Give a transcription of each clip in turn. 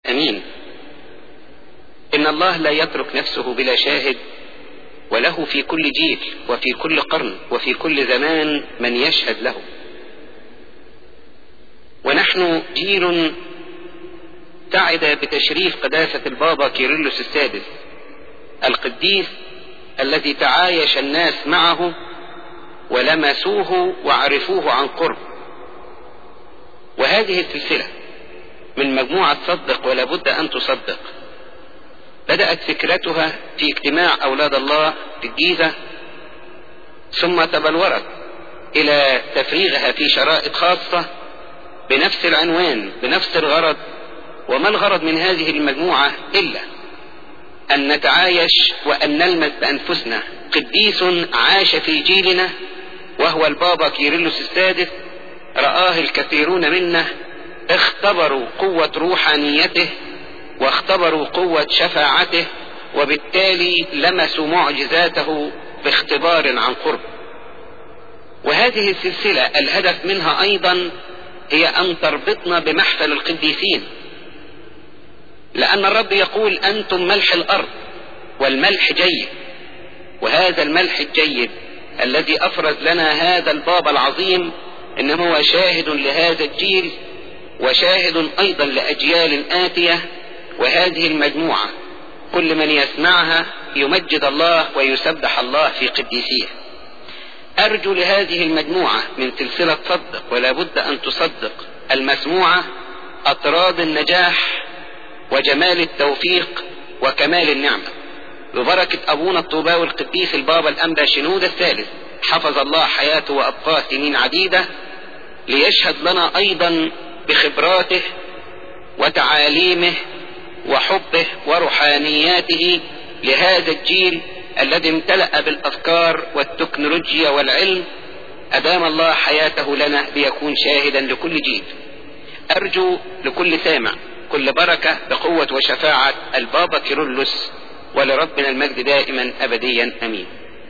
امين ان الله لا يترك نفسه بلا شاهد وله في كل جيل وفي كل قرن وفي كل زمان من يشهد له ونحن جيل تعد بتشريف قداسة البابا كيرلس السادس القديس الذي تعايش الناس معه ولمسوه وعرفوه عن قرب وهذه السلسلة من مجموعة صدق ولا بد أن تصدق بدأت فكرتها في اجتماع أولاد الله في الجيزة ثم تبلورت إلى تفريغها في شرائط خاصة بنفس العنوان بنفس الغرض وما الغرض من هذه المجموعة إلا أن نتعايش وأن نلمس بأنفسنا قديس عاش في جيلنا وهو البابا كيرلس السادس رآه الكثيرون منا اختبروا قوة روحانيته واختبروا قوة شفاعته وبالتالي لمسوا معجزاته باختبار عن قرب وهذه السلسلة الهدف منها أيضا هي أن تربطنا بمحفل القديسين لأن الرب يقول أنتم ملح الأرض والملح جيد وهذا الملح الجيد الذي أفرز لنا هذا البابا العظيم إنه هو شاهد لهذا الجيل وشاهد أيضا لأجيال آتية وهذه المجموعة كل من يسمعها يمجد الله ويسبح الله في قديسيه أرجو لهذه المجموعة من سلسلة صدق ولا بد أن تصدق المسموعة أطراد النجاح وجمال التوفيق وكمال النعمة ببركة أبونا الطوباوي القديس البابا الأنبا شنود الثالث حفظ الله حياته وأبقاه سنين عديدة ليشهد لنا أيضا بخبراته وتعاليمه وحبه وروحانياته لهذا الجيل الذي امتلأ بالأفكار والتكنولوجيا والعلم أدام الله حياته لنا ليكون شاهدا لكل جيل أرجو لكل سامع كل بركة بقوة وشفاعة البابا كيرلس ولربنا المجد دائما أبديا أمين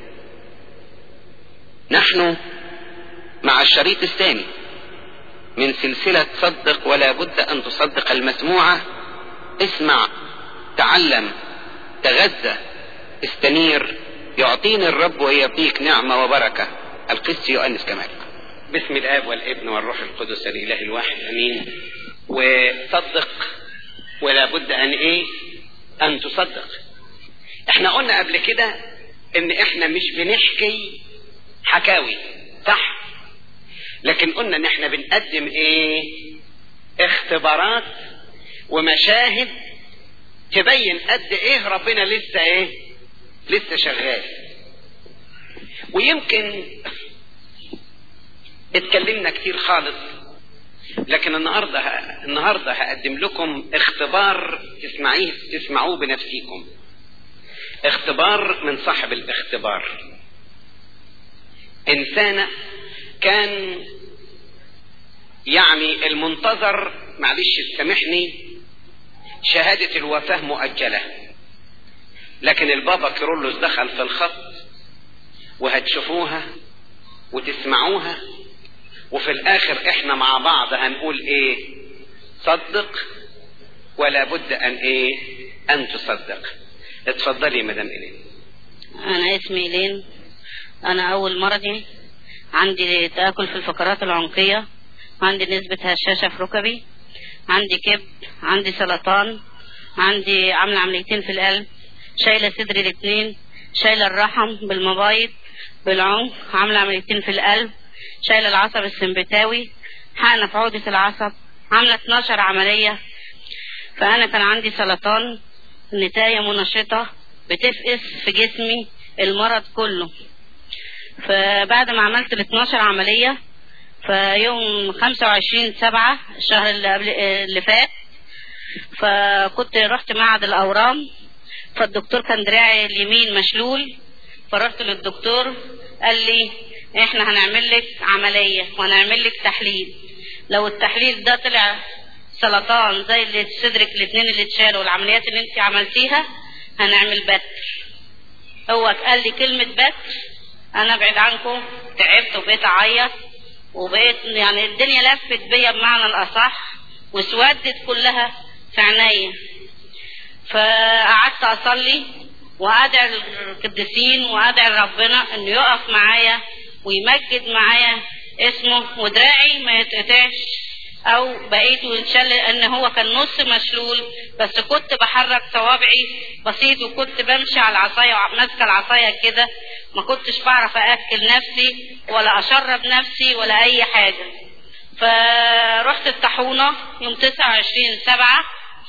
نحن مع الشريط الثاني من سلسلة صدق ولا بد أن تصدق المسموعة اسمع تعلم تغذى استنير يعطيني الرب ويعطيك نعمة وبركة القس يؤنس كمال باسم الآب والابن والروح القدس الإله الواحد أمين وصدق ولا بد أن إيه أن تصدق احنا قلنا قبل كده ان احنا مش بنحكي حكاوي صح لكن قلنا ان احنا بنقدم ايه اختبارات ومشاهد تبين قد ايه ربنا لسه ايه لسه شغال ويمكن اتكلمنا كتير خالص لكن النهارده النهارده هقدم لكم اختبار تسمعيه تسمعوه بنفسيكم اختبار من صاحب الاختبار انسانة كان يعني المنتظر معلش سامحني شهادة الوفاة مؤجلة لكن البابا كيرلس دخل في الخط وهتشوفوها وتسمعوها وفي الاخر احنا مع بعض هنقول ايه صدق ولا بد ان ايه ان تصدق اتفضلي يا مدام إلين أنا اسمي إلين أنا أول مرضي عندي تآكل في الفقرات العنقية عندي نسبة هشاشة في ركبي عندي كبد عندي سرطان عندي عاملة عمليتين في القلب شايلة صدري الاتنين شايلة الرحم بالمبايض بالعنق عاملة عمليتين في القلب شايلة العصب السمبتاوي حقنة في عقدة العصب عاملة 12 عملية فأنا كان عندي سرطان نتاية منشطة بتفقس في جسمي المرض كله فبعد ما عملت ال 12 عملية فيوم 25 سبعة الشهر اللي, قبل اللي فات فكنت رحت معهد الأورام فالدكتور كان دراعي اليمين مشلول فرحت للدكتور قال لي احنا هنعمل لك عملية وهنعمل لك تحليل لو التحليل ده طلع سرطان زي اللي صدرك الاثنين اللي اتشالوا والعمليات اللي انت عملتيها هنعمل بتر هو قال لي كلمة بتر انا بعيد عنكم تعبت وبقيت اعيط وبقيت يعني الدنيا لفت بيا بمعنى الاصح واسودت كلها في عينيا فقعدت اصلي وادعي القديسين وادعي ربنا انه يقف معايا ويمجد معايا اسمه ودراعي ما يتقطعش او بقيت وانشل لان هو كان نص مشلول بس كنت بحرك صوابعي بسيط وكنت بمشي على العصايه وماسكه العصايه كده ما كنتش بعرف اكل نفسي ولا اشرب نفسي ولا اي حاجه فرحت الطاحونه يوم 29 سبعة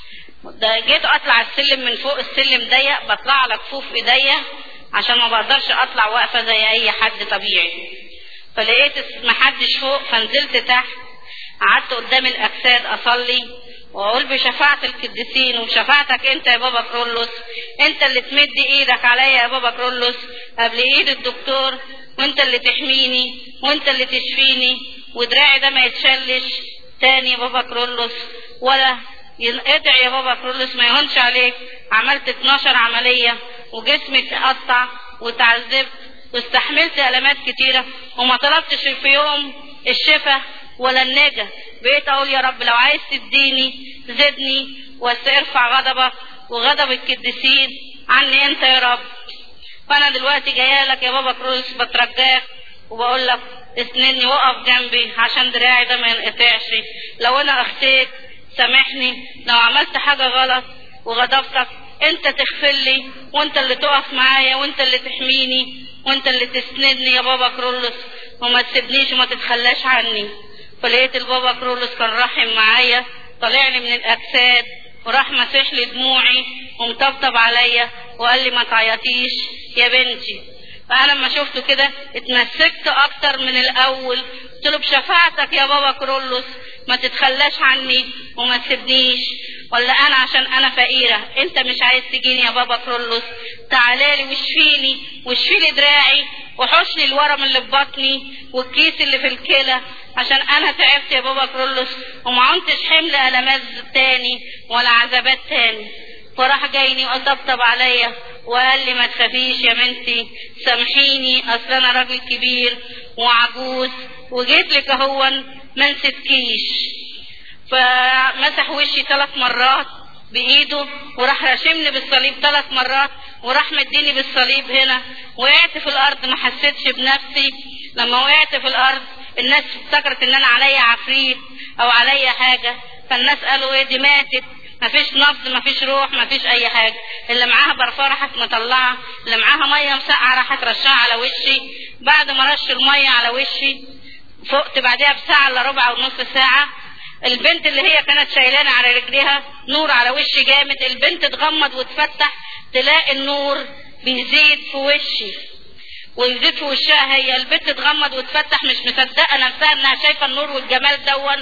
ده جيت اطلع السلم من فوق السلم ضيق بطلع على كفوف ايديا عشان ما بقدرش اطلع واقفه زي اي حد طبيعي فلقيت محدش فوق فنزلت تحت قعدت قدام الاجساد اصلي واقول بشفاعة القديسين وبشفاعتك انت يا بابا كرولوس انت اللي تمد ايدك عليا يا بابا كرولوس قبل ايد الدكتور وانت اللي تحميني وانت اللي تشفيني ودراعي ده ما يتشلش تاني يا بابا كرولوس ولا ينقطع يا بابا كرولوس ما يهونش عليك عملت 12 عملية وجسمي اتقطع وتعذبت واستحملت ألمات كتيرة وما طلبتش في يوم الشفاء ولا النجا بقيت أقول يا رب لو عايز تديني زدني ارفع غضبك وغضب القديسين عني أنت يا رب فأنا دلوقتي جاية لك يا بابا كروس بترجاك وبقول لك اسندني وقف جنبي عشان دراعي ده ما ينقطعش لو أنا أخطيت سامحني لو عملت حاجة غلط وغضبتك انت تغفر لي وانت اللي تقف معايا وانت اللي تحميني وانت اللي تسندني يا بابا كرولوس وما تسيبنيش وما تتخلاش عني فلقيت البابا كرولوس كان راحم معايا طلع لي من الاجساد وراح مسح لي دموعي ومطبطب عليا وقال لي ما تعيطيش يا بنتي فانا لما شفته كده اتمسكت اكتر من الاول قلت له بشفاعتك يا بابا كرولوس ما تتخلاش عني وما تسيبنيش ولا انا عشان انا فقيره انت مش عايز تجيني يا بابا كرولوس تعالى لي واشفيني واشفي لي دراعي وحش لي الورم اللي في بطني والكيس اللي في الكلى عشان انا تعبت يا بابا كرولوس وما عنتش حمل المات تاني ولا عذابات تاني فراح جايني وطبطب عليا وقال لي ما تخافيش يا بنتي سامحيني اصل انا راجل كبير وعجوز وجيت لك اهون ما نسيتكيش فمسح وشي ثلاث مرات بايده وراح راشمني بالصليب ثلاث مرات وراح مديني بالصليب هنا وقعت في الارض ما حسيتش بنفسي لما وقعت في الارض الناس افتكرت ان انا عليا عفريت او عليا حاجه فالناس قالوا ايه دي ماتت مفيش نبض مفيش روح مفيش اي حاجه اللي معاها برفان راحت مطلعه اللي معاها ميه مسقعه راحت رشها على وشي بعد ما رش الميه على وشي فقت بعدها بساعه الا ربع او نص ساعه البنت اللي هي كانت شايلاني على رجليها نور على وشي جامد البنت تغمض وتفتح تلاقي النور بيزيد في وشي ويزيد في وشها هي البنت تغمض وتفتح مش مصدقه نفسها انها شايفه النور والجمال دون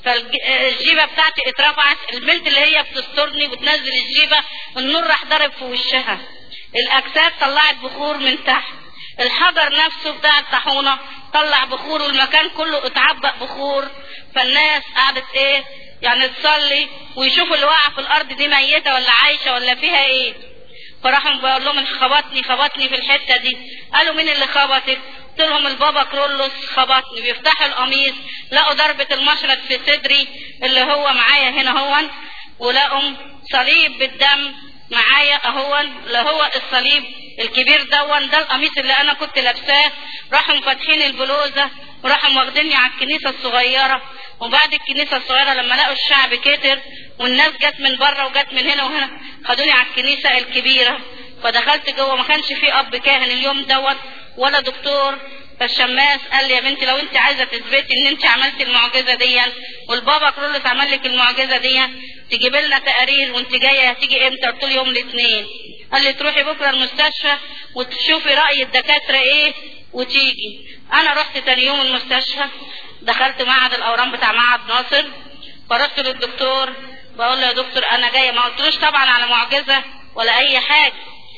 فالجيبه بتاعتي اترفعت البنت اللي هي بتسترني وتنزل الجيبه النور راح ضرب في وشها الاجساد طلعت بخور من تحت الحجر نفسه بتاع الطاحونه طلع بخور والمكان كله اتعبق بخور فالناس قعدت ايه يعني تصلي ويشوفوا اللي واقع في الارض دي ميته ولا عايشه ولا فيها ايه فراحوا بقول لهم خبطني خبطني في الحته دي قالوا مين اللي خبطك قلت لهم البابا كرولوس خبطني بيفتحوا القميص لقوا ضربة المشرط في صدري اللي هو معايا هنا هون ولقوا صليب بالدم معايا اهون اللي هو الصليب الكبير دون ده القميص اللي انا كنت لابساه راحوا فاتحين البلوزه وراحوا واخديني على الكنيسه الصغيره وبعد الكنيسه الصغيره لما لقوا الشعب كتر والناس جت من بره وجت من هنا وهنا خدوني على الكنيسه الكبيره فدخلت جوه ما كانش في اب كاهن اليوم دوت ولا دكتور فالشماس قال لي يا بنتي لو انت عايزه تثبتي ان انت عملتي المعجزه دي والبابا كرولوس عمل لك المعجزه دي تجيب لنا تقارير وانت جايه هتيجي امتى قلت له يوم الاثنين قال لي تروحي بكره المستشفى وتشوفي راي الدكاتره ايه وتيجي انا رحت تاني يوم المستشفى دخلت معهد الاورام بتاع معهد ناصر فرحت للدكتور بقول له يا دكتور انا جايه ما قلتلوش طبعا على معجزه ولا اي حاجه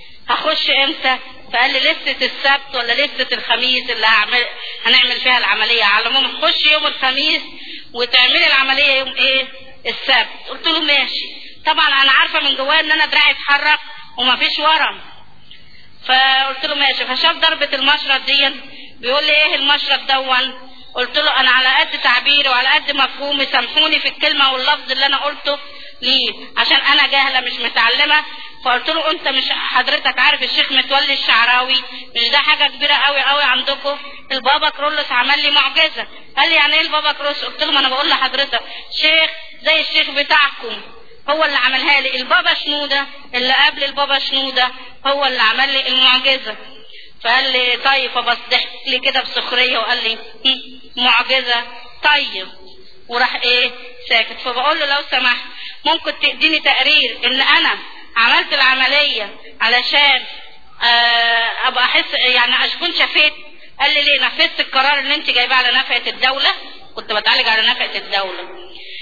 هخش امتى فقال لي لسه السبت ولا لسه الخميس اللي هعمل هنعمل فيها العمليه على العموم تخش يوم الخميس وتعملي العمليه يوم ايه السبت قلت له ماشي طبعا انا عارفه من جوايا ان انا دراعي اتحرك ومفيش ورم فقلت له ماشي فشاف ضربه المشرط دي بيقول لي ايه المشرط دون قلت له انا على قد تعبيري وعلى قد مفهومي سامحوني في الكلمه واللفظ اللي انا قلته ليه عشان انا جاهله مش متعلمه فقلت له انت مش حضرتك عارف الشيخ متولي الشعراوي مش ده حاجه كبيره قوي قوي عندكم البابا كرولوس عمل لي معجزه قال لي يعني ايه البابا كرولوس قلت له ما انا بقول لحضرتك شيخ زي الشيخ بتاعكم هو اللي عملها لي البابا شنوده اللي قبل البابا شنوده هو اللي عمل لي المعجزه فقال لي طيب فبص ضحك لي كده بسخريه وقال لي "هم، معجزه طيب وراح ايه ساكت فبقول له لو سمحت ممكن تديني تقرير ان انا عملت العمليه علشان آه ابقى احس يعني اكون شفيت قال لي ليه نفذت القرار اللي انت جايباه على نفقه الدوله كنت بتعالج على نفقه الدوله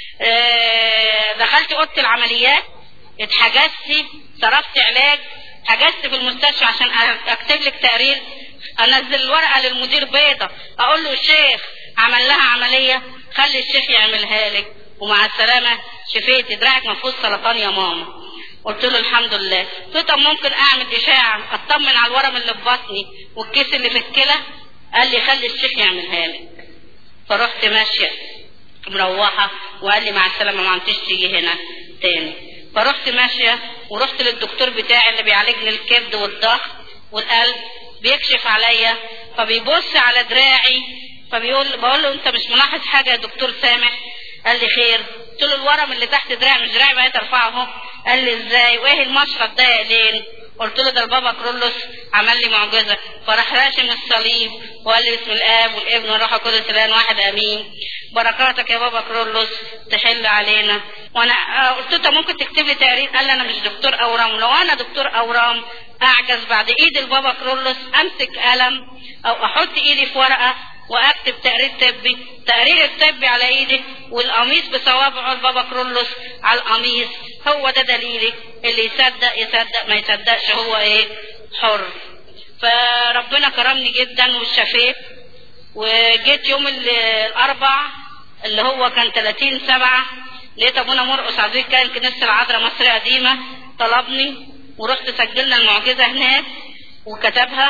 آه دخلت اوضه العمليات اتحجزت صرفت علاج حجزت في المستشفى عشان اكتب لك تقرير انزل الورقه للمدير بيضه اقول له الشيخ عمل لها عمليه خلي الشيخ يعملها لك ومع السلامه شفيتي دراعك ما فيهوش سرطان يا ماما قلت له الحمد لله قلت له طب ممكن اعمل اشاعه اطمن على الورم اللي في بطني والكيس اللي في الكلى قال لي خلي الشيخ يعملها لك فرحت ماشيه مروحه وقال لي مع السلامه ما عمتش تيجي هنا تاني فرحت ماشيه ورحت للدكتور بتاعي اللي بيعالجني الكبد والضغط والقلب بيكشف عليا فبيبص على دراعي فبيقول بقول له انت مش ملاحظ حاجه يا دكتور سامح قال لي خير قلت له الورم اللي تحت دراعي مش دراعي بقيت ارفعه اهو قال لي ازاي وايه المشرط ده يا لين قلت له ده البابا كرولوس عمل لي معجزه فراح راشم الصليب وقال لي بسم الاب والابن والروح القدس الان واحد امين بركاتك يا بابا كرولوس تحل علينا وانا آه، قلت له طب ممكن تكتب لي تقرير قال لي انا مش دكتور اورام لو انا دكتور اورام اعجز بعد ايد البابا كرولوس امسك قلم او احط ايدي في ورقه واكتب تقرير طبي تقرير الطبي على ايدي والقميص بصوابعه البابا كرولوس على القميص هو ده دليلي اللي يصدق يصدق ما يصدقش هو ايه حر فربنا كرمني جدا وشفيت وجيت يوم ال- الاربع اللي هو كان 30 سبعة لقيت ابونا مرقص عزيز كان كنيسة العذراء مصر قديمة طلبني ورحت سجلنا المعجزة هناك وكتبها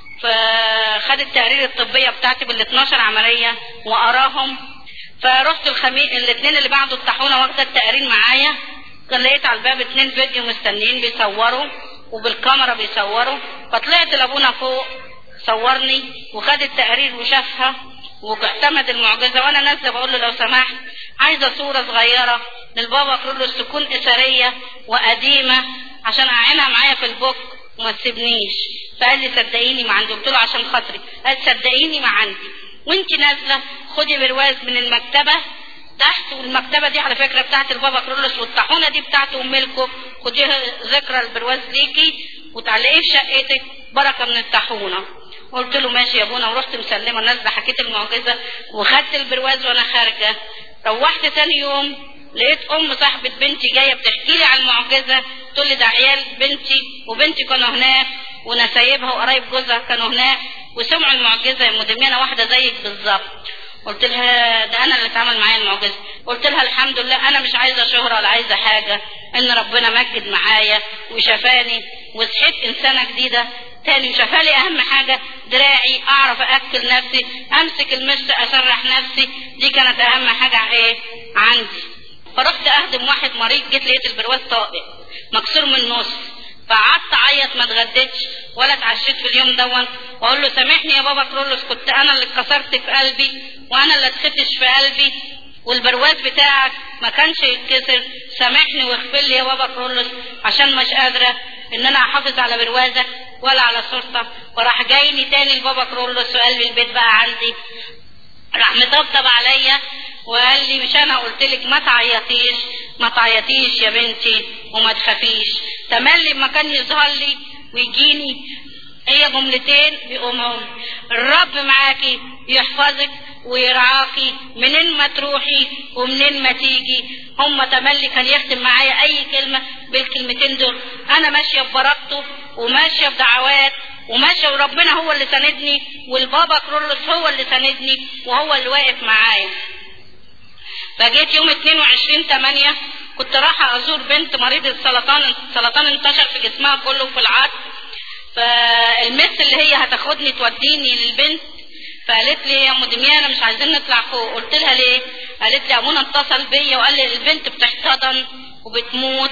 فخد التقارير الطبية بتاعتي بال 12 عملية وقراهم فرحت الخميس الاثنين اللي بعده الطاحونة واخدة التقارير معايا كان لقيت على الباب اتنين فيديو مستنيين بيصوروا وبالكاميرا بيصوروا فطلعت لابونا فوق صورني وخد التقارير وشافها واعتمد المعجزة وانا نازلة بقول له لو سمحت عايزة صورة صغيرة للبابا كرولوس تكون اثرية وقديمة عشان اعينها معايا في البوك وما تسيبنيش فقال لي صدقيني ما عندي قلت له عشان خاطري قال صدقيني ما عندي وانت نازله خدي برواز من المكتبه تحت والمكتبه دي على فكره بتاعت البابا كرولوس والطاحونه دي بتاعت امكم خديها ذكرى البرواز ليكي وتعلقيه في شقتك بركه من الطاحونه قلت له ماشي يا ابونا ورحت مسلمه نازله حكيت المعجزه وخدت البرواز وانا خارجه روحت تاني يوم لقيت ام صاحبة بنتي جاية بتحكي لي عن المعجزة تقول لي ده عيال بنتي وبنتي كانوا هناك ونسايبها وقرايب جوزها كانوا هناك وسمعوا المعجزة يا مدمنة واحدة زيك بالظبط قلت لها ده انا اللي اتعمل معايا المعجزة قلت لها الحمد لله انا مش عايزة شهرة ولا عايزة حاجة ان ربنا مجد معايا وشفاني وصحيت انسانة جديدة تاني وشفالي اهم حاجة دراعي اعرف اكل نفسي امسك المس اسرح نفسي دي كانت اهم حاجة ايه عندي فرحت اهدم واحد مريض جيت لقيت البرواز طائق مكسور من النص فقعدت اعيط ما اتغديتش ولا اتعشيت في اليوم دون واقول له سامحني يا بابا كرولوس كنت انا اللي اتكسرت في قلبي وانا اللي اتخدش في قلبي والبرواز بتاعك ما كانش يتكسر سامحني واغفر لي يا بابا كرولوس عشان مش قادره ان انا احافظ على بروازك ولا على صورتك وراح جايني تاني البابا كرولوس وقال لي البيت بقى عندي راح مطبطب عليا وقال لي مش انا قلت لك ما تعيطيش ما تعيطيش يا بنتي وما تخافيش تملي لما كان يظهر لي ويجيني هي جملتين بيقومهم الرب معاكي يحفظك ويرعاكي منين ما تروحي ومنين ما تيجي هم تملي كان يختم معايا اي كلمة بالكلمتين دول انا ماشية ببركته وماشية بدعوات وماشية وربنا هو اللي ساندني والبابا كرولوس هو اللي ساندني وهو اللي واقف معايا فجيت يوم 22 8 كنت رايحة ازور بنت مريضة السرطان السرطان انتشر في جسمها كله في العظم فالمس اللي هي هتاخدني توديني للبنت فقالت لي يا ام دميانه مش عايزين نطلع فوق قلت لها ليه قالت لي ابونا اتصل بيا وقال لي البنت بتحتضن وبتموت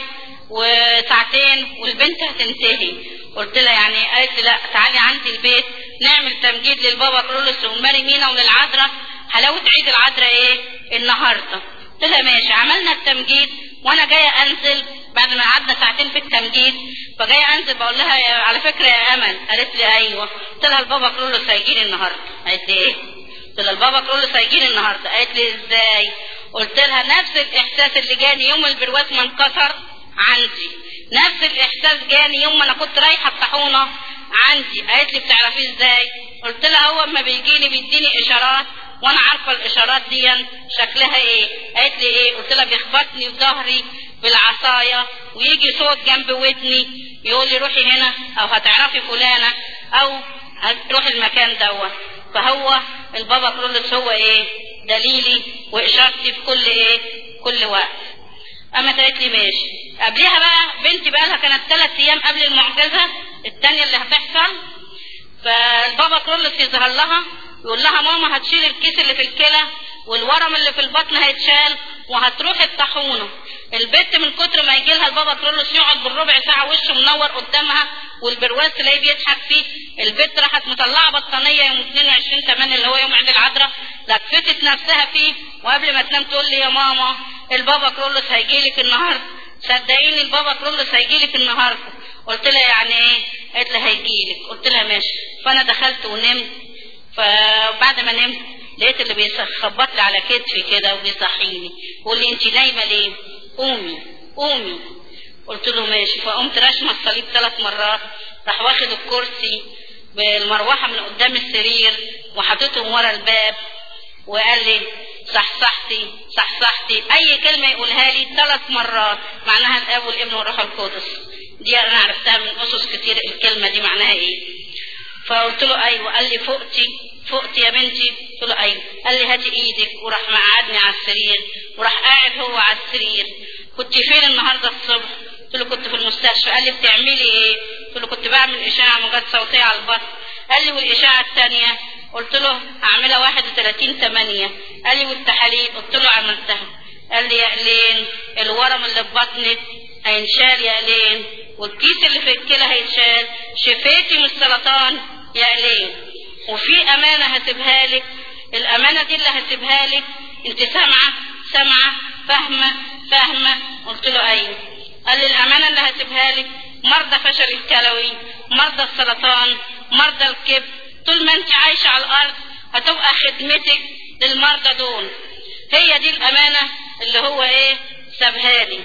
وساعتين والبنت هتنتهي قلت لها يعني قالت لي لا تعالي عندي البيت نعمل تمجيد للبابا كرولوس والماري مينا وللعذراء حلاوه عيد العذراء ايه النهارده قلت لها ماشي عملنا التمجيد وانا جايه انزل بعد ما قعدنا ساعتين في التمجيد فجايه انزل بقول لها يا- على فكره يا امل قالت لي ايوه قلت لها البابا كرولوس هيجي لي النهارده قالت لي ايه قلت لها البابا كرولوس هيجي لي النهارده قالت لي ازاي قلت لها نفس الاحساس اللي جاني يوم البرواز ما انكسر عندي نفس الاحساس جاني يوم ما انا كنت رايحه الطاحونه عندي قالت لي بتعرفيه ازاي قلت لها هو اما بيجيني بيديني اشارات وانا عارفه الاشارات دي شكلها ايه قالت لي ايه قلت لها بيخبطني في ظهري بالعصايه ويجي صوت جنب ودني يقول لي روحي هنا او هتعرفي فلانه او هتروحي المكان دوت فهو البابا كرولوس هو ايه دليلي واشارتي في كل ايه كل وقت اما قالت لي ماشي قبليها بقى بنتي بقى لها كانت ثلاث ايام قبل المعجزه الثانيه اللي هتحصل فالبابا كرولوس يظهر لها يقول لها ماما هتشيل الكيس اللي في الكلى والورم اللي في البطن هيتشال وهتروح الطاحونه البت من كتر ما يجي لها البابا كرولوس يقعد بالربع ساعه وشه منور قدامها والبرواز تلاقيه بيضحك فيه البت راحت مطلعه بطانيه يوم 22 8 اللي هو يوم عيد العذراء لفتت نفسها فيه وقبل ما تنام تقول لي يا ماما البابا كرولوس هيجي لك النهارده صدقيني البابا كرولوس هيجي لك النهارده قلت لها يعني ايه قالت لي هيجي لك قلت لها ماشي فانا دخلت ونمت فبعد ما نمت لقيت اللي بيخبط لي على كتفي كده وبيصحيني يقول لي انت نايمه ليه قومي قومي قلت له ماشي فقمت راشمه الصليب ثلاث مرات راح واخد الكرسي بالمروحه من قدام السرير وحاططهم ورا الباب وقال لي صحصحتي صحصحتي اي كلمه يقولها لي ثلاث مرات معناها الاب والابن والروح القدس دي انا عرفتها من اسس كتير الكلمه دي معناها ايه فقلت له ايوه قال لي فقتي فقتي يا بنتي قلت له ايوه قال لي هاتي ايدك وراح مقعدني على السرير وراح قاعد هو على السرير كنت فين النهارده الصبح قلت له كنت في المستشفى قال لي بتعملي ايه قلت له كنت بعمل اشاعه موجات صوتيه على البطن قال لي والاشاعه الثانيه قلت له هعملها 31 8 قال لي والتحاليل قلت له عملتها قال لي يا قلين الورم اللي في بطنك هينشال يا قلين والكيس اللي في الكلى هيتشال شفيتي من السرطان يا قلين وفي امانه هسيبها لك الامانه دي اللي هسيبها لك انت سامعه سامعه فاهمه فاهمه قلت له ايوه قال لي الامانه اللي هسيبها لك مرضى فشل الكلوي مرضى السرطان مرضى الكبد طول ما انت عايشه على الارض هتبقى خدمتك للمرضى دول هي دي الامانه اللي هو ايه سابها لي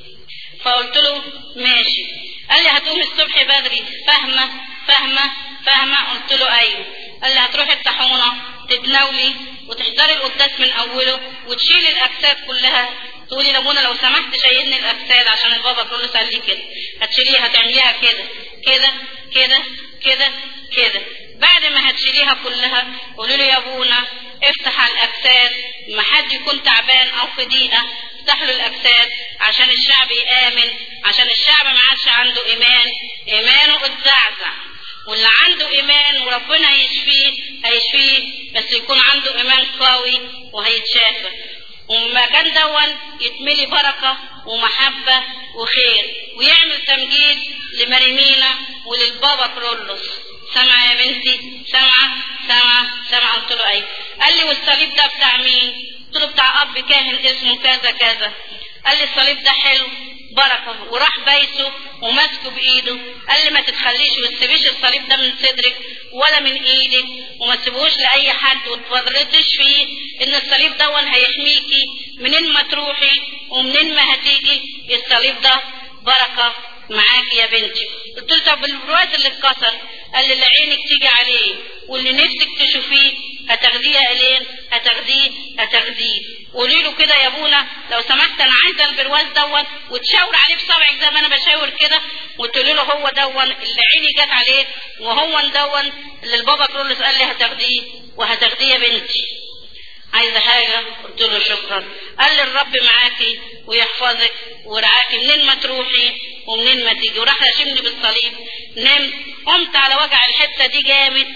فقلت له ماشي قال لي هتقوم الصبح بدري فاهمه فاهمه فاهمه قلت له ايوه قال لي هتروحي الطاحونه تتناولي وتحضري القداس من اوله وتشيلي الاجساد كلها تقولي لابونا لو سمحت شيلني الاجساد عشان البابا كله قال لي كده هتشيليها هتعمليها كده كده كده كده كده بعد ما هتشيليها كلها قولي له يا ابونا افتح على الاجساد ما حد يكون تعبان او في ضيقه افتح له الاجساد عشان الشعب يامن عشان الشعب ما عادش عنده ايمان ايمانه اتزعزع واللي عنده ايمان وربنا هيشفيه هيشفيه بس يكون عنده ايمان قوي وهيتشافى والمكان دون يتملي بركة ومحبة وخير ويعمل تمجيد لمريمينا وللبابا كرولوس سامعة يا بنتي سامعة سامعة سامعة قلت له ايوه قال لي والصليب ده بتاع مين قلت له بتاع اب كاهن اسمه كذا كذا قال لي الصليب ده حلو بركة وراح بايسه وماسكه بايده قال لي ما تتخليش وما تسيبيش الصليب ده من صدرك ولا من ايدك وما تسيبوش لاي حد وتفرطش فيه ان الصليب ده هيحميكي منين ما تروحي ومنين ما هتيجي الصليب ده بركة معاكي يا بنتي قلت له طب البرواز اللي اتكسر قال لي اللي عينك تيجي عليه واللي نفسك تشوفيه هتاخديه يا الين هتاخديه هتاخديه قولي له كده يا ابونا لو سمحت انا عايزه البرواز دون وتشاور عليه بصبعك زي ما انا بشاور كده وتقولي له هو دون اللي عيني جت عليه وهو دون اللي البابا كرولوس قال لي هتاخديه وهتاخديه يا بنتي عايزه حاجه قلت له شكرا قال لي الرب معاكي ويحفظك ورعاكي منين ما تروحي ومنين ما تيجي وراح راشمني بالصليب نمت قمت على وجع الحته دي جامد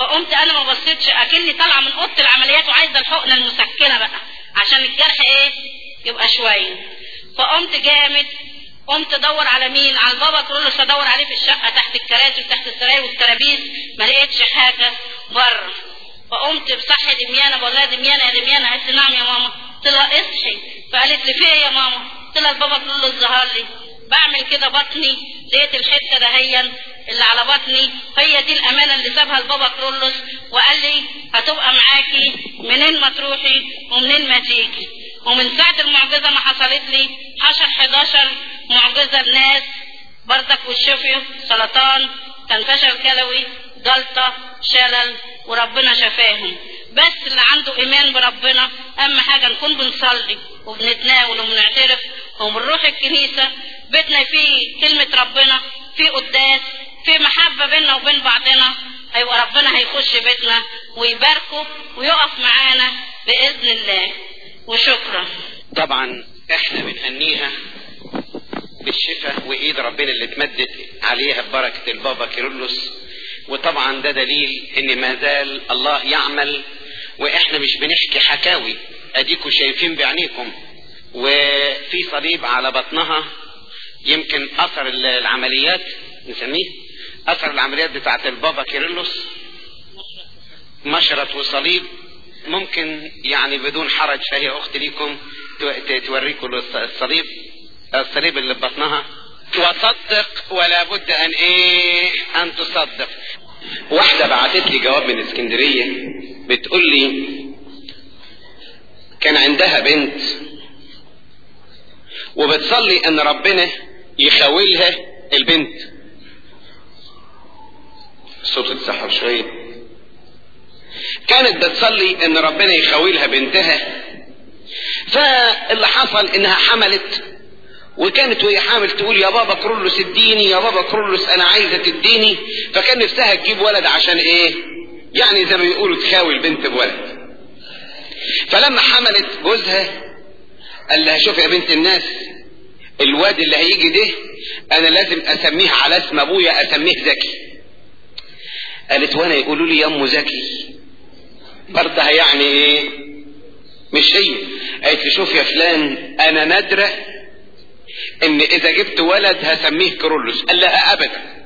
فقمت انا ما بصيتش اكني طالعه من اوضه العمليات وعايزه الحقنه المسكنه بقى عشان الجرح ايه يبقى شويه فقمت جامد قمت ادور على مين على البابا كرولوس ادور عليه في الشقه تحت الكراسي وتحت السراير والترابيز ما لقيتش حاجه بره فقمت بصحي دميانه بقول لها دميانه يا دميانه قالت لي نعم يا ماما قلت لها اصحي فقالت لي في ايه يا ماما قلت لها البابا كرولوس ظهر لي بعمل كده بطني لقيت الحته دهيا اللي على بطني هي دي الامانه اللي سابها البابا كرولوس وقال لي هتبقى معاكي منين ما تروحي ومنين ما تيجي ومن ساعه المعجزه ما حصلت لي حشر 11 معجزه الناس بردك والشفي سرطان كان فشل كلوي جلطه شلل وربنا شفاهم بس اللي عنده ايمان بربنا اهم حاجه نكون بنصلي وبنتناول وبنعترف وبنروح الكنيسه بيتنا فيه كلمه ربنا فيه قداس في محبة بيننا وبين بعضنا هيبقى ربنا هيخش بيتنا ويباركه ويقف معانا بإذن الله وشكرا طبعا احنا بنهنيها بالشفاء وايد ربنا اللي اتمدت عليها ببركة البابا كيرلس وطبعا ده دليل ان ما زال الله يعمل واحنا مش بنحكي حكاوي اديكوا شايفين بعينيكم وفي صليب على بطنها يمكن اثر العمليات نسميه اثر العمليات بتاعت البابا كيرلس مشرط وصليب ممكن يعني بدون حرج فهي اخت ليكم توريكم الصليب الصليب اللي ببطنها وصدق ولا بد ان ايه ان تصدق واحدة بعتت لي جواب من اسكندرية بتقول لي كان عندها بنت وبتصلي ان ربنا يخاولها البنت الصوت اتسحب شوية كانت بتصلي ان ربنا يخاولها بنتها فاللي حصل انها حملت وكانت وهي حامل تقول يا بابا كرولوس اديني يا بابا كرولوس انا عايزه تديني فكان نفسها تجيب ولد عشان ايه يعني زي ما بيقولوا تخاوي البنت بولد فلما حملت جوزها قال لها شوف يا بنت الناس الواد اللي هيجي ده انا لازم اسميه على اسم ابويا اسميه زكي قالت وانا يقولوا لي يا ام زكي برضه يعني ايه مش هي قالت لي شوف يا فلان انا نادره ان اذا جبت ولد هسميه كرولوس قال لها ابدا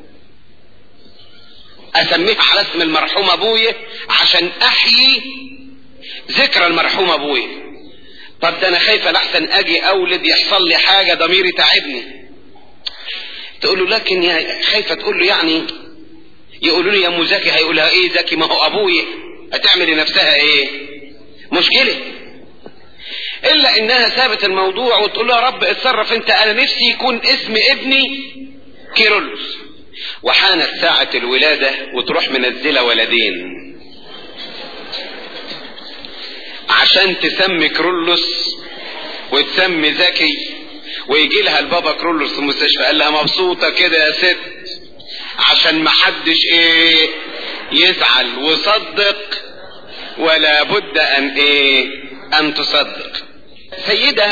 اسميه على اسم المرحوم ابويا عشان احيي ذكرى المرحوم ابويا طب ده انا خايفه لحسن اجي اولد يحصل لي حاجه ضميري تعبني تقول له لكن يا خايفه تقول له يعني يقولوا لي يا ام زكي هيقولها ايه زكي ما هو ابويا هتعمل لنفسها ايه مشكله الا انها سابت الموضوع وتقول له يا رب اتصرف انت انا نفسي يكون اسم ابني كيرلس وحانت ساعة الولادة وتروح منزلة ولدين عشان تسمي كرولوس وتسمي زكي ويجي لها البابا كرولوس في المستشفى قال لها مبسوطة كده يا ست عشان ما حدش ايه يزعل وصدق ولا بد ان ايه ان تصدق سيدة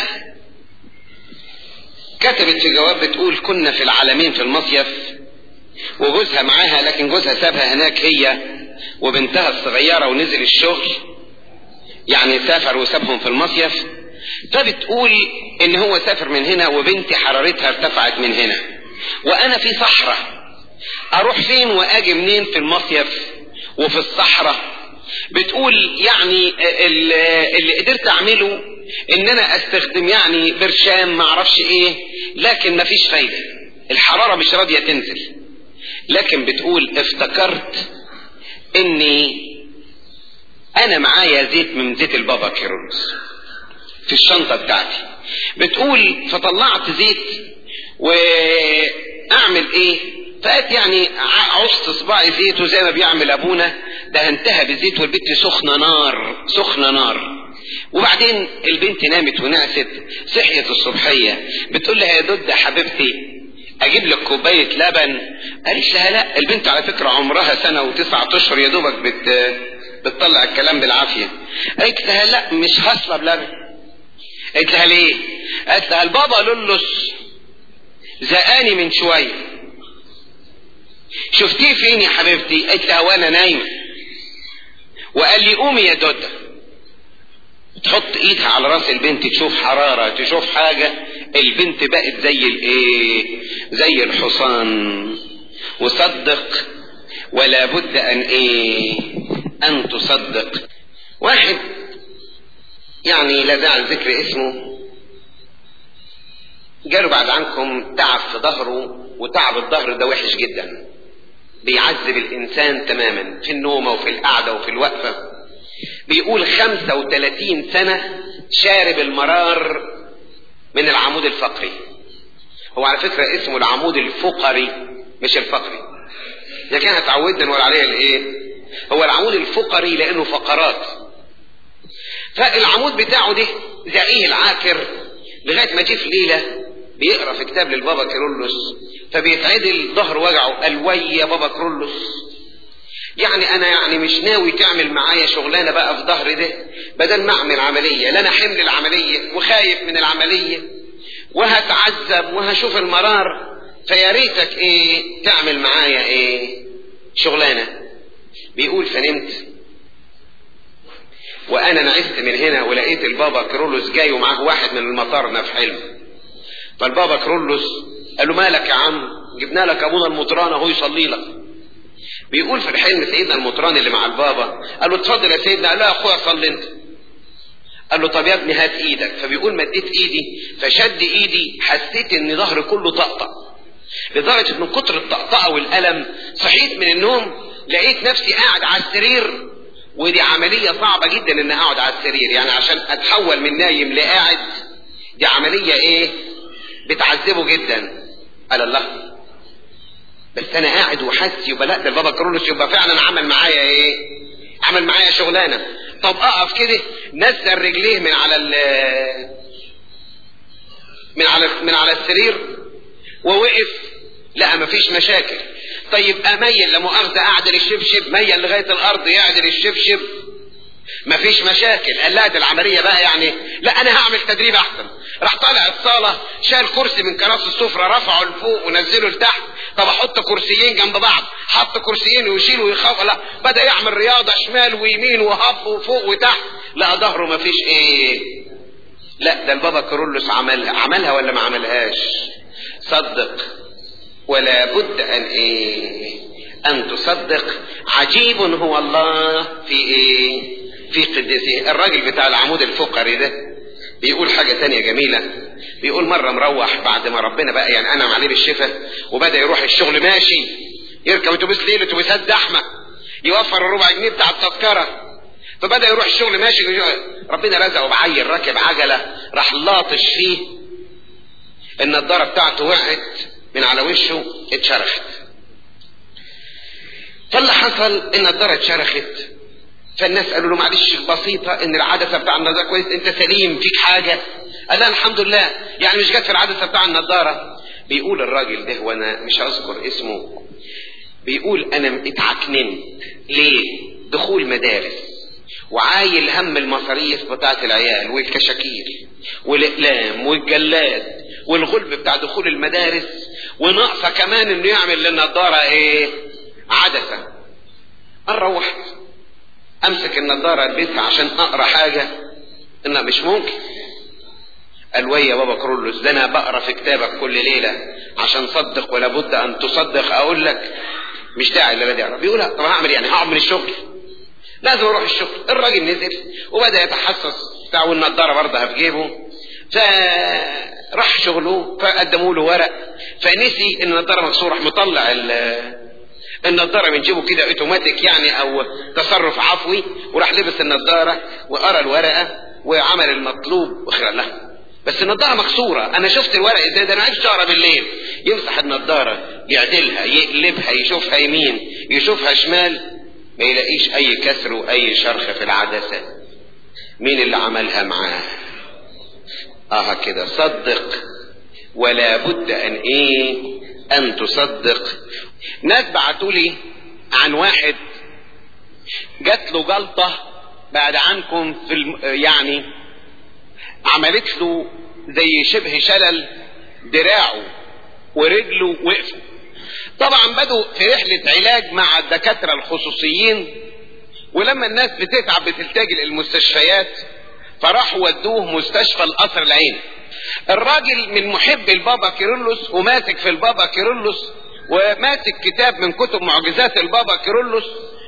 كتبت في جواب بتقول كنا في العالمين في المصيف وجوزها معاها لكن جوزها سابها هناك هي وبنتها الصغيرة ونزل الشغل يعني سافر وسابهم في المصيف فبتقول ان هو سافر من هنا وبنتي حرارتها ارتفعت من هنا وانا في صحراء اروح فين واجي منين في المصيف وفي الصحراء بتقول يعني اللي قدرت اعمله ان انا استخدم يعني برشام معرفش ايه لكن مفيش فايدة الحرارة مش راضية تنزل لكن بتقول افتكرت اني انا معايا زيت من زيت البابا كيرلس في الشنطة بتاعتي بتقول فطلعت زيت واعمل ايه فقالت يعني عصت صباعي زيت وزي ما بيعمل ابونا دهنتها بزيت والبنت سخنة نار سخنة نار وبعدين البنت نامت ونعست صحيت الصبحية بتقول لها يا دود حبيبتي اجيب لك كوباية لبن قالت لها لا البنت على فكرة عمرها سنة وتسعة اشهر يا دوبك بت بتطلع الكلام بالعافية قالت لها لا مش هشرب لبن قالت لها ليه قالت لها البابا لولس زقاني من شوية شفتيه فين يا حبيبتي قالت لها وانا نايمة وقال لي قومي يا دودة تحط ايدها على راس البنت تشوف حرارة تشوف حاجة البنت بقت زي الايه زي الحصان وصدق ولا بد ان ايه ان تصدق واحد يعني لا داعي لذكر اسمه جاله بعد عنكم تعب في ظهره وتعب الظهر ده وحش جدا بيعذب الانسان تماما في النومه وفي القعده وفي الوقفه بيقول 35 سنه شارب المرار من العمود الفقري هو على فكره اسمه العمود الفقري مش الفقري لكن احنا اتعودنا نقول عليه الايه هو العمود الفقري لانه فقرات فالعمود بتاعه ده زقيه العاكر لغايه ما جه في ليله بيقرا في كتاب للبابا كيرلس فبيتعدل ظهر وجعه قال وي يا بابا كيرلس يعني انا يعني مش ناوي تعمل معايا شغلانه بقى في ظهري ده بدل ما اعمل عمليه لا انا حمل العمليه وخايف من العمليه وهتعذب وهشوف المرار فيا ريتك ايه تعمل معايا ايه شغلانه بيقول فنمت وانا نعست من هنا ولقيت البابا كرولوس جاي ومعاه واحد من المطارنا في حلم فالبابا كرولوس قال له مالك يا عم جبنا لك ابونا المطران اهو يصلي لك بيقول في الحلم سيدنا المطران اللي مع البابا قال له اتفضل يا سيدنا قال له يا اخويا صلي انت قال له طب يا ابني هات ايدك فبيقول مديت ايدي فشد ايدي حسيت ان ظهري كله طقطق لدرجه من كتر الطقطقه والالم صحيت من النوم لقيت نفسي قاعد على السرير ودي عمليه صعبه جدا ان اقعد على السرير يعني عشان اتحول من نايم لقاعد دي عمليه ايه بتعذبه جدا قال الله بس انا قاعد وحاسس يبقى لا ده البابا كرولوس يبقى فعلا عمل معايا ايه عمل معايا شغلانه طب اقف كده نزل رجليه من على ال من على من على السرير ووقف لا مفيش مشاكل طيب اميل لا مؤاخذه اعدل الشبشب ميل لغايه الارض يعدل الشبشب مفيش مشاكل قال لا ده العمليه بقى يعني لا انا هعمل تدريب احسن راح طالع الصاله شال كرسي من كراسي السفره رفعه لفوق ونزله لتحت طب احط كرسيين جنب بعض حط كرسيين ويشيل ويخاف لا بدا يعمل رياضه شمال ويمين وهب وفوق وتحت لا ظهره مفيش ايه لا ده البابا كرولوس عملها عملها ولا ما عملهاش صدق ولا بد ان ايه ان تصدق عجيب هو الله في ايه في قدسه الراجل بتاع العمود الفقري ده بيقول حاجة تانية جميلة بيقول مرة مروح بعد ما ربنا بقى يعني أنا عليه بالشفاء وبدأ يروح الشغل ماشي يركب اتوبيس ليل اتوبيسات زحمة يوفر الربع جنيه بتاع التذكرة فبدأ يروح الشغل ماشي ربنا رزقه بعيل راكب عجلة راح لاطش فيه النضارة بتاعته وقعت من على وشه اتشرخت فاللي حصل النضارة اتشرخت فالناس قالوا له معلش بسيطة ان العدسة بتاع النضارة كويس انت سليم فيك حاجة قال لا الحمد لله يعني مش جت في العدسة بتاع النضارة بيقول الراجل ده وانا مش هذكر اسمه بيقول انا اتعكننت ليه دخول مدارس وعايل هم المصاريف بتاعت العيال والكشاكيل والاقلام والجلاد والغلب بتاع دخول المدارس وناقصه كمان انه يعمل للنضاره ايه عدسه انا روحت امسك النضاره البسها عشان اقرا حاجه انها مش ممكن قال ويا يا بابا كرولوس ده انا بقرا في كتابك كل ليله عشان صدق ولا بد ان تصدق اقول لك مش داعي اللي داعي بيقول طب هعمل يعني هقعد من الشغل لازم اروح الشغل الراجل نزل وبدا يتحسس بتاع والنضاره برضه في جيبه فراح شغله فقدموا له ورق فنسي ان النضاره مكسوره راح مطلع النضاره من جيبه كده اوتوماتيك يعني او تصرف عفوي وراح لبس النضاره وقرا الورقه وعمل المطلوب وخير له بس النضاره مكسوره انا شفت الورق ازاي ده انا عايز اقرا بالليل يمسح النضاره يعدلها يقلبها يشوفها يمين يشوفها شمال ما يلاقيش اي كسر واي شرخ في العدسه مين اللي عملها معاه اه كده صدق ولا بد ان ايه ان تصدق ناس بعتوا لي عن واحد جات له جلطه بعد عنكم في الم... يعني عملت له زي شبه شلل دراعه ورجله وقفوا طبعا بدوا في رحلة علاج مع الدكاترة الخصوصيين ولما الناس بتتعب بتلتجئ للمستشفيات فراحوا ودوه مستشفى القصر العيني الراجل من محب البابا كيرلس وماسك في البابا كيرلس وماسك كتاب من كتب معجزات البابا كيرلس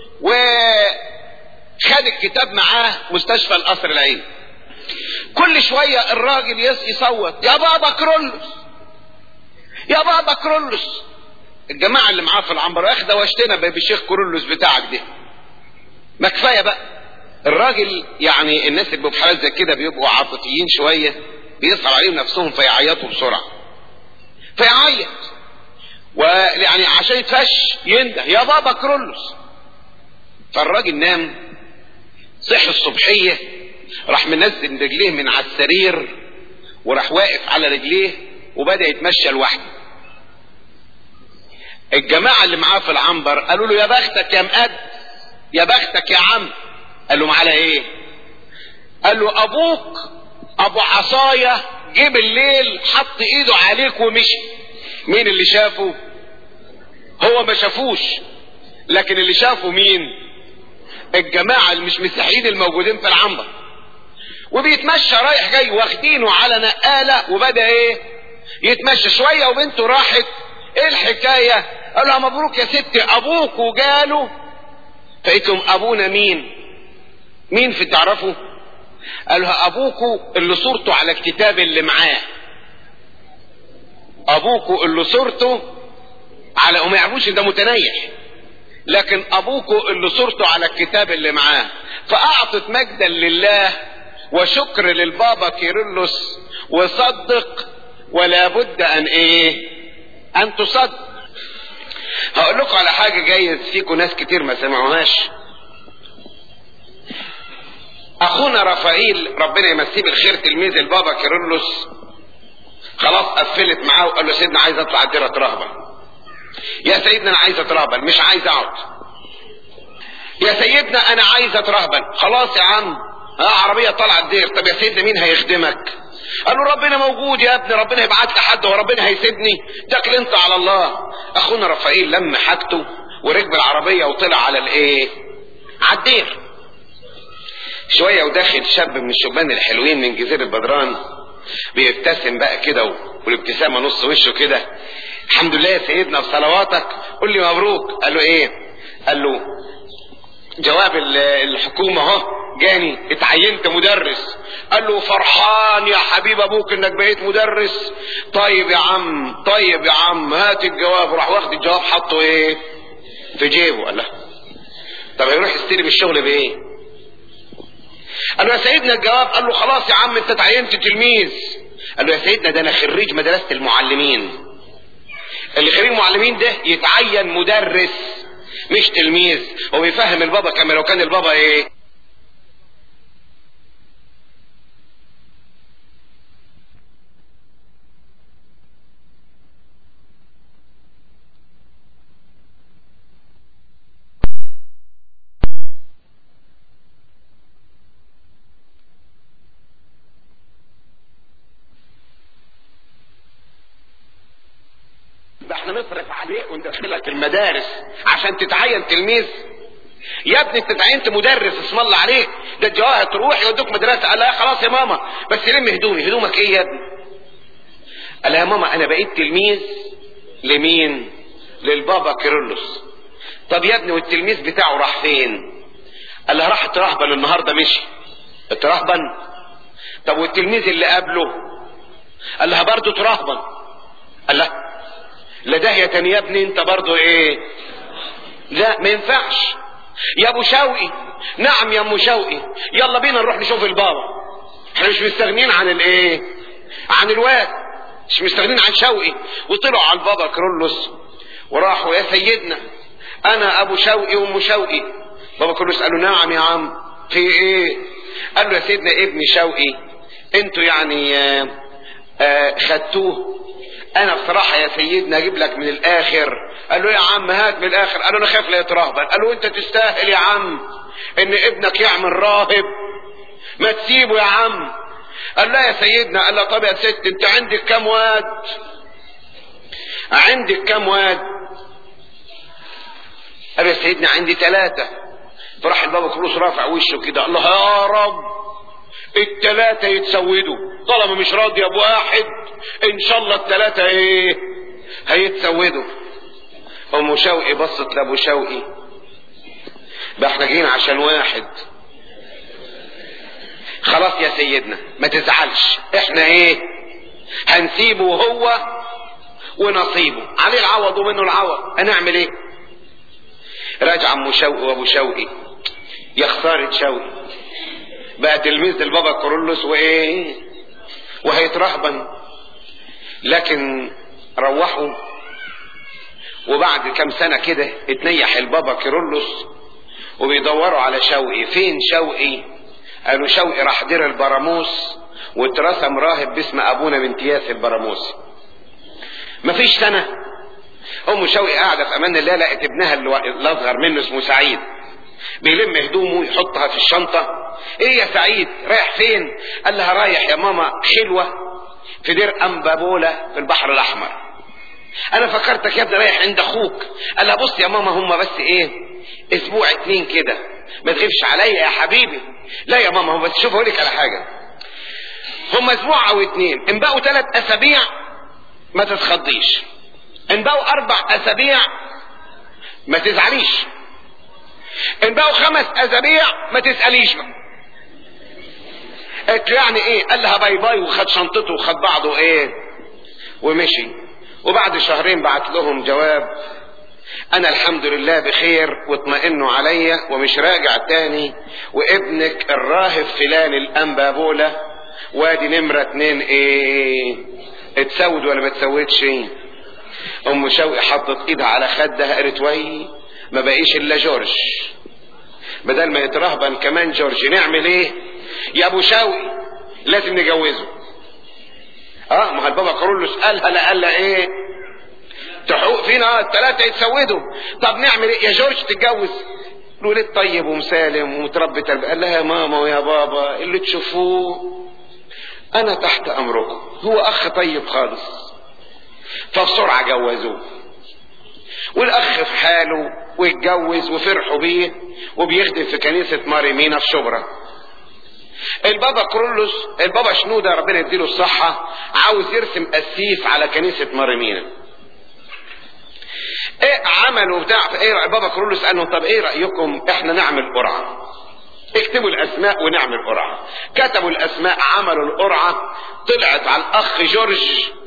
وخد الكتاب معاه مستشفى القصر العيني كل شوية الراجل يصوت يا بابا كرولس يا بابا كرولس الجماعة اللي معاه في العنبر اخده واشتنا بالشيخ كرولس بتاعك ده ما كفاية بقى الراجل يعني الناس اللي في حالات زي كده بيبقوا عاطفيين شوية بيصعب عليهم نفسهم فيعيطوا بسرعة فيعيط ويعني عشان يتفش ينده يا بابا كرولس فالراجل نام صحي الصبحية راح منزل رجليه من على السرير وراح واقف على رجليه وبدأ يتمشى لوحده الجماعة اللي معاه في العنبر قالوا له يا بختك يا مقد يا بختك يا عم قال لهم على ايه قال له ابوك ابو عصاية جه بالليل حط ايده عليك ومشي مين اللي شافه هو ما شافوش لكن اللي شافه مين الجماعة اللي مش مسيحيين الموجودين في العنبر وبيتمشى رايح جاي واخدينه على نقالة وبدأ ايه يتمشى شوية وبنته راحت ايه الحكاية قال لها مبروك يا ستي ابوك وجاله فقلتهم ابونا مين مين في تعرفوا قال لها ابوكوا اللي صورته على الكتاب اللي معاه ابوكوا اللي صورته على وما يعرفوش ده متنيح لكن ابوكوا اللي صورته على الكتاب اللي معاه فاعطت مجدا لله وشكر للبابا كيرلس وصدق ولا بد ان ايه ان تصدق هقول لكم على حاجه جايز فيكم ناس كتير ما سمعوهاش اخونا رفائيل ربنا يمسيه بالخير تلميذ البابا كيرلس خلاص قفلت معاه وقال له سيدنا عايز اطلع الديره اترهبن يا سيدنا انا عايز اترهبن مش عايز اقعد يا سيدنا انا عايز اترهبن خلاص يا عم اه عربيه طالعه الدير طب يا سيدنا مين هيخدمك قال له ربنا موجود يا ابني ربنا يبعت لي حد وربنا هيسيبني تاكل انت على الله اخونا رفائيل لم حاجته وركب العربيه وطلع على الايه على الدير شويه وداخل شاب من الشبان الحلوين من جزيره بدران بيبتسم بقى كده والابتسامه نص وشه كده الحمد لله يا سيدنا بصلواتك قول لي مبروك قال له ايه قال له جواب الحكومه اهو جاني اتعينت مدرس قال له فرحان يا حبيب ابوك انك بقيت مدرس طيب يا عم طيب يا عم هات الجواب راح واخد الجواب حطه ايه في جيبه قال له طب هيروح يستلم الشغل بايه قال له يا سيدنا الجواب قال له خلاص يا عم انت اتعينت تلميذ قال له يا سيدنا ده انا خريج مدرسه المعلمين اللي خريج المعلمين ده يتعين مدرس مش تلميذ هو بيفهم البابا كما لو كان البابا ايه احنا نصرف عليك وندخلك المدارس عشان تتعين تلميذ يا ابني انت اتعينت مدرس اسم الله عليك ده الجواهر تروح يودوك مدرسه قال لها خلاص يا ماما بس لم هدومي هدومك ايه يا ابني قال لها يا ماما انا بقيت تلميذ لمين للبابا كيرلس طب يا ابني والتلميذ بتاعه راح فين قال لها راح اترهبن النهارده مشي اترهبن طب والتلميذ اللي قبله قال لها برضه اترهبن قال لها لا ده يا تاني يا ابني انت برضه ايه لا ما ينفعش يا ابو شوقي نعم يا ام شوقي يلا بينا نروح نشوف البابا احنا مش مستغنيين عن الايه عن الواد مش مستغنيين عن شوقي وطلعوا على البابا كرولوس وراحوا يا سيدنا انا ابو شوقي وام شوقي بابا كرولوس قال له نعم يا عم في ايه قال له يا سيدنا ابني شوقي انتوا يعني آه آه خدتوه انا بصراحة يا سيدنا اجيب لك من الاخر قال له يا عم هات من الاخر قال له انا خايف لا يترهبن قال له انت تستاهل يا عم ان ابنك يعمل راهب ما تسيبه يا عم قال لا يا سيدنا قال له طب يا ست انت عندك كم واد عندك كم واد قال يا سيدنا عندي ثلاثة فراح البابا كرولوس رافع وشه كده الله يا رب التلاتة يتسودوا طالما مش راضي بواحد ان شاء الله التلاتة ايه هيتسودوا ام شوقي بصت لابو شوقي بقى احنا جايين عشان واحد خلاص يا سيدنا ما تزعلش احنا ايه هنسيبه هو ونصيبه عليه العوض ومنه العوض هنعمل ايه راجع ام شوقي وابو شوقي يا خسارة شوقي بقى تلميذ البابا كورولوس وايه وهيترهبن لكن روحوا وبعد كم سنة كده اتنيح البابا كيرلس وبيدوروا على شوقي فين شوقي قالوا شوقي راح دير البراموس واترسم راهب باسم ابونا بنتياس البراموس مفيش سنة ام شوقي قاعدة في امان الله لقت ابنها الاصغر منه اسمه سعيد بيلم هدومه يحطها في الشنطة ايه يا سعيد رايح فين قال لها رايح يا ماما خلوة في دير امبابولة في البحر الاحمر انا فكرتك يا ابني رايح عند اخوك قال لها بص يا ماما هم بس ايه اسبوع اتنين كده ما تغيبش عليا يا حبيبي لا يا ماما هم بس شوف اقول لك على حاجه هم اسبوع او اتنين ان بقوا ثلاث اسابيع ما تتخضيش ان بقوا اربع اسابيع ما تزعليش ان بقوا خمس اسابيع ما تساليش قلت يعني ايه قال لها باي باي وخد شنطته وخد بعضه ايه ومشي وبعد شهرين بعت لهم جواب انا الحمد لله بخير واطمئنوا عليا ومش راجع تاني وابنك الراهب فلان الانبابولة وادي نمرة اتنين ايه اتسود ولا ما اتسودش ام شوقي حطت ايدها على خدها قالت وي ما بقيش الا جورج بدل ما يترهبن كمان جورج نعمل ايه يا ابو شوقي لازم نجوزه اه ما البابا كارولوس قالها لا قال ايه تحقوق فينا الثلاثة يتسودوا طب نعمل ايه يا جورج تتجوز الولد طيب ومسالم ومتربي تربية قال لها يا ماما ويا بابا اللي تشوفوه انا تحت امركم هو اخ طيب خالص فبسرعة جوزوه والاخ في حاله واتجوز وفرحوا بيه وبيخدم في كنيسة ماريمينا في شبرا البابا كرولوس البابا شنودة ربنا يديله الصحة عاوز يرسم قسيس على كنيسة ماريمينا ايه عملوا بتاع ايه بابا كرولوس قال لهم طب ايه رأيكم احنا نعمل قرعة اكتبوا الاسماء ونعمل قرعة كتبوا الاسماء عملوا القرعة طلعت على الاخ جورج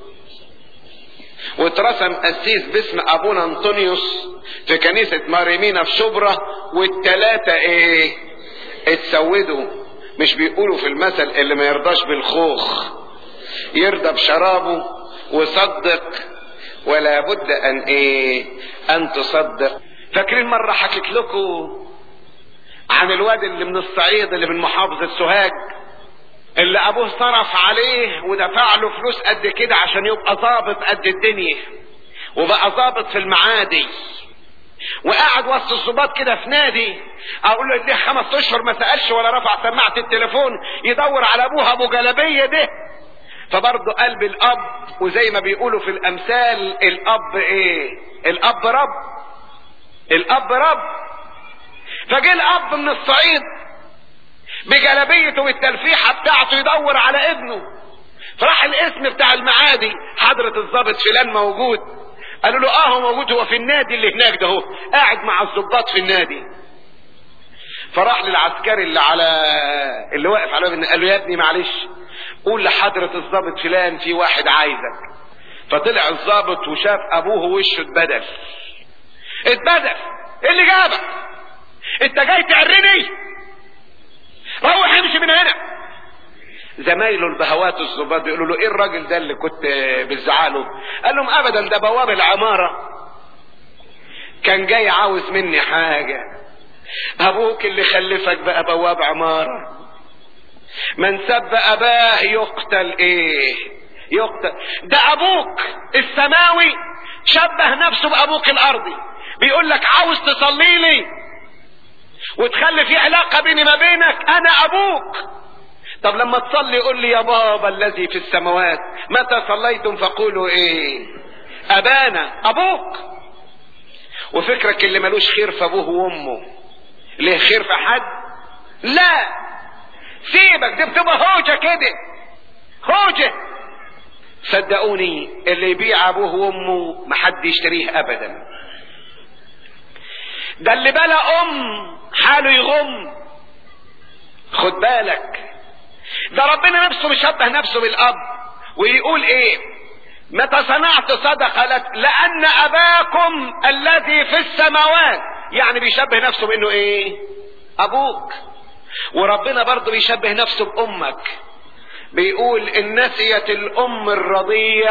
واترسم قسيس باسم ابونا انطونيوس في كنيسة ماريمينا في شبرا والتلاتة ايه اتسودوا مش بيقولوا في المثل اللي ما يرضاش بالخوخ يرضى بشرابه وصدق ولا بد ان ايه ان تصدق فاكرين مرة حكيت لكم عن الواد اللي من الصعيد اللي من محافظة سوهاج اللي ابوه صرف عليه ودفع له فلوس قد كده عشان يبقى ظابط قد الدنيا وبقى ظابط في المعادي وقاعد وسط الظباط كده في نادي اقول له اديه خمس اشهر ما سالش ولا رفع سماعه التليفون يدور على ابوها ابو جلبيه ده فبرضه قلب الاب وزي ما بيقولوا في الامثال الاب ايه الاب رب الاب رب فجه الاب من الصعيد بجلبيته والتلفيحة بتاعته يدور على ابنه فراح الاسم بتاع المعادي حضرة الضابط فلان موجود قالوا له اه هو موجود هو في النادي اللي هناك ده هو قاعد مع الضباط في النادي فراح للعسكري اللي على اللي واقف على الباب قال له يا ابني معلش قول لحضرة الضابط فلان في واحد عايزك فطلع الضابط وشاف ابوه وشه اتبدل اتبدل ايه اللي جابك انت جاي تعرني روح امشي من هنا زمايله البهوات الظباط بيقولوا له ايه الراجل ده اللي كنت بتزعله قال لهم ابدا ده بواب العمارة كان جاي عاوز مني حاجة ابوك اللي خلفك بقى بواب عمارة من سب اباه يقتل ايه يقتل ده ابوك السماوي شبه نفسه بابوك الارضي بيقول لك عاوز تصلي لي وتخلي في علاقة بيني ما بينك انا ابوك طب لما تصلي قول لي يا بابا الذي في السماوات متى صليتم فقولوا ايه ابانا ابوك وفكرك اللي ملوش خير في ابوه وامه ليه خير في حد لا سيبك دي بتبقى هوجة كده هوجة صدقوني اللي يبيع ابوه وامه محد يشتريه ابدا ده اللي بلا ام حاله يغم خد بالك ده ربنا نفسه مشبه نفسه بالاب ويقول ايه متى صنعت صدقة لك لأن أباكم الذي في السماوات يعني بيشبه نفسه بأنه إيه أبوك وربنا برضه بيشبه نفسه بأمك بيقول إن نسيت الأم الرضيع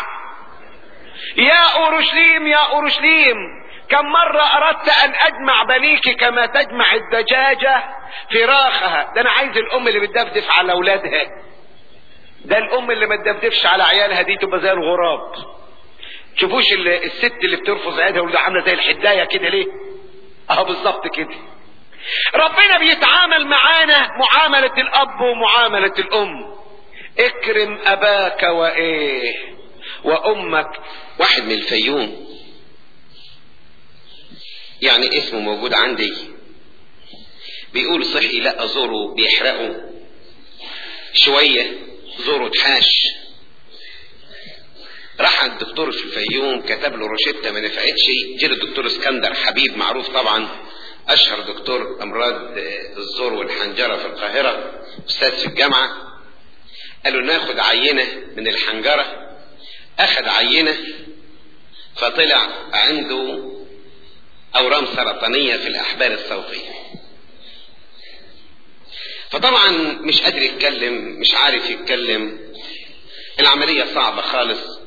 يا أورشليم يا أورشليم كم مرة أردت أن أجمع بنيك كما تجمع الدجاجة فراخها ده أنا عايز الأم اللي بتدفدف على أولادها ده الام اللي ما تدفدفش على عيالها دي تبقى زي الغراب تشوفوش الست اللي بترفض عيالها ولدها عامله زي الحدايه كده ليه اهو بالظبط كده ربنا بيتعامل معانا معامله الاب ومعامله الام اكرم اباك وايه وامك واحد من الفيوم يعني اسمه موجود عندي بيقول صحي لا ازوره بيحرقه شويه زوره اتحاش راح عند الدكتور في الفيوم كتب له روشته ما نفعتش جه الدكتور اسكندر حبيب معروف طبعا اشهر دكتور امراض الزور والحنجره في القاهره استاذ في الجامعه قال له ناخد عينه من الحنجره اخذ عينه فطلع عنده اورام سرطانيه في الاحبال الصوتيه فطبعا مش قادر يتكلم مش عارف يتكلم العملية صعبة خالص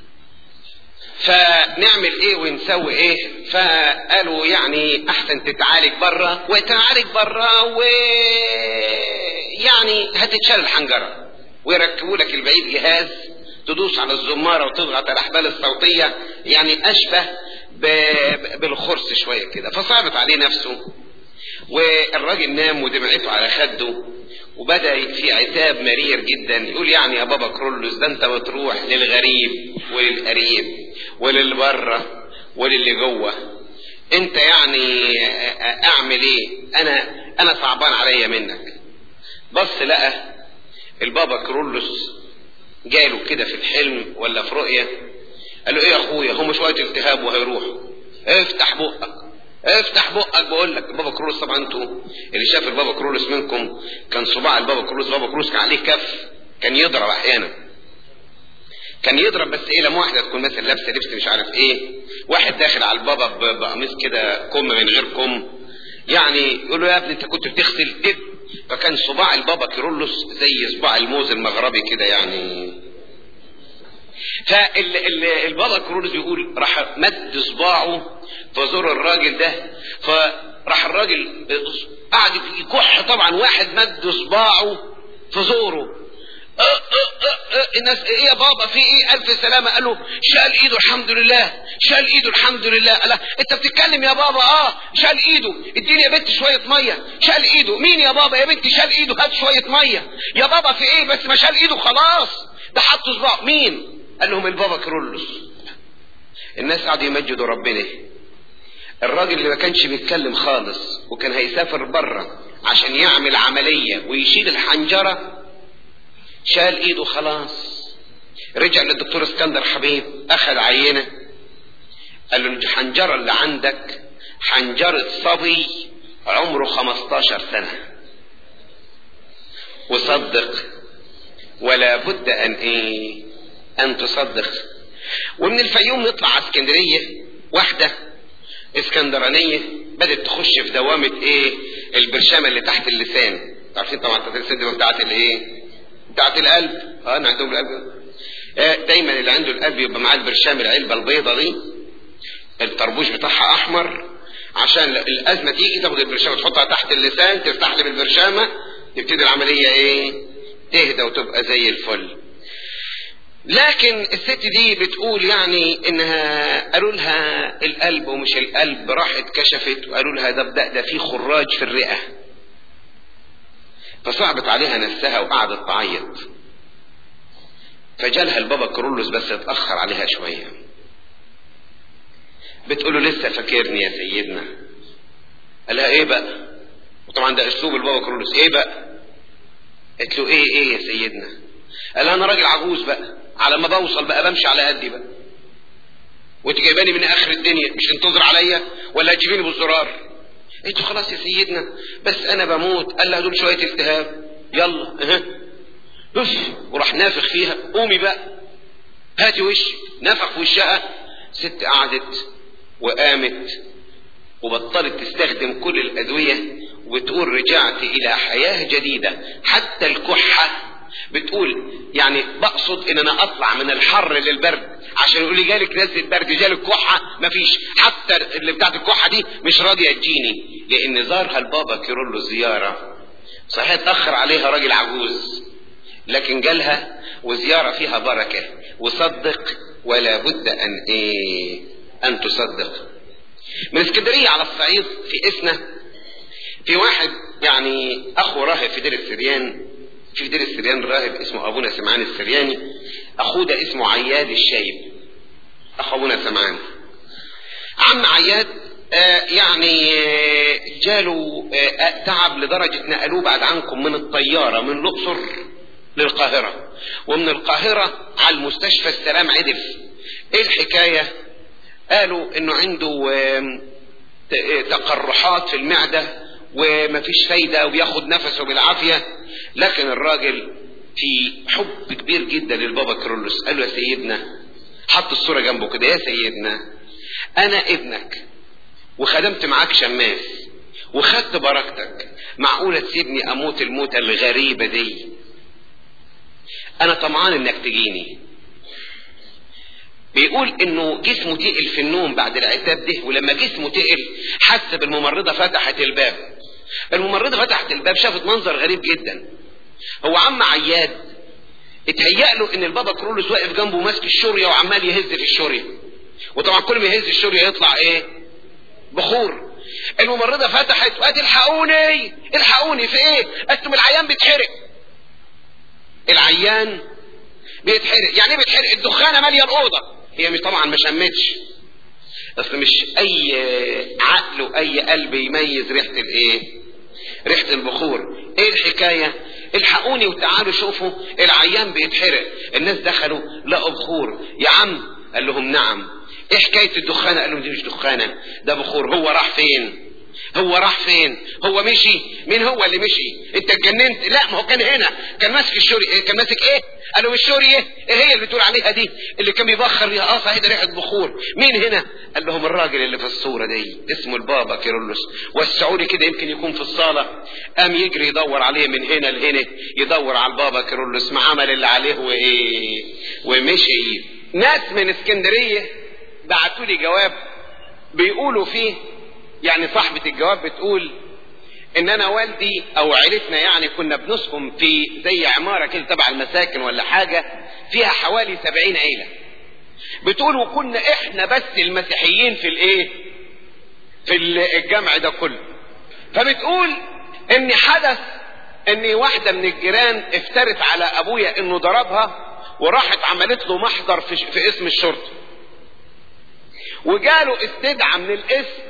فنعمل ايه ونسوي ايه فقالوا يعني احسن تتعالج بره وتعالج بره و يعني هتتشال الحنجرة ويركبوا لك البعيد جهاز تدوس على الزمارة وتضغط على الاحبال الصوتية يعني اشبه ب... بالخرس شوية كده فصعبت عليه نفسه والراجل نام ودمعته على خده وبدا في عتاب مرير جدا يقول يعني يا بابا كرولوس ده انت بتروح للغريب وللقريب وللي بره وللي جوه انت يعني اعمل ايه انا انا صعبان عليا منك بص لقى البابا كرولوس جاله كده في الحلم ولا في رؤيه قال له ايه يا اخويا هم شويه التهاب وهيروحوا افتح بقك افتح بقك بقول لك البابا كرولوس طبعا انتوا اللي شاف البابا كرولوس منكم كان صباع البابا كرولوس البابا كرولوس كان عليه كف كان يضرب احيانا كان يضرب بس ايه لما واحده تكون مثلا لابسه لبس مش عارف ايه واحد داخل على البابا بقميص كده كم من غير كم يعني يقول له يا ابني انت كنت بتغسل ايه فكان صباع البابا كيرلس زي صباع الموز المغربي كده يعني فالبابا كرولوس بيقول راح مد صباعه فزور الراجل ده فراح الراجل قعد يكح طبعا واحد مد صباعه في زوره أه أه أه الناس ايه يا بابا في ايه الف سلامه قال له شال ايده الحمد لله شال ايده الحمد لله قال انت بتتكلم يا بابا اه شال ايده اديني يا بنت شويه ميه شال ايده مين يا بابا يا بنتي شال ايده هات شويه ميه يا بابا في ايه بس ما شال ايده خلاص ده حط صباعه مين قال لهم البابا كرولوس الناس قعدوا يمجدوا ربنا الراجل اللي ما كانش بيتكلم خالص وكان هيسافر بره عشان يعمل عملية ويشيل الحنجرة شال ايده خلاص رجع للدكتور اسكندر حبيب اخذ عينة قال له الحنجرة اللي عندك حنجرة صبي عمره 15 سنة وصدق ولا بد ان ايه ان تصدق ومن الفيوم نطلع على اسكندرية واحدة اسكندرانية بدأت تخش في دوامة ايه البرشامة اللي تحت اللسان عارفين طبعا تحت اللسان دي بتاعت الايه بتاعت القلب اه انا عندهم القلب آه دايما اللي عنده القلب يبقى معاه البرشام العلبة البيضة دي الطربوش بتاعها احمر عشان الازمة تيجي تاخد البرشامة تحطها تحت اللسان تفتح لي بالبرشامة تبتدي العملية ايه تهدى وتبقى زي الفل لكن الست دي بتقول يعني انها قالوا لها القلب ومش القلب راحت كشفت وقالوا لها ده ده, ده في خراج في الرئه فصعبت عليها نفسها وقعدت تعيط فجالها البابا كرولوس بس اتاخر عليها شويه بتقول له لسه فاكرني يا سيدنا قال لها ايه بقى طبعا ده اسلوب البابا كرولوس ايه بقى قلت له ايه ايه يا سيدنا قال انا راجل عجوز بقى على ما بوصل بقى بمشي على قدي بقى وانت جايباني من اخر الدنيا مش تنتظر عليا ولا هتجيبيني بالزرار قلت له خلاص يا سيدنا بس انا بموت قال لها دول شويه التهاب يلا اه اف وراح نافخ فيها قومي بقى هاتي وشي نفخ في وشها ست قعدت وقامت وبطلت تستخدم كل الادويه وبتقول رجعت الى حياه جديده حتى الكحه بتقول يعني بقصد ان انا اطلع من الحر للبرد عشان يقول لي جالك نزله برد جالك كحه مفيش حتى اللي بتاعت الكحه دي مش راضيه تجيني لان زارها البابا كيرلو زياره صحيح اتاخر عليها راجل عجوز لكن جالها وزياره فيها بركه وصدق ولا بد ان ايه ان تصدق من اسكندريه على الصعيد في اسنا في واحد يعني اخو راهب في دير السريان في دير السريان راهب اسمه ابونا سمعان السرياني اخوه ده اسمه عياد الشايب اخو ابونا سمعان عم عياد آه يعني آه جاله آه تعب لدرجة نقلوه بعد عنكم من الطيارة من الأقصر للقاهرة ومن القاهرة على المستشفى السلام عدل ايه الحكاية قالوا انه عنده تقرحات في المعدة ومفيش فايدة وبياخد نفسه بالعافية لكن الراجل في حب كبير جدا للبابا كرولوس قال له يا سيدنا حط الصورة جنبه كده يا سيدنا انا ابنك وخدمت معاك شماس وخدت بركتك معقولة تسيبني اموت الموتة الغريبة دي انا طمعان انك تجيني بيقول انه جسمه تقل في النوم بعد العتاب ده ولما جسمه تقل حس بالممرضة فتحت الباب الممرضة فتحت الباب شافت منظر غريب جدا هو عم عياد اتهيأ له ان البابا كرولوس واقف جنبه ماسك الشورية وعمال يهز في الشورية وطبعا كل ما يهز الشورية يطلع ايه بخور الممرضة فتحت وقالت الحقوني الحقوني في ايه انتم العيان بيتحرق العيان بيتحرق يعني ايه بيتحرق الدخانة مالية الأوضة هي مش طبعا ما شمتش اصل مش اي عقل واي قلب يميز ريحة الايه ريحة البخور ايه الحكاية الحقوني وتعالوا شوفوا العيان بيتحرق الناس دخلوا لقوا بخور يا عم قال لهم نعم ايه حكاية الدخانة قال لهم دي مش دخانة ده بخور هو راح فين هو راح فين هو مشي مين هو اللي مشي انت اتجننت لا ما هو كان هنا كان ماسك الشوري كان ماسك ايه قالوا الشوري ايه ايه هي اللي بتقول عليها دي اللي كان بيبخر بيها اه صحيح ده ريحه بخور مين هنا قال لهم الراجل اللي في الصوره دي اسمه البابا كيرلس والسعودي كده يمكن يكون في الصاله قام يجري يدور عليه من هنا لهنا يدور على البابا كيرلس ما عمل اللي عليه وايه ومشي ناس من اسكندريه بعتوا لي جواب بيقولوا فيه يعني صاحبة الجواب بتقول ان انا والدي او عيلتنا يعني كنا بنسكن في زي عمارة كده تبع المساكن ولا حاجة فيها حوالي سبعين عيلة بتقول وكنا احنا بس المسيحيين في الايه في الجمع ده كله فبتقول ان حدث ان واحدة من الجيران افترت على ابويا انه ضربها وراحت عملت له محضر في, في اسم الشرطة وجاله استدعى من الاسم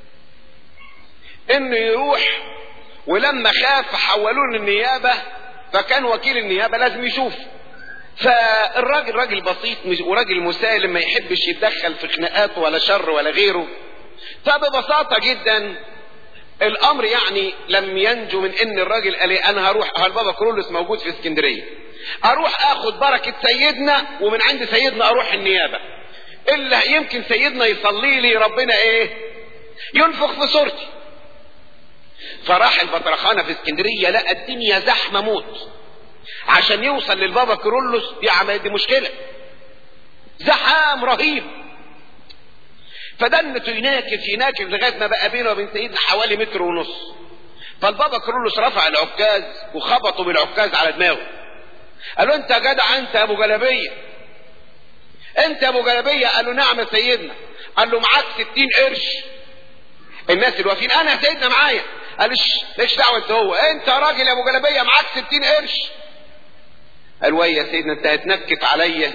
انه يروح ولما خاف حولوه للنيابة فكان وكيل النيابة لازم يشوف فالراجل راجل بسيط وراجل مسالم ما يحبش يتدخل في خناقات ولا شر ولا غيره فببساطة جدا الامر يعني لم ينجو من ان الراجل قال ايه انا هروح البابا كرولس موجود في اسكندرية اروح اخد بركة سيدنا ومن عند سيدنا اروح النيابة الا يمكن سيدنا يصلي لي ربنا ايه ينفخ في صورتي فراح البطرخانة في اسكندرية لقى الدنيا زحمة موت عشان يوصل للبابا كيرلس دي عمل دي مشكلة زحام رهيب فدنته يناكف يناكف لغاية ما بقى بينه وبين سيدنا حوالي متر ونص فالبابا كيرلس رفع العكاز وخبطه بالعكاز على دماغه قال له انت يا جدع انت يا ابو جلبيه انت يا ابو جلبيه قال له نعم يا سيدنا قال له معاك ستين قرش الناس اللي واقفين انا يا سيدنا معايا قال ليش دعوه انت هو انت راجل يا ابو جلبيه معاك ستين قرش قال ويا يا سيدنا انت هتنكت عليا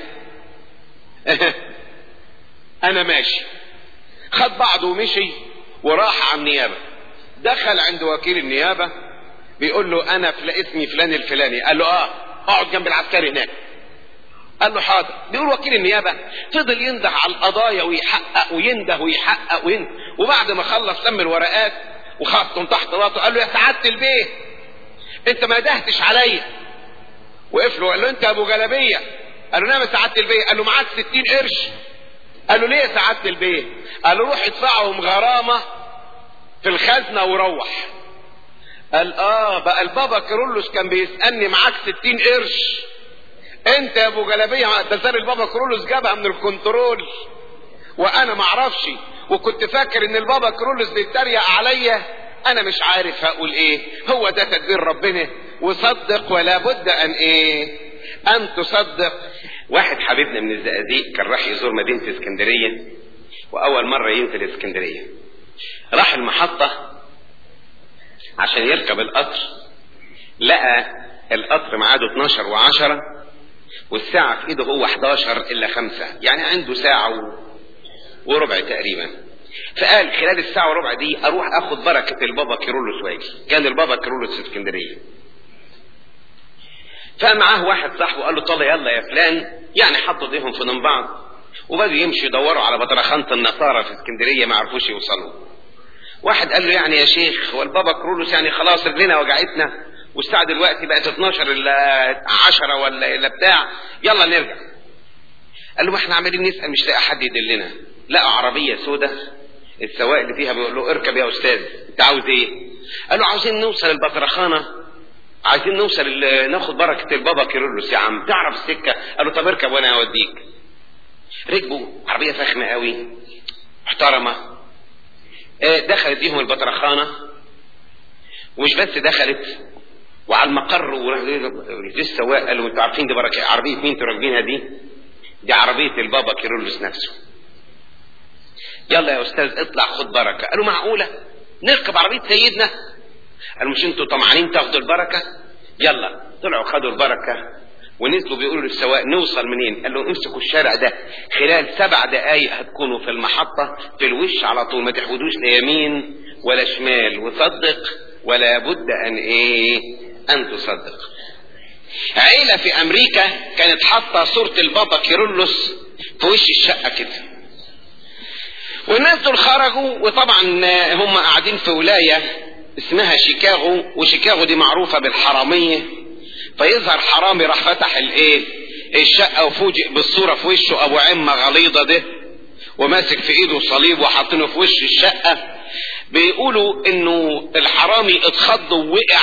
انا ماشي خد بعضه ومشي وراح على النيابه دخل عند وكيل النيابة بيقول له انا فل... اسمي فلان الفلاني قال له اه اقعد جنب العسكري هناك قال له حاضر بيقول وكيل النيابة فضل ينده على القضايا ويحقق وينده ويحقق وينده وبعد ما خلص لم الورقات وخطهم تحت راسه قال له يا سعادة البيه انت ما دهتش عليا وقف له قال له انت يا ابو جلبيه قال له نعم يا سعاده البيه قال له معاك 60 قرش قال له ليه يا سعاده البيه قال له روح ادفعهم غرامه في الخزنه وروح قال اه بقى البابا كيرلس كان بيسالني معاك 60 قرش انت يا ابو جلبيه ده زار البابا كيرلس جابها من الكنترول وانا ما اعرفش وكنت فاكر ان البابا كيرلس بيتريق عليا انا مش عارف هقول ايه هو ده تدبير ربنا وصدق ولا بد ان ايه ان تصدق واحد حبيبنا من الزقازيق كان راح يزور مدينة اسكندرية واول مرة ينزل اسكندرية راح المحطة عشان يركب القطر لقى القطر ميعاده 12 و10 والساعة في ايده هو 11 الا 5 يعني عنده ساعة و... وربع تقريبا فقال خلال الساعة وربع دي اروح اخد بركة البابا كيرلس واجي كان البابا كيرلس في اسكندرية فمعاه واحد صاحبه قال له طلع يلا يا فلان يعني حطوا ايديهم في من بعض وبدوا يمشوا يدوروا على بطرخانة النصارى في اسكندرية ما عرفوش يوصلوا واحد قال له يعني يا شيخ هو البابا كرولوس يعني خلاص رجلنا وجعتنا والساعة دلوقتي بقت 12 الا 10 ولا الا بتاع يلا نرجع قال له ما احنا عمالين نسأل مش لاقي حد يدلنا لقى عربية سودة السواق اللي فيها بيقول له اركب يا استاذ انت عاوز ايه قال له عاوزين نوصل البطرخانة عايزين نوصل ال- ناخد بركة البابا كيرلس يا عم تعرف السكة قال له طب اركب وانا اوديك ركبوا عربية فخمة قوي محترمة آه، دخلت بيهم البطرخانة ومش بس دخلت وعلى المقر وراح السواق قال له انتوا عارفين دي بركة عربية مين تراكبينها دي؟ دي عربية البابا كيرلس نفسه يلا يا استاذ اطلع خد بركة قالوا معقولة نركب عربية سيدنا قالوا مش انتوا طمعانين تاخدوا البركة يلا طلعوا خدوا البركة ونزلوا بيقولوا للسواق نوصل منين قال له امسكوا الشارع ده خلال سبع دقايق هتكونوا في المحطة في الوش على طول ما تحودوش لا يمين ولا شمال وصدق ولا بد ان ايه ان تصدق عيلة في امريكا كانت حاطة صورة البابا كيرلس في وش الشقة كده والناس دول خرجوا وطبعا هم قاعدين في ولاية اسمها شيكاغو وشيكاغو دي معروفة بالحرامية فيظهر حرامي راح فتح الايه الشقة وفوجئ بالصورة في وشه ابو عمة غليظة ده وماسك في ايده صليب وحاطينه في وش الشقة بيقولوا انه الحرامي اتخض ووقع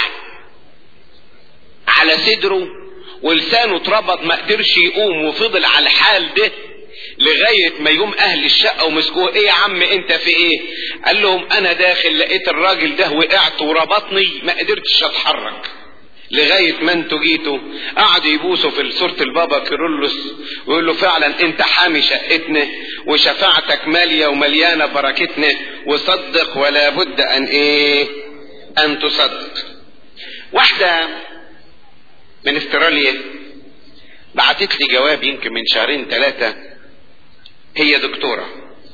على صدره ولسانه اتربط ما قدرش يقوم وفضل على الحال ده لغاية ما يقوم اهل الشقة ومسكوه ايه يا عم انت في ايه قال لهم انا داخل لقيت الراجل ده وقعت وربطني ما قدرتش اتحرك لغاية ما انتوا جيتوا قعدوا يبوسوا في صورة البابا كيرلس ويقول له فعلا انت حامي شقتنا وشفاعتك مالية ومليانة بركتنا وصدق ولا بد ان ايه ان تصدق واحدة من استراليا بعتت لي جواب يمكن من شهرين ثلاثة هي دكتورة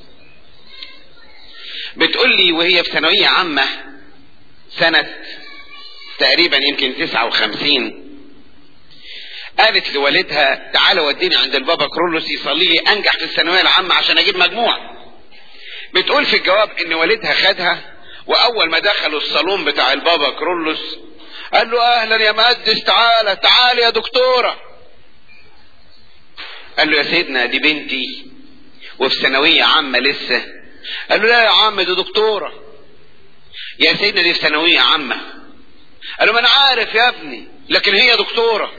بتقول لي وهي في ثانوية عامة سنة تقريبا يمكن تسعة وخمسين قالت لوالدها تعالى وديني عند البابا كرولوس يصلي لي انجح في الثانوية العامة عشان اجيب مجموع بتقول في الجواب ان والدها خدها واول ما دخلوا الصالون بتاع البابا كرولوس قال له اهلا يا مقدس تعالى تعالى يا دكتورة قال له يا سيدنا دي بنتي وفي ثانوية عامة لسه قال له لا يا عم دي دكتورة يا سيدنا دي في ثانوية عامة قال له ما انا عارف يا ابني لكن هي دكتورة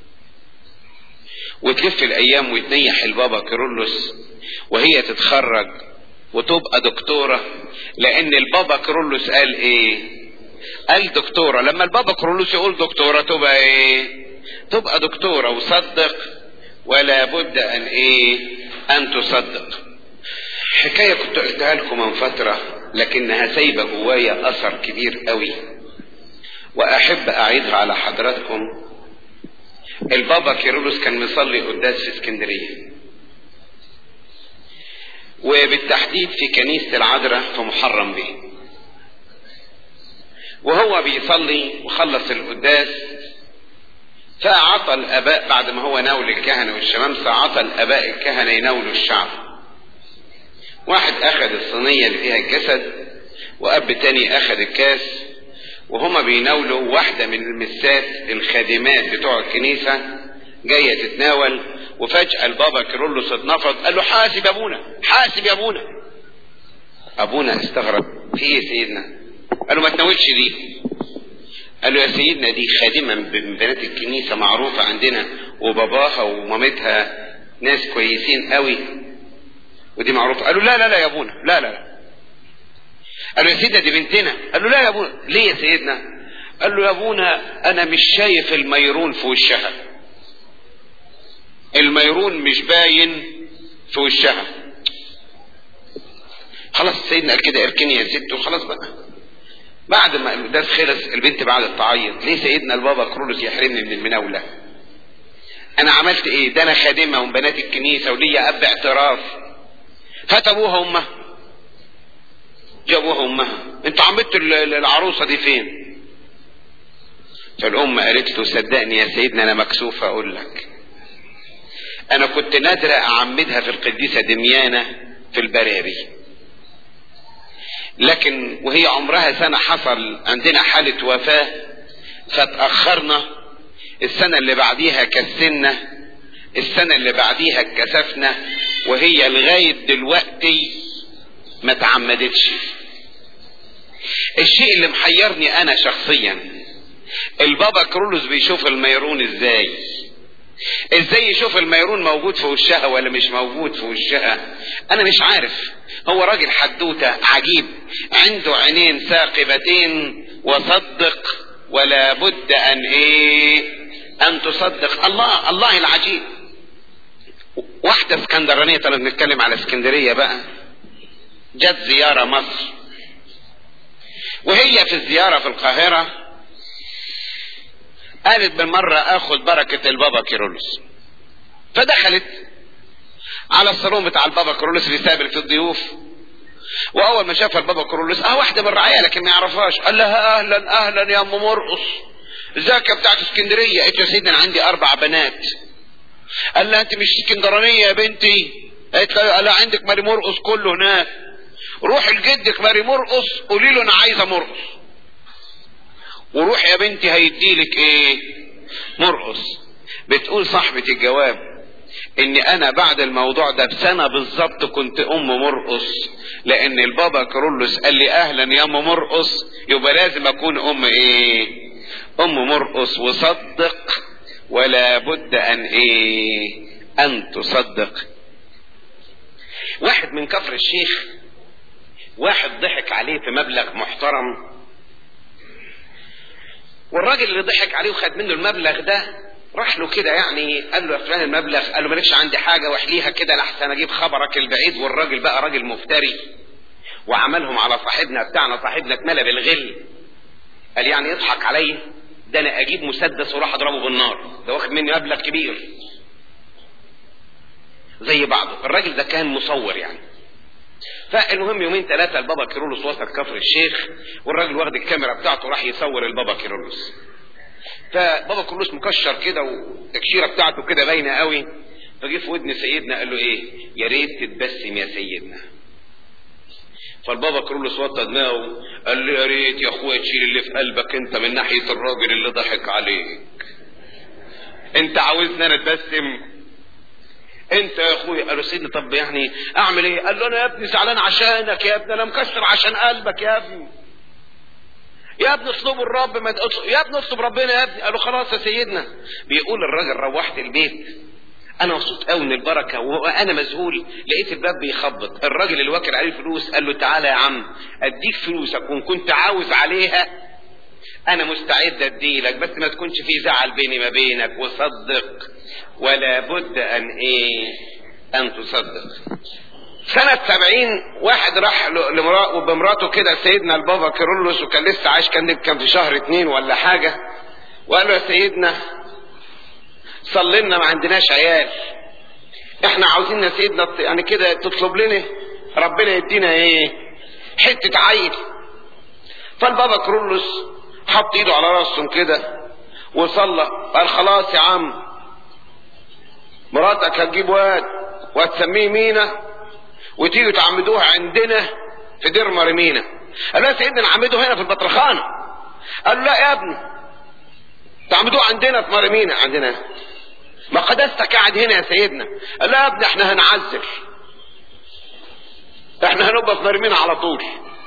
وتلف الايام وتنيح البابا كيرلس وهي تتخرج وتبقى دكتورة لان البابا كيرلس قال ايه قال دكتورة لما البابا كيرلس يقول دكتورة تبقى ايه تبقى دكتورة وصدق ولا بد ان ايه ان تصدق حكاية كنت قلتها لكم من فترة لكنها سايبة جوايا اثر كبير قوي واحب اعيدها على حضراتكم البابا كيرلس كان مصلي قداس في اسكندرية وبالتحديد في كنيسة العذراء في محرم به وهو بيصلي وخلص القداس فأعطى الآباء بعد ما هو ناول الكهنة والشمامسة عطى الآباء الكهنة يناولوا الشعب واحد أخذ الصينية اللي فيها الجسد وأب تاني أخذ الكاس وهما بيناولوا واحدة من المسات الخادمات بتوع الكنيسة جاية تتناول وفجأة البابا كيرلس اتنفض قال له حاسب يا ابونا حاسب يا ابونا ابونا استغرب في ايه يا سيدنا قال له ما تناولش دي قال له يا سيدنا دي خادمة من بنات الكنيسة معروفة عندنا وباباها ومامتها ناس كويسين قوي ودي معروفة قال له لا لا لا يا ابونا لا لا لا قال له يا سيدنا دي بنتنا قال له لا يا ابونا ليه يا سيدنا قال له يا ابونا انا مش شايف الميرون في وشها الميرون مش باين في وشها خلاص سيدنا قال كده اركني يا ست وخلاص بقى بعد ما القداس خلص البنت بعدت تعيط ليه سيدنا البابا كرولوس يحرمني من المناولة انا عملت ايه ده انا خادمة من بنات الكنيسة وليا اب اعتراف هات ابوها وامها جابوها امها انت عملت العروسة دي فين فالام قالت له صدقني يا سيدنا انا مكسوفة اقول لك انا كنت نادرة اعمدها في القديسة دميانة في البراري لكن وهي عمرها سنة حصل عندنا حالة وفاة فتأخرنا السنة اللي بعديها كسنا السنة اللي بعديها اتكسفنا وهي لغاية دلوقتي ما تعمدتش الشيء اللي محيرني انا شخصيا البابا كرولوس بيشوف الميرون ازاي ازاي يشوف الميرون موجود في وشها ولا مش موجود في وشها انا مش عارف هو راجل حدوتة عجيب عنده عينين ثاقبتين وصدق ولا بد ان ايه ان تصدق الله الله العجيب واحدة اسكندرانية طالما بنتكلم على اسكندرية بقى جت زيارة مصر وهي في الزيارة في القاهرة قالت بالمرة اخد بركة البابا كيرلس فدخلت على الصالون بتاع البابا كيرلس بيستقبل في الضيوف واول ما شافها البابا كيرلس اه واحدة من الرعاية لكن ما يعرفهاش قال لها اهلا اهلا يا ام مرقص ازيك يا بتاعت اسكندرية قلت يا سيدنا انا عندي اربع بنات قال لها انت مش اسكندرانية يا بنتي قالت له لا عندك ماري مرقص كله هناك روح لجدك ماري مرقص قولي له انا عايزه مرقص وروح يا بنتي هيديلك ايه مرقص بتقول صاحبة الجواب ان انا بعد الموضوع ده بسنة بالظبط كنت ام مرقص لان البابا كرولوس قال لي اهلا يا ام مرقص يبقى لازم اكون ام ايه ام مرقص وصدق ولا بد ان ايه ان تصدق واحد من كفر الشيخ واحد ضحك عليه في مبلغ محترم والراجل اللي ضحك عليه وخد منه المبلغ ده راح له كده يعني قال له يا فلان المبلغ قال له مالكش عندي حاجة واحليها كده لحسن اجيب خبرك البعيد والراجل بقى راجل مفتري وعملهم على صاحبنا بتاعنا صاحبنا اتملى بالغل قال يعني يضحك عليا ده انا اجيب مسدس وراح اضربه بالنار ده واخد مني مبلغ كبير زي بعضه الراجل ده كان مصور يعني فالمهم يومين ثلاثة البابا كيرلس وصل كفر الشيخ والراجل واخد الكاميرا بتاعته راح يصور البابا كيرلس فبابا كيرلس مكشر كده والتكشيرة بتاعته كده باينة قوي فجه في ودن سيدنا قال له ايه يا ريت تتبسم يا سيدنا فالبابا كيرلس وطى دماغه قال له يا ريت يا اخويا تشيل اللي في قلبك انت من ناحية الراجل اللي ضحك عليك انت عاوزني انا اتبسم انت يا اخويا قال له سيدنا طب يعني اعمل ايه قال له انا يا ابني زعلان عشانك يا ابني انا مكسر عشان قلبك يا ابني يا ابني اطلبوا الرب ما يا ابني اطلب ربنا يا ابني قال له خلاص يا سيدنا بيقول الراجل روحت البيت انا مبسوط قوي من البركه وانا مذهول لقيت الباب بيخبط الراجل اللي واكل عليه فلوس قال له تعالى يا عم اديك فلوسك وان كنت عاوز عليها انا مستعد اديلك بس ما تكونش في زعل بيني ما بينك وصدق ولا بد ان ايه ان تصدق سنة سبعين واحد راح لمراته بمراته كده سيدنا البابا كيرلس وكان لسه عايش كان كان في شهر اتنين ولا حاجة وقال له يا سيدنا صلي لنا ما عندناش عيال احنا عاوزين يا سيدنا يعني كده تطلب لنا ربنا يدينا ايه حتة عيل فالبابا كيرلس حط ايده على راسهم كده وصلى قال خلاص يا عم مراتك هتجيب واد وهتسميه مينا وتيجوا تعمدوها عندنا في دير مرمينا قال له يا سيدنا نعمده هنا في البطرخانه قال له لا يا ابني تعمدوه عندنا في مرمينا عندنا ما قدستك قاعد هنا يا سيدنا قال لا يا ابني احنا هنعزل احنا هنبقى في مرمينا على طول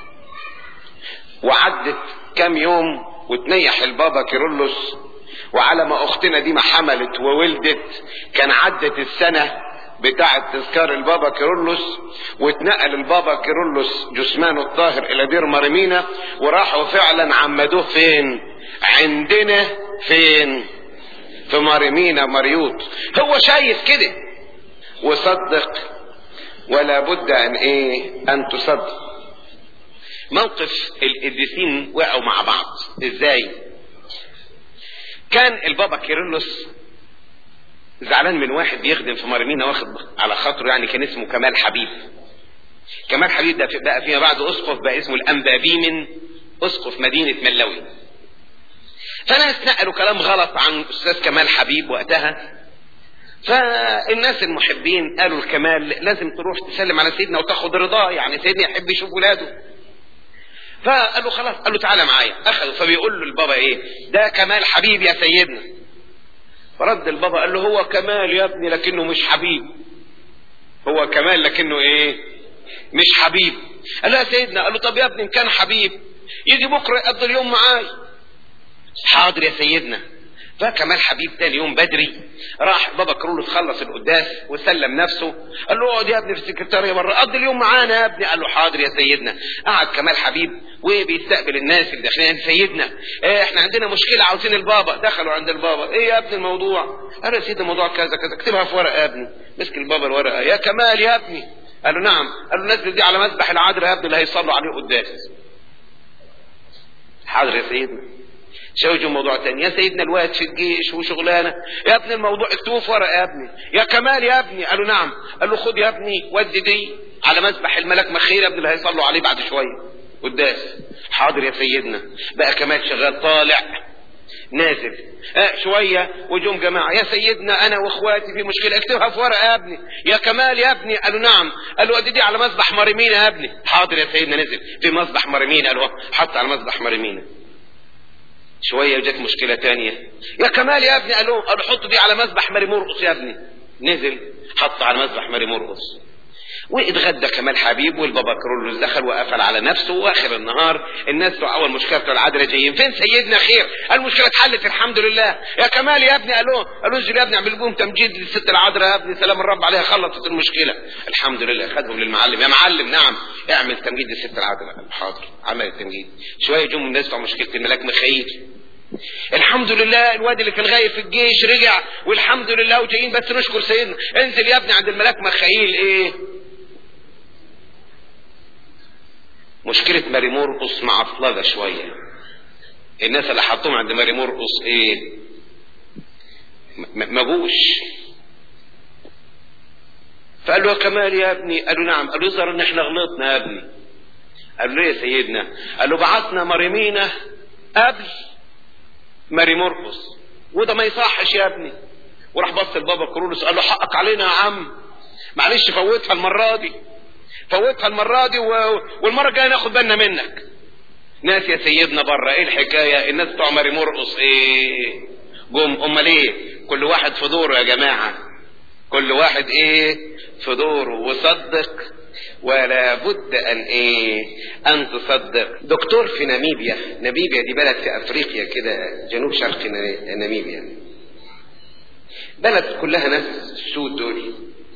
وعدت كام يوم وتنيح البابا كيرلس وعلى ما اختنا دي ما حملت وولدت كان عدت السنة بتاعة تذكار البابا كيرلس واتنقل البابا كيرلس جثمانه الطاهر الى دير مرمينا وراحوا فعلا عمدوه فين عندنا فين في مرمينا مريوط هو شايف كده وصدق ولا بد ان ايه ان تصدق موقف القديسين وقعوا مع بعض ازاي كان البابا كيرلس زعلان من واحد بيخدم في مرمينا واخد على خاطره يعني كان اسمه كمال حبيب كمال حبيب ده بقى فيما بعد اسقف بقى اسمه الانبابيمن اسقف مدينة ملوي فناس نقلوا كلام غلط عن استاذ كمال حبيب وقتها فالناس المحبين قالوا الكمال لازم تروح تسلم على سيدنا وتاخد رضاه يعني سيدنا يحب يشوف ولاده فقال له خلاص قال له تعالى معايا اخذ فبيقول له البابا ايه ده كمال حبيب يا سيدنا فرد البابا قال له هو كمال يا ابني لكنه مش حبيب هو كمال لكنه ايه مش حبيب قال له يا سيدنا قال له طب يا ابني ان كان حبيب يجي بكره يقضي اليوم معاي حاضر يا سيدنا فكمال حبيب تاني يوم بدري راح بابا كرولوس خلص القداس وسلم نفسه قال له اقعد يا ابني في السكرتاريه بره قضي اليوم معانا يا ابني قال له حاضر يا سيدنا قعد كمال حبيب وبيستقبل الناس اللي داخلين سيدنا إيه احنا عندنا مشكله عاوزين البابا دخلوا عند البابا ايه يا ابني الموضوع قال له يا سيدي الموضوع كذا كذا اكتبها في ورقه يا ابني مسك البابا الورقه يا كمال يا ابني قال له نعم قال له نزل دي على مذبح العذراء يا ابني اللي هيصلوا عليه قداس حاضر يا سيدنا شوجوا موضوع تاني يا سيدنا الواد في الجيش وشغلانه يا ابني الموضوع اكتبوه في ورقه يا ابني يا كمال يا ابني قالوا نعم قال له خد يا ابني ودي دي على مذبح الملك مخير يا ابني اللي هيصلوا عليه بعد شويه قداس حاضر يا سيدنا بقى كمال شغال طالع نازل آه شوية وجم جماعة يا سيدنا أنا وإخواتي في مشكلة اكتبها في ورقة يا ابني يا كمال يا ابني قالوا نعم قالوا أدي دي على مذبح مريمينا يا ابني حاضر يا سيدنا نزل في مذبح مريمينا قالوا حط على مذبح مريمينا شويه وجت مشكله تانية يا كمال يا ابني قالوا قالوا حطوا دي على مذبح ماري مرقص يا ابني نزل حط على مذبح ماري مرقص واتغدى كمال حبيب والبابا كرولوس دخل وقفل على نفسه واخر النهار الناس بتوع اول مشكله بتوع العدل جايين فين سيدنا خير المشكله اتحلت الحمد لله يا كمال يا ابني قالوا قالوا انزل يا ابني اعمل لهم تمجيد للست العذراء يا ابني سلام الرب عليها خلصت المشكله الحمد لله خدهم للمعلم يا معلم نعم اعمل تمجيد للست العذراء حاضر عمل التمجيد شويه جم الناس بتوع مشكله الملاك مخيل الحمد لله الواد اللي كان غايب في الجيش رجع والحمد لله وجايين بس نشكر سيدنا انزل يا ابني عند الملاك مخيل ايه مشكلة ماري مرقص معطلة شوية الناس اللي حطوهم عند ماري مرقص ايه ما جوش فقال له يا كمال يا ابني قال له نعم قال له يظهر ان احنا غلطنا يا ابني قال له يا سيدنا قال له بعتنا مريمينا قبل ماري مرقص وده ما يصحش يا ابني وراح بص لبابا كرولوس قال له حقك علينا يا عم معلش فوتها المره دي فوتها المره دي و... والمره الجايه ناخد بالنا منك ناس يا سيدنا بره ايه الحكايه الناس بتوع ماري مرقص ايه جم امال ايه كل واحد في دوره يا جماعه كل واحد ايه في دوره وصدق ولا بد ان ايه ان تصدق دكتور في ناميبيا ناميبيا دي بلد في افريقيا كده جنوب شرق ناميبيا بلد كلها ناس سود دول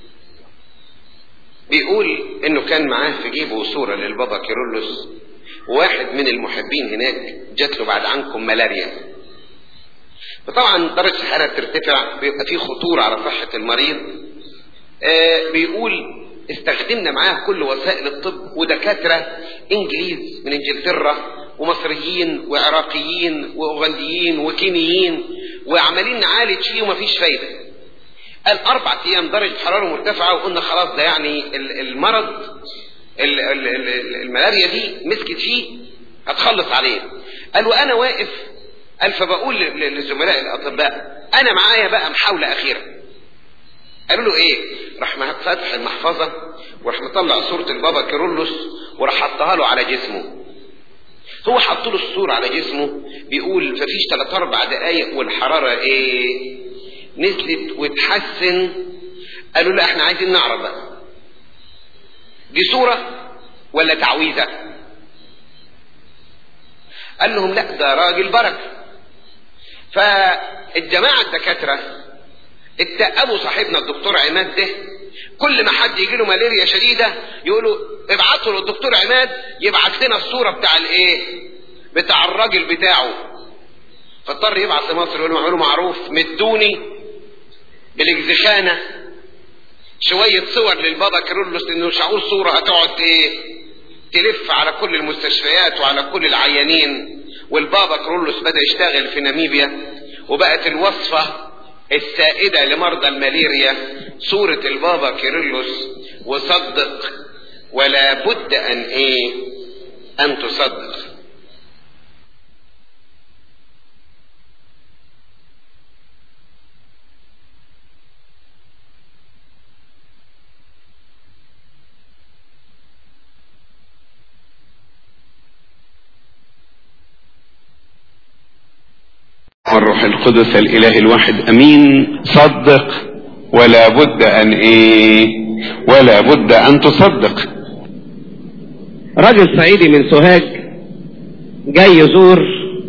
بيقول انه كان معاه في جيبه صورة للبابا كيرلس وواحد من المحبين هناك جات له بعد عنكم ملاريا فطبعا درجة الحرارة ترتفع بيبقى في خطورة على صحة المريض آه بيقول استخدمنا معاه كل وسائل الطب ودكاترة انجليز من انجلترا ومصريين وعراقيين واوغنديين وكينيين وعمالين نعالج فيه ومفيش فايدة قال اربع ايام درجة حرارة مرتفعة وقلنا خلاص ده يعني المرض الملاريا دي مسكت فيه هتخلص عليه قال وانا واقف قال فبقول للزملاء الاطباء انا معايا بقى محاولة اخيرة قالوا له ايه راح فاتح المحفظة وراح مطلع صورة البابا كيرلس وراح حطها له على جسمه هو حط له الصورة على جسمه بيقول مفيش ثلاث اربع دقايق والحرارة ايه نزلت وتحسن قالوا لا احنا عايزين نعرف بقى دي صورة ولا تعويذة قال لهم لا ده راجل بركة فالجماعة الدكاترة اتقبوا صاحبنا الدكتور عماد ده كل ما حد يجي له ملاريا شديدة يقولوا ابعتوا للدكتور عماد يبعت لنا الصورة بتاع الايه بتاع الراجل بتاعه فاضطر يبعت لمصر يقول له معروف مدوني بالاجزخانة شوية صور للبابا كيرلس انه مش هقول صورة هتقعد ايه تلف على كل المستشفيات وعلى كل العيانين والبابا كيرلس بدأ يشتغل في ناميبيا وبقت الوصفة السائدة لمرضى الماليريا صورة البابا كيرلس وصدق ولا بد ان ايه ان تصدق والروح القدس الاله الواحد امين صدق ولا بد ان ايه ولا بد ان تصدق راجل صعيدي من سوهاج جاي يزور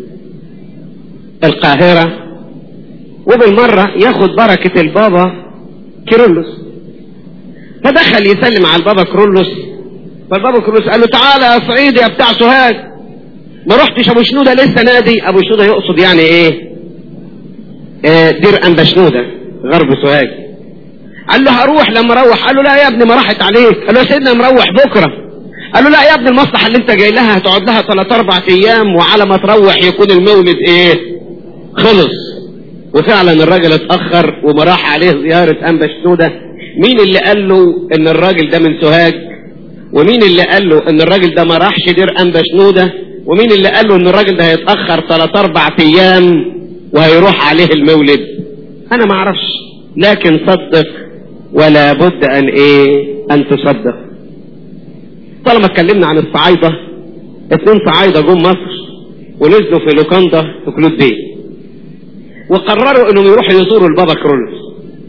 القاهرة وبالمرة ياخد بركة البابا كيرلس فدخل يسلم على البابا كيرلس فالبابا كيرلس قال له تعالى يا صعيدي يا بتاع سوهاج ما رحتش ابو شنودة لسه نادي ابو شنودة يقصد يعني ايه آه دير انبا شنودة غرب سوهاج قال له هروح لما اروح قال له لا يا ابني ما راحت عليك قال له يا سيدنا مروح بكره قال له لا يا ابني المصلحة اللي انت جاي لها هتقعد لها ثلاث اربع ايام وعلى ما تروح يكون المولد ايه خلص وفعلا الراجل اتأخر وما راح عليه زيارة انبا شنودة مين اللي قال له ان الراجل ده من سوهاج ومين اللي قال له ان الراجل ده ما راحش دير انبا شنودة ومين اللي قال له ان الراجل ده هيتأخر ثلاث اربع ايام وهيروح عليه المولد انا ما اعرفش لكن صدق ولا بد ان ايه ان تصدق طالما اتكلمنا عن الصعايدة اتنين صعايدة جم مصر ونزلوا في لوكاندا في كلود بيه وقرروا انهم يروحوا يزوروا البابا كرولوس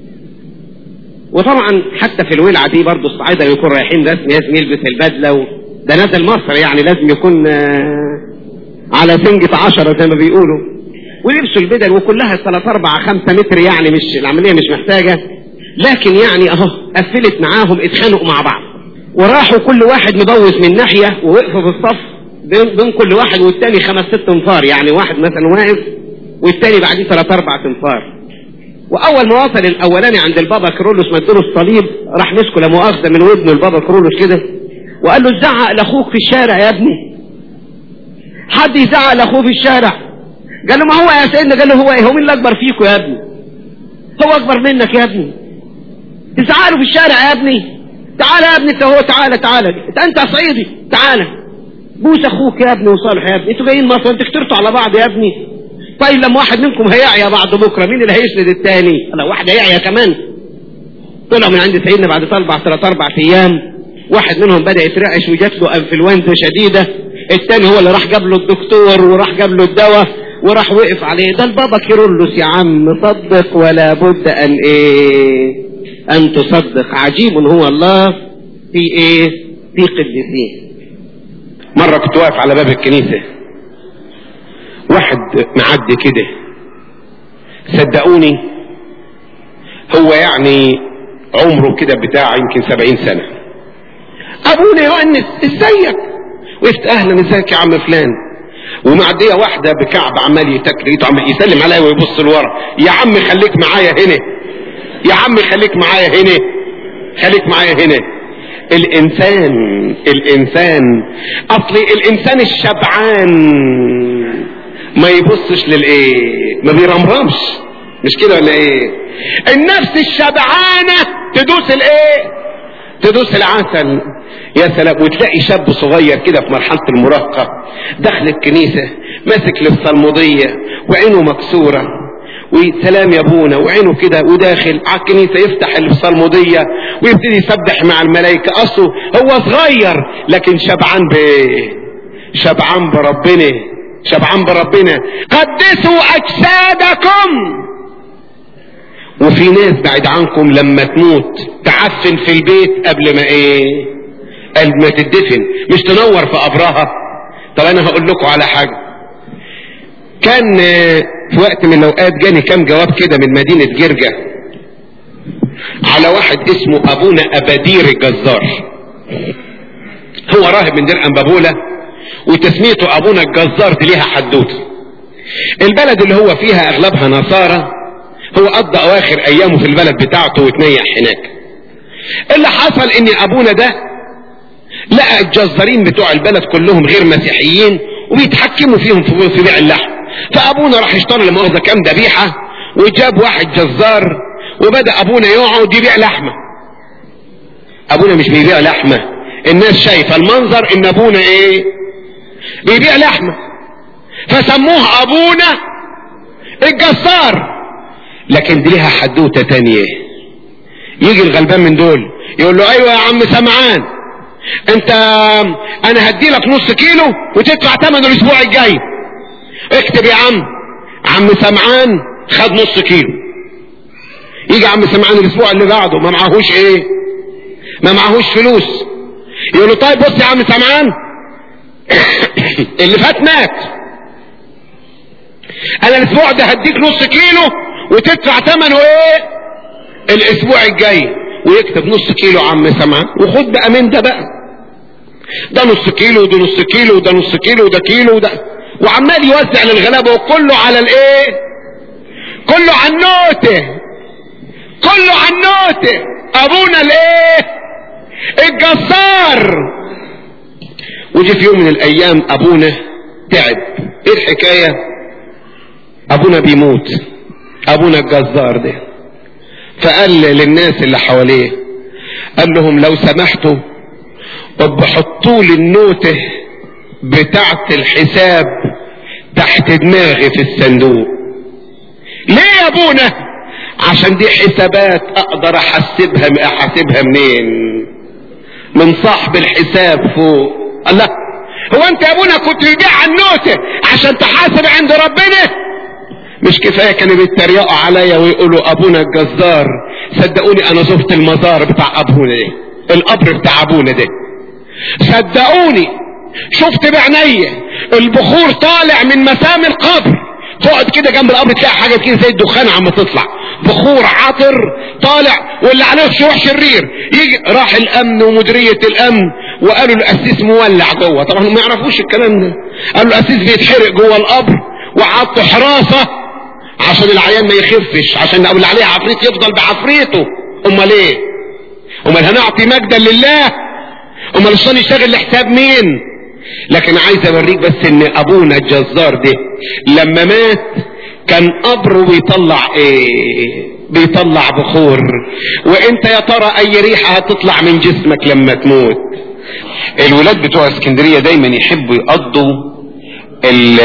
وطبعا حتى في الولعة دي برضه الصعايدة يكون رايحين رسمي لازم يلبس البدلة و... ده نازل مصر يعني لازم يكون على سنجة عشرة زي ما بيقولوا ولبسوا البدل وكلها ثلاث اربع خمسة متر يعني مش العملية مش محتاجة لكن يعني اهو قفلت معاهم اتخانقوا مع بعض وراحوا كل واحد مبوس من ناحية ووقفوا في الصف بين, بين كل واحد والتاني خمس ست انفار يعني واحد مثلا واقف والتاني بعديه ثلاث اربع انفار واول ما وصل الاولاني عند البابا كرولوس مديله الصليب راح مسكه لا مؤاخذه من ودنه البابا كرولوس كده وقال له زعق لاخوك في الشارع يا ابني حد يزعق لاخوه في الشارع قال له ما هو يا سيدنا قال له هو ايه هو مين اللي اكبر فيكم يا ابني هو اكبر منك يا ابني تزعق له في الشارع يا ابني تعالى يا ابني انت هو تعالى تعالى انت انت صعيدي تعالى بوس اخوك يا ابني وصالح يا ابني انتوا جايين مصر انتوا كترتوا على بعض يا ابني طيب لما واحد منكم هيعيا بعد بكره مين اللي هيسند التاني لا واحد هيعيا كمان طلعوا من عند سيدنا بعد اربع ثلاث اربع ايام واحد منهم بدا يترعش وجات له انفلونزا شديده التاني هو اللي راح جاب له الدكتور وراح جاب له الدواء وراح وقف عليه ده البابا كيرلس يا عم صدق ولا بد ان ايه ان تصدق عجيب هو الله في ايه في قديسين مرة كنت واقف على باب الكنيسة واحد معدي كده صدقوني هو يعني عمره كده بتاع يمكن سبعين سنة ابونا يؤنس ازيك وقفت اهلا ازيك يا عم فلان ومعديه واحده بكعب عمال يتكل عمال يسلم عليا ويبص لورا يا عم خليك معايا هنا يا عم خليك معايا هنا خليك معايا هنا الانسان الانسان اصل الانسان الشبعان ما يبصش للايه ما بيرمرمش مش كده ولا ايه النفس الشبعانه تدوس الايه تدوس العسل يا سلام وتلاقي شاب صغير كده في مرحلة المراهقة داخل الكنيسة ماسك للصلمودية وعينه مكسورة وسلام يا ابونا وعينه كده وداخل على الكنيسة يفتح الصلمودية ويبتدي يسبح مع الملائكة اصله هو صغير لكن شبعان ب شبعان بربنا شبعان بربنا قدسوا اجسادكم وفي ناس بعد عنكم لما تموت تعفن في البيت قبل ما ايه قبل ما تدفن مش تنور في قبرها طب انا هقول لكم على حاجة كان في وقت من الاوقات جاني كام جواب كده من مدينة جرجة على واحد اسمه ابونا ابادير الجزار هو راهب من دير انبابولة وتسميته ابونا الجزار دي ليها حدوته البلد اللي هو فيها اغلبها نصارى هو قضى اواخر ايامه في البلد بتاعته وتنيح هناك اللي حصل ان ابونا ده لقى الجزارين بتوع البلد كلهم غير مسيحيين وبيتحكموا فيهم في بيع اللحم فابونا راح اشترى لمؤاخذة كام ذبيحة وجاب واحد جزار وبدأ ابونا يقعد يبيع لحمة ابونا مش بيبيع لحمة الناس شايفة المنظر ان ابونا ايه بيبيع لحمة فسموه ابونا الجزار لكن دي ليها حدوتة تانية يجي الغلبان من دول يقول له ايوه يا عم سمعان انت انا هدي لك نص كيلو وتدفع ثمنه الاسبوع الجاي اكتب يا عم عم سمعان خد نص كيلو يجي عم سمعان الاسبوع اللي بعده ما معهوش ايه ما معهوش فلوس يقول له طيب بص يا عم سمعان اللي فات مات انا الاسبوع ده هديك نص كيلو وتدفع ثمنه ايه الاسبوع الجاي ويكتب نص كيلو عم سمعان وخد بقى من ده بقى ده نص كيلو وده نص كيلو وده نص كيلو وده كيلو وده وعمال يوزع للغلابه وكله على الايه كله على النوته كله على النوته ابونا الايه الجزار وجي في يوم من الايام ابونا تعب ايه الحكايه ابونا بيموت ابونا الجزار ده فقال للناس اللي حواليه قال لهم لو سمحتوا وبحطوا لي النوته بتاعت الحساب تحت دماغي في الصندوق ليه يا ابونا عشان دي حسابات اقدر احسبها احاسبها منين من صاحب الحساب فوق الله هو انت يا ابونا كنت بتبيع على النوته عشان تحاسب عند ربنا مش كفايه كانوا بيتريقوا عليا ويقولوا ابونا الجزار صدقوني انا زرت المزار بتاع ابونا ده القبر بتاع ابونا ده صدقوني شفت بعينيا البخور طالع من مسام القبر تقعد كده جنب القبر تلاقي حاجه كده زي الدخان عم تطلع بخور عطر طالع واللي عليه شروح شرير يجي راح الامن ومديريه الامن وقالوا القسيس مولع جوه طبعا ما يعرفوش الكلام ده قالوا القسيس بيتحرق جوه القبر وحطوا حراسه عشان العيان ما يخفش عشان اللي عليه عفريت يفضل بعفريته امال ايه امال هنعطي مجدا لله امال الشيطان يشتغل لحساب مين لكن عايز اوريك بس ان ابونا الجزار ده لما مات كان قبره بيطلع ايه بيطلع بخور وانت يا ترى اي ريحة هتطلع من جسمك لما تموت الولاد بتوع اسكندرية دايما يحبوا يقضوا ال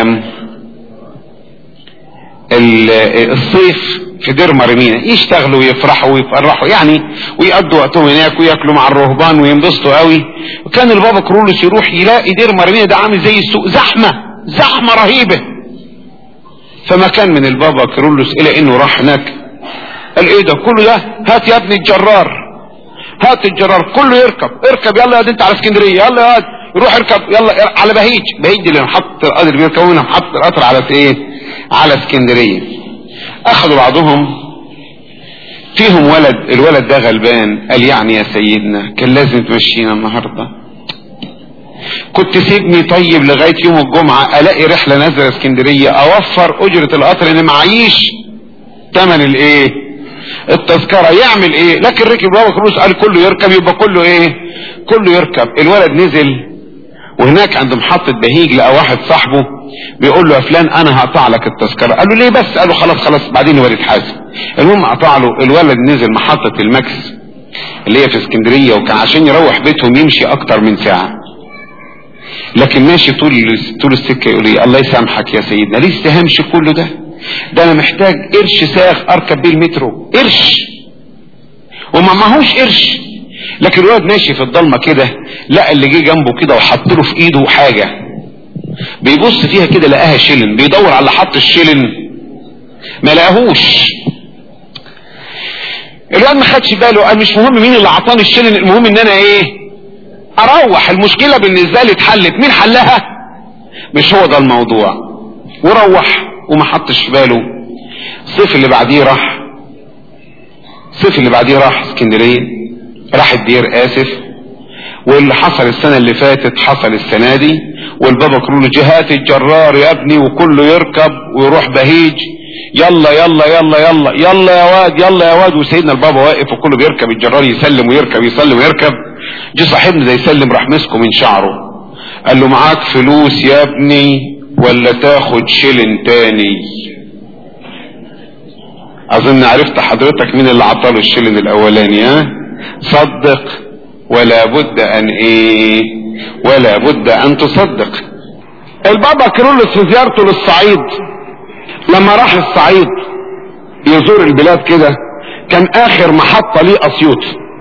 الصيف في دير مرمينا يشتغلوا ويفرحوا ويفرحوا يعني ويقضوا وقتهم هناك وياكلوا مع الرهبان وينبسطوا قوي وكان البابا كرولوس يروح يلاقي دير مرمينا ده عامل زي السوق زحمه زحمه رهيبه فما كان من البابا كرولوس الى انه راح هناك قال ايه ده كله ده هات يا ابني الجرار هات الجرار كله يركب اركب يلا يا انت على اسكندريه يلا يا يروح اركب يلا على بهيج بهيج اللي محط القطر بيركبوا منها محط القطر على ايه على اسكندريه اخذوا بعضهم فيهم ولد الولد ده غلبان قال يعني يا سيدنا كان لازم تمشينا النهارده كنت سيبني طيب لغايه يوم الجمعه الاقي رحله نازله اسكندريه اوفر اجره القطر اللي معيش ثمن الايه التذكره يعمل ايه لكن ركب بابا كروس قال كله يركب يبقى كله ايه كله يركب الولد نزل وهناك عند محطة بهيج لقى واحد صاحبه بيقول له يا فلان انا هقطع لك التذكرة قال له ليه بس قال له خلاص خلاص بعدين هو يتحاسب المهم قطع له الولد نزل محطة الماكس اللي هي في اسكندرية وكان عشان يروح بيتهم يمشي اكتر من ساعة لكن ماشي طول طول السكة يقول لي الله يسامحك يا سيدنا لسه همشي كله ده ده انا محتاج قرش ساغ اركب بيه المترو قرش وما معهوش قرش لكن الواد ماشي في الضلمة كده لقى اللي جه جنبه كده وحط له في ايده حاجة بيبص فيها كده لقاها شلن بيدور على اللي حط الشلن ما لقاهوش الواد ما خدش باله قال مش مهم مين اللي عطاني الشلن المهم ان انا ايه اروح المشكلة بالنسبة لي اتحلت مين حلها مش هو ده الموضوع وروح وما حطش في باله الصيف اللي بعديه راح الصيف اللي بعديه راح اسكندرية راح الدير اسف واللي حصل السنة اللي فاتت حصل السنة دي والبابا قالوا له جهات الجرار يا ابني وكله يركب ويروح بهيج يلا يلا يلا يلا يلا يا واد يلا يا واد وسيدنا البابا واقف وكله بيركب الجرار يسلم ويركب يسلم ويركب جه صاحبنا ده يسلم راح مسكه من شعره قال له معاك فلوس يا ابني ولا تاخد شلن تاني اظن عرفت حضرتك مين اللي عطاله الشلن الاولاني ها صدق ولا بد ان ايه ولا بد ان تصدق البابا كيرلس في زيارته للصعيد لما راح الصعيد يزور البلاد كده كان اخر محطة ليه اسيوط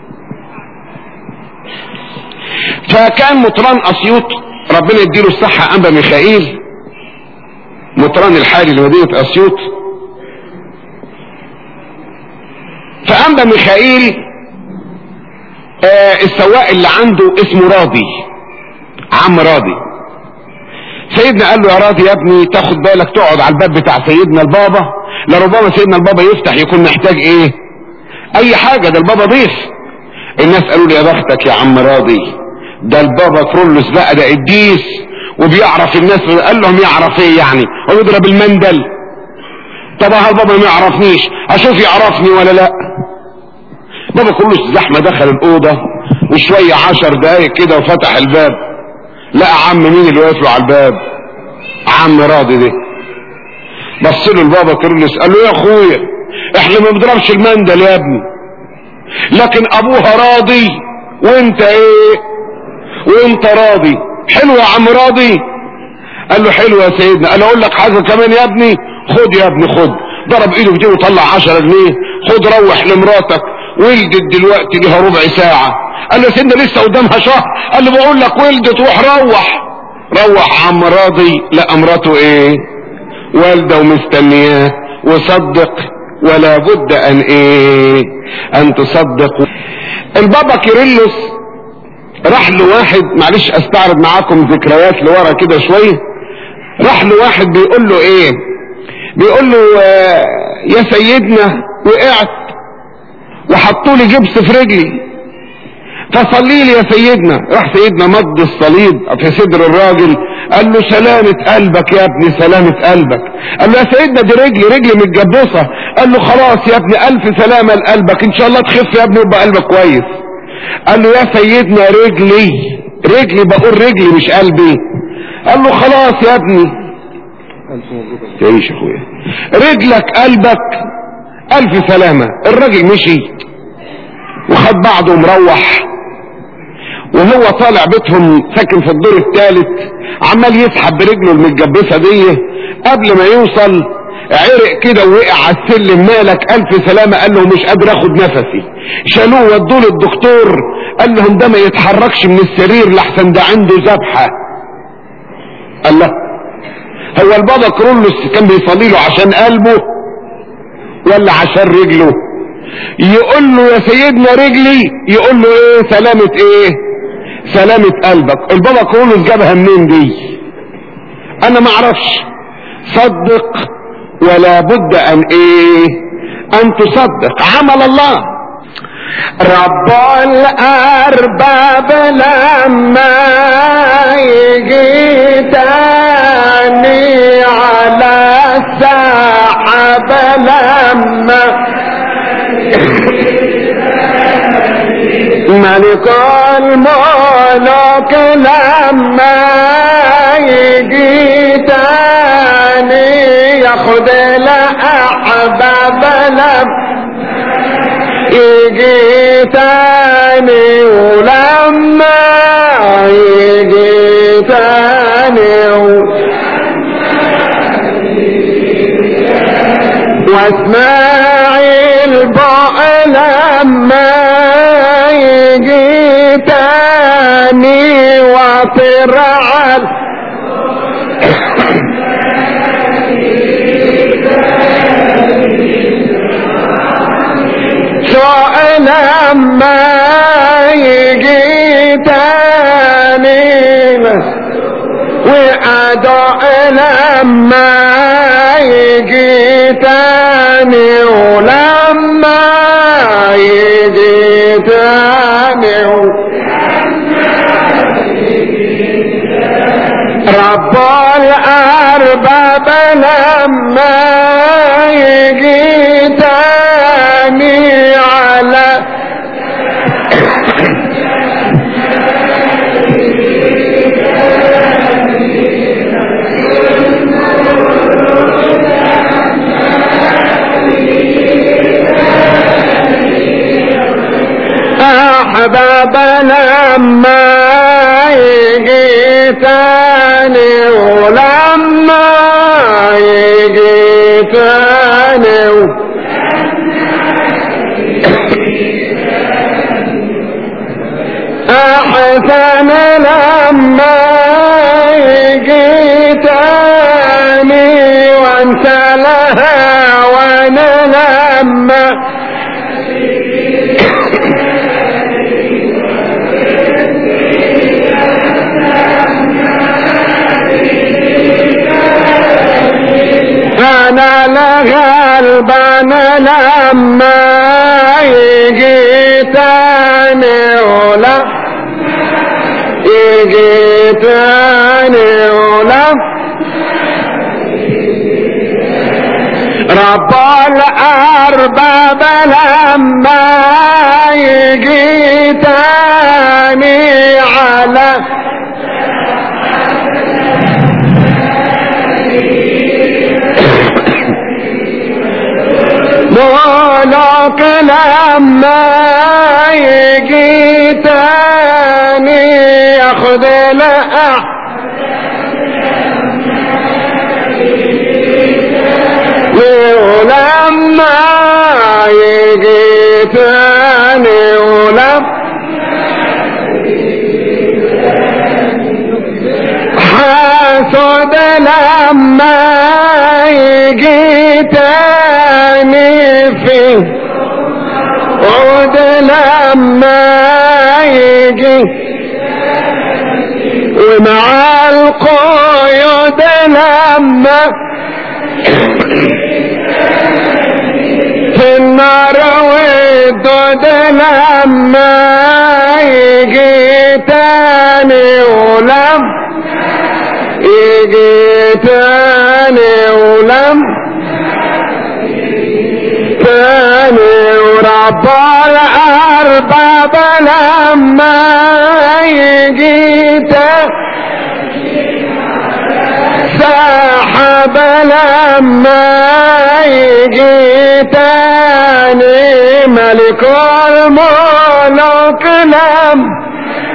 فكان مطران اسيوط ربنا يديله الصحة انبا ميخائيل مطران الحالي لمدينة اسيوط فانبا ميخائيل آه السواق اللي عنده اسمه راضي عم راضي سيدنا قال له يا راضي يا ابني تاخد بالك تقعد على الباب بتاع سيدنا البابا لربما سيدنا البابا يفتح يكون محتاج ايه اي حاجة ده البابا ضيف الناس قالوا لي يا بختك يا عم راضي ده البابا كرولوس بقى ده قديس وبيعرف الناس قال لهم يعرف ايه يعني هو يضرب المندل طب البابا ما يعرفنيش اشوف يعرفني ولا لا بابا كرولوس زحمة دخل الاوضة وشوية عشر دقايق كده وفتح الباب لقى عم مين اللي واقف له على الباب عم راضي ده بص له البابا كرولوس قال له يا اخويا احنا ما بنضربش المندل يا ابني لكن ابوها راضي وانت ايه وانت راضي حلو يا عم راضي قال له حلو يا سيدنا قال له اقول لك حاجه كمان يا ابني خد يا ابني خد ضرب ايده في جيبه وطلع 10 جنيه خد روح لمراتك ولدت دلوقتي ليها ربع ساعه قال له سيدنا لسه قدامها شهر قال له بقول لك ولدت روح روح روح عم راضي لقى مراته ايه والده ومستنياه وصدق ولا بد ان ايه ان تصدق البابا كيرلس راح له واحد معلش استعرض معاكم ذكريات لورا كده شويه راح له واحد بيقول له ايه بيقول له آه يا سيدنا وقعت وحطوا لي جبس في رجلي فصلي لي يا سيدنا راح سيدنا مد الصليب في صدر الراجل قال له سلامة قلبك يا ابني سلامة قلبك قال له يا سيدنا دي رجلي رجلي متجبسة قال له خلاص يا ابني الف سلامة لقلبك ان شاء الله تخف يا ابني ويبقى قلبك كويس قال له يا سيدنا رجلي رجلي بقول رجلي مش قلبي قال له خلاص يا ابني تعيش يا اخويا رجلك قلبك الف سلامة الراجل مشي وخد بعضه ومروح وهو طالع بيتهم ساكن في الدور الثالث عمال يسحب برجله المتجبسه دي قبل ما يوصل عرق كده ووقع على السلم مالك الف سلامه قال له مش قادر اخد نفسي شالوه ودوه للدكتور قال لهم ده ما يتحركش من السرير لحسن ده عنده ذبحه الله هو البابا كرولوس كان بيصلي له عشان قلبه ولا عشان رجله يقول له يا سيدنا رجلي يقول له ايه سلامة ايه سلامة قلبك البابا كرولوس جابها منين دي انا ما اعرفش صدق ولا بد ان ايه ان تصدق عمل الله رب الارباب لما يجي تاني على السحاب لما ملك الملوك لما يجي تاني ياخد الاحباب لما يجي تاني ولما يجي تاني واسماعيل بقى لما يجي تاني واطر على سؤال لما يجي تاني وأداء لما يجي تاني ولما يجي تاني رب الأرباب لما يجي تاني على أحباب لما يجي تاني ولما يجي تاني أحسن لما يجي تاني وانت لها وانا لما انا لغلبان لما يجي تاني ولا يجي تاني ولا رب الأرباب لما يجي تاني على مولوك لما يجي تاني ياخذ لأح ولما يجي تاني ولما حاسد لما يجي تاني في عود لما يجي ومع القيود لما في النار والدود لما يجي تاني ولما يجي تاني ولم تاني ورب الأرباب لما يجي تاني سحب لما يجي تاني ملك الملوك لما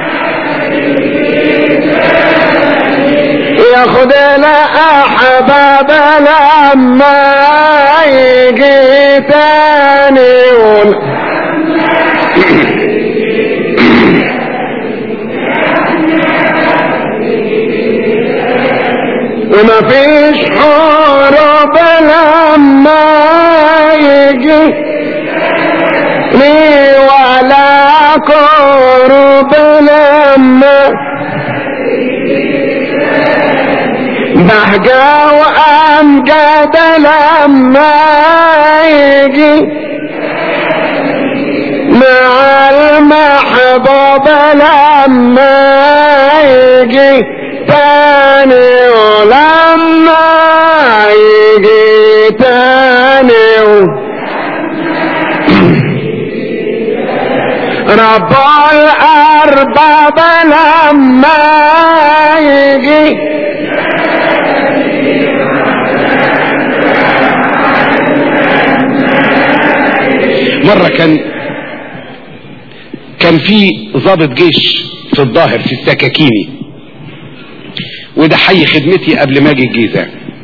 ياخد الأحباب لما يجي تاني ون... وما فيش حروب لما يجي لي ولا كروب لما بهجة وأمجد لما يجي مع المحبوب لما يجي تاني ولما يجي تاني رب الأرباب لما يجي مرة كان كان في ضابط جيش في الظاهر في السكاكيني وده حي خدمتي قبل ما اجي الجيزه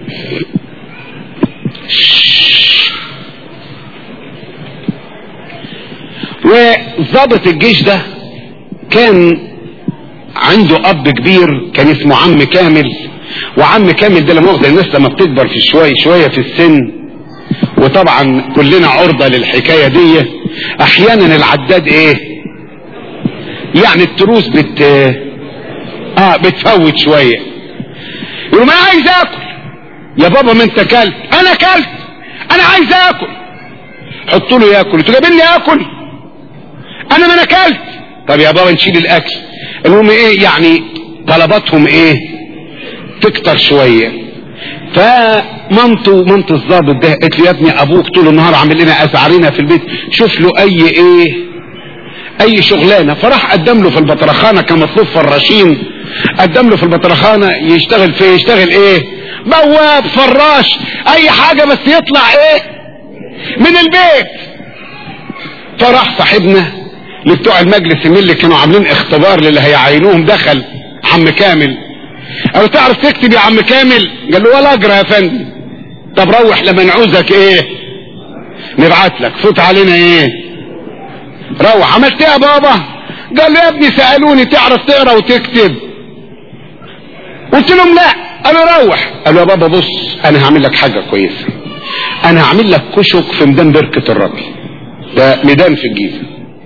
وضابط الجيش ده كان عنده اب كبير كان اسمه عم كامل وعم كامل ده لما واخد الناس لما بتكبر في شوية شوية في السن وطبعا كلنا عرضة للحكاية دي احيانا العداد ايه يعني التروس بت اه بتفوت شوية يقول ما عايز اكل يا بابا ما انت كلت انا كلت انا عايز اكل حط له ياكل انتوا جايبين لي اكل انا ما انا اكلت طب يا بابا نشيل الاكل المهم ايه يعني طلباتهم ايه تكتر شوية فمامته مامة الظابط ده قالت له يا ابني ابوك طول النهار عامل لنا ازعرينا في البيت شوف له اي ايه اي شغلانه فراح قدم له في البطرخانه كان مطلوب فراشين قدم له في البطرخانه يشتغل في يشتغل ايه بواب فراش اي حاجه بس يطلع ايه من البيت فراح صاحبنا لبتوع المجلس اللي كانوا عاملين اختبار للي هيعينوهم دخل عم كامل قالوا تعرف تكتب يا عم كامل قال له ولا اجرى يا فندم طب روح لما نعوزك ايه نبعت لك فوت علينا ايه روح عملت ايه يا بابا قال له يا ابني سالوني تعرف تقرا وتكتب قلت لهم لا قالوا روح قالوا يا بابا بص انا هعمل لك حاجه كويسه انا هعمل لك كشك في ميدان بركه الرمل ده ميدان في الجيزه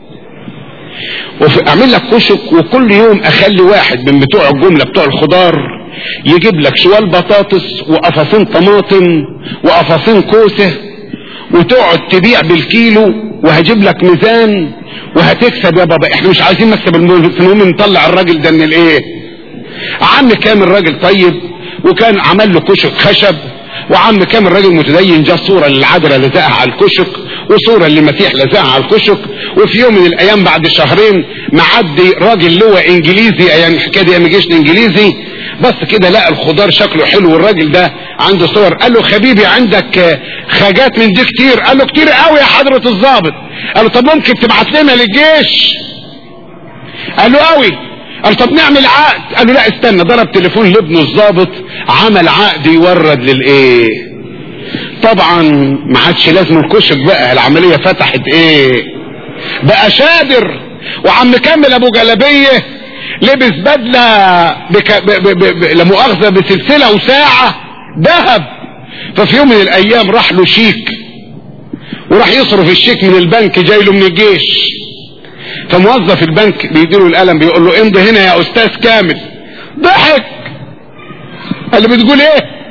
واعمل لك كشك وكل يوم اخلي واحد من بتوع الجمله بتوع الخضار يجيب لك شوال بطاطس وقفصين طماطم وقفصين كوسه وتقعد تبيع بالكيلو وهجيب لك ميزان وهتكسب يا بابا احنا مش عايزين نكسب المهم نطلع الراجل ده من الايه عم كامل راجل طيب وكان عمل له كشك خشب وعم كامل راجل متدين جاب صوره للعذراء لزقها على الكشك وصوره للمسيح لزقها على الكشك وفي يوم من الايام بعد شهرين معدي راجل لواء انجليزي ايام الحكايه دي ايام الجيش الانجليزي بس كده لقى الخضار شكله حلو والراجل ده عنده صور قال له حبيبي عندك حاجات من دي كتير قال له كتير قوي يا حضره الضابط قال له طب ممكن تبعت لنا للجيش قال له قوي قال طب نعمل عقد قال له لا استنى ضرب تليفون لابنه الضابط عمل عقد يورد للايه طبعا ما عادش لازم الكشك بقى العمليه فتحت ايه بقى شادر وعم كامل ابو جلبيه لبس بدله بك... ب... ب... ب... لا مؤاخذه بسلسله وساعه ذهب ففي يوم من الايام راح له شيك وراح يصرف الشيك من البنك جاي له من الجيش فموظف البنك بيديله القلم بيقول له امضي هنا يا استاذ كامل ضحك قال له بتقول ايه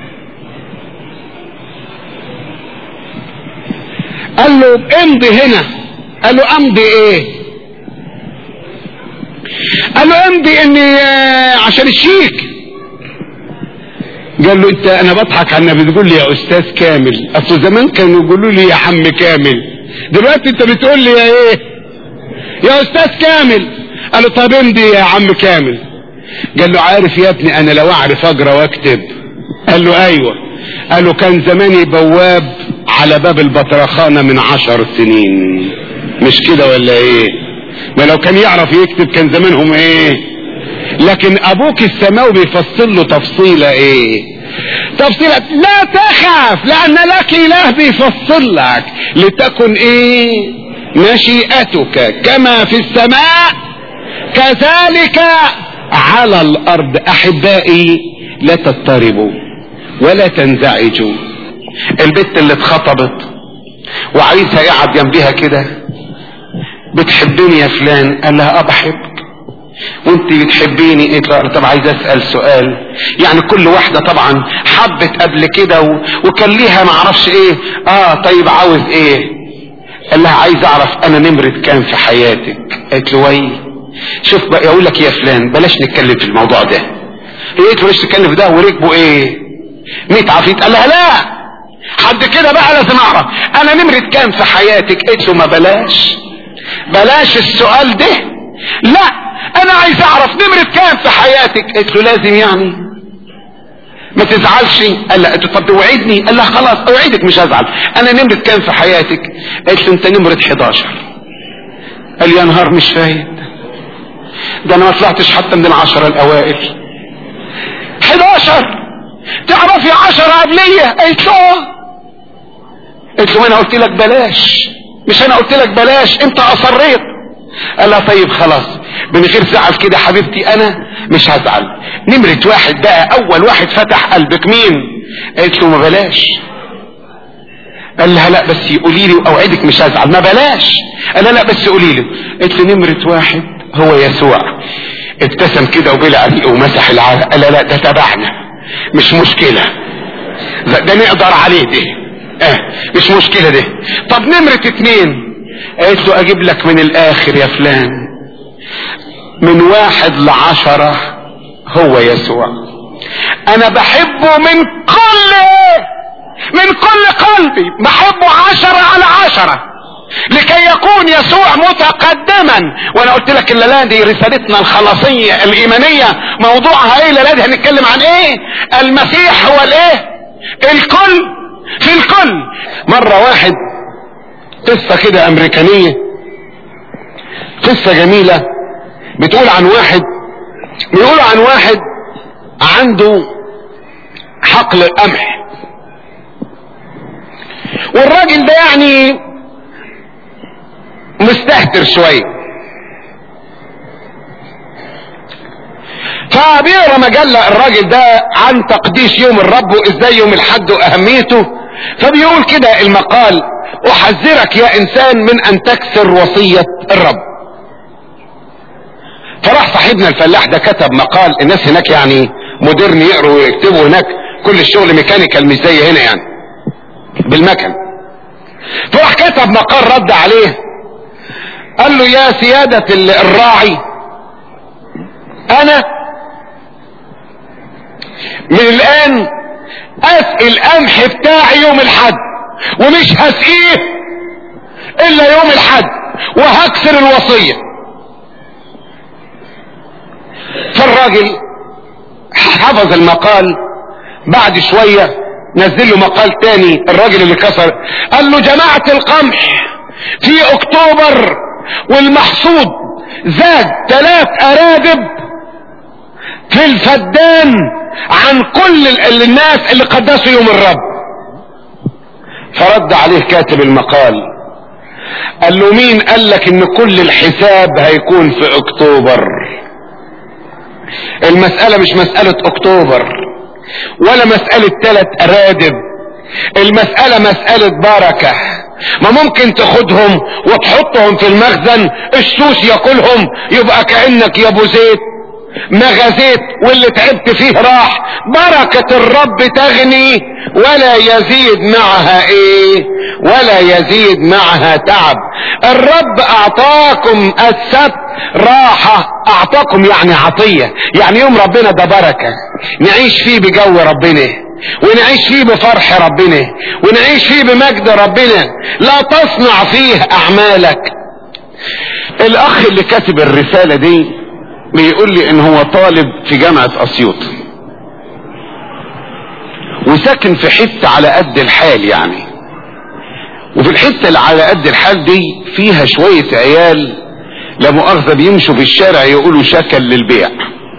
قال له امضي هنا قال له امضي ايه قال له امضي اني عشان الشيك قال له انت انا بضحك على بتقول لي يا استاذ كامل اصل زمان كانوا يقولوا لي يا عم كامل دلوقتي انت بتقول لي يا ايه يا استاذ كامل قال له طب امضي يا عم كامل قال له عارف يا ابني انا لو اعرف اقرا واكتب قال له ايوه قال له كان زماني بواب على باب البطرخانة من عشر سنين مش كده ولا ايه ما لو كان يعرف يكتب كان زمانهم ايه لكن ابوك السماوي بيفصل له تفصيلة ايه تفصيلة لا تخاف لان لك اله بيفصل لك لتكن ايه مشيئتك كما في السماء كذلك على الارض احبائي لا تضطربوا ولا تنزعجوا البت اللي اتخطبت وعايزها يقعد جنبها كده بتحبني يا فلان قال لها اه بحبك وانت بتحبيني قلت له طب عايز اسال سؤال يعني كل واحده طبعا حبت قبل كده و... وكان ليها معرفش ايه اه طيب عاوز ايه قال لها عايز اعرف انا نمرة كام في حياتك قالت له وي شوف بقى يقول لك يا فلان بلاش نتكلم في الموضوع ده هي قالت له بلاش نتكلم في ده وركبوا ايه 100 عفريت قال لها لا حد كده بقى لازم اعرف انا نمرة كام في حياتك قلت له ما بلاش بلاش السؤال ده لا انا عايز اعرف نمرة كام في حياتك قلت له لازم يعني ما تزعلش قال لا طب توعدني قال لا خلاص اوعدك مش هزعل انا نمرة كام في حياتك قلت له انت نمرة 11 قال يا نهار مش فايت ده انا ما طلعتش حتى من العشرة الاوائل 11 تعرفي 10 قبليه قالت له آه. قلت له انا قلت لك بلاش مش انا قلت لك بلاش انت اصريت قال لها طيب خلاص من غير زعل كده حبيبتي انا مش هزعل نمرة واحد بقى اول واحد فتح قلبك مين قالت له ما بلاش قال لها لا بس قولي لي واوعدك مش هزعل ما بلاش قال لها لا بس قولي لي قالت له نمرة واحد هو يسوع ابتسم كده وبلع ريقه ومسح العرق قال لها لا ده تبعنا مش مشكلة ده ده نقدر عليه ده اه مش مشكلة ده طب نمرة اتنين قالت له اجيب لك من الاخر يا فلان من واحد لعشرة هو يسوع انا بحبه من كل من كل قلبي بحبه عشرة على عشرة لكي يكون يسوع متقدما وانا قلت لك الليله دي رسالتنا الخلاصيه الايمانيه موضوعها ايه الليله دي هنتكلم عن ايه المسيح هو الايه الكل في الكل مره واحد قصه كده امريكانيه قصه جميله بتقول عن واحد بيقول عن واحد عنده حقل قمح والراجل ده يعني مستهتر شويه فبيقرا مجله الراجل ده عن تقديس يوم الرب وازاي يوم الحد واهميته فبيقول كده المقال احذرك يا انسان من ان تكسر وصيه الرب فراح صاحبنا الفلاح ده كتب مقال الناس هناك يعني مودرن يقروا ويكتبوا هناك كل الشغل ميكانيكال مش زي هنا يعني بالمكن فراح كتب مقال رد عليه قال له يا سيادة الراعي انا من الان اسقي القمح بتاعي يوم الحد ومش هسقيه الا يوم الحد وهكسر الوصية فالراجل حفظ المقال بعد شوية نزل له مقال تاني الراجل اللي كسر قال له جماعة القمح في اكتوبر والمحصود زاد ثلاث ارادب في الفدان عن كل ال- الناس اللي قدسوا يوم الرب فرد عليه كاتب المقال قال له مين قال لك ان كل الحساب هيكون في اكتوبر المسألة مش مسألة اكتوبر ولا مسألة ثلاث ارادب المسألة مسألة بركة ما ممكن تاخدهم وتحطهم في المخزن السوس ياكلهم يبقى كأنك يا ابو زيت ما غزيت واللي تعبت فيه راح بركة الرب تغني ولا يزيد معها ايه ولا يزيد معها تعب الرب اعطاكم السبت راحة اعطاكم يعني عطية يعني يوم ربنا ده بركة نعيش فيه بجو ربنا ونعيش فيه بفرح ربنا ونعيش فيه بمجد ربنا لا تصنع فيه اعمالك الاخ اللي كاتب الرسالة دي بيقول لي ان هو طالب في جامعة اسيوط وساكن في حتة على قد الحال يعني وفي الحتة اللي على قد الحال دي فيها شوية عيال لا مؤاخذة بيمشوا في الشارع يقولوا شكل للبيع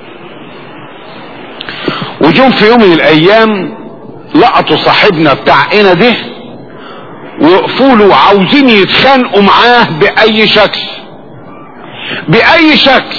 وجم في يوم من الايام لقطوا صاحبنا بتاع انا ده وقفوا له عاوزين يتخانقوا معاه باي شكل باي شكل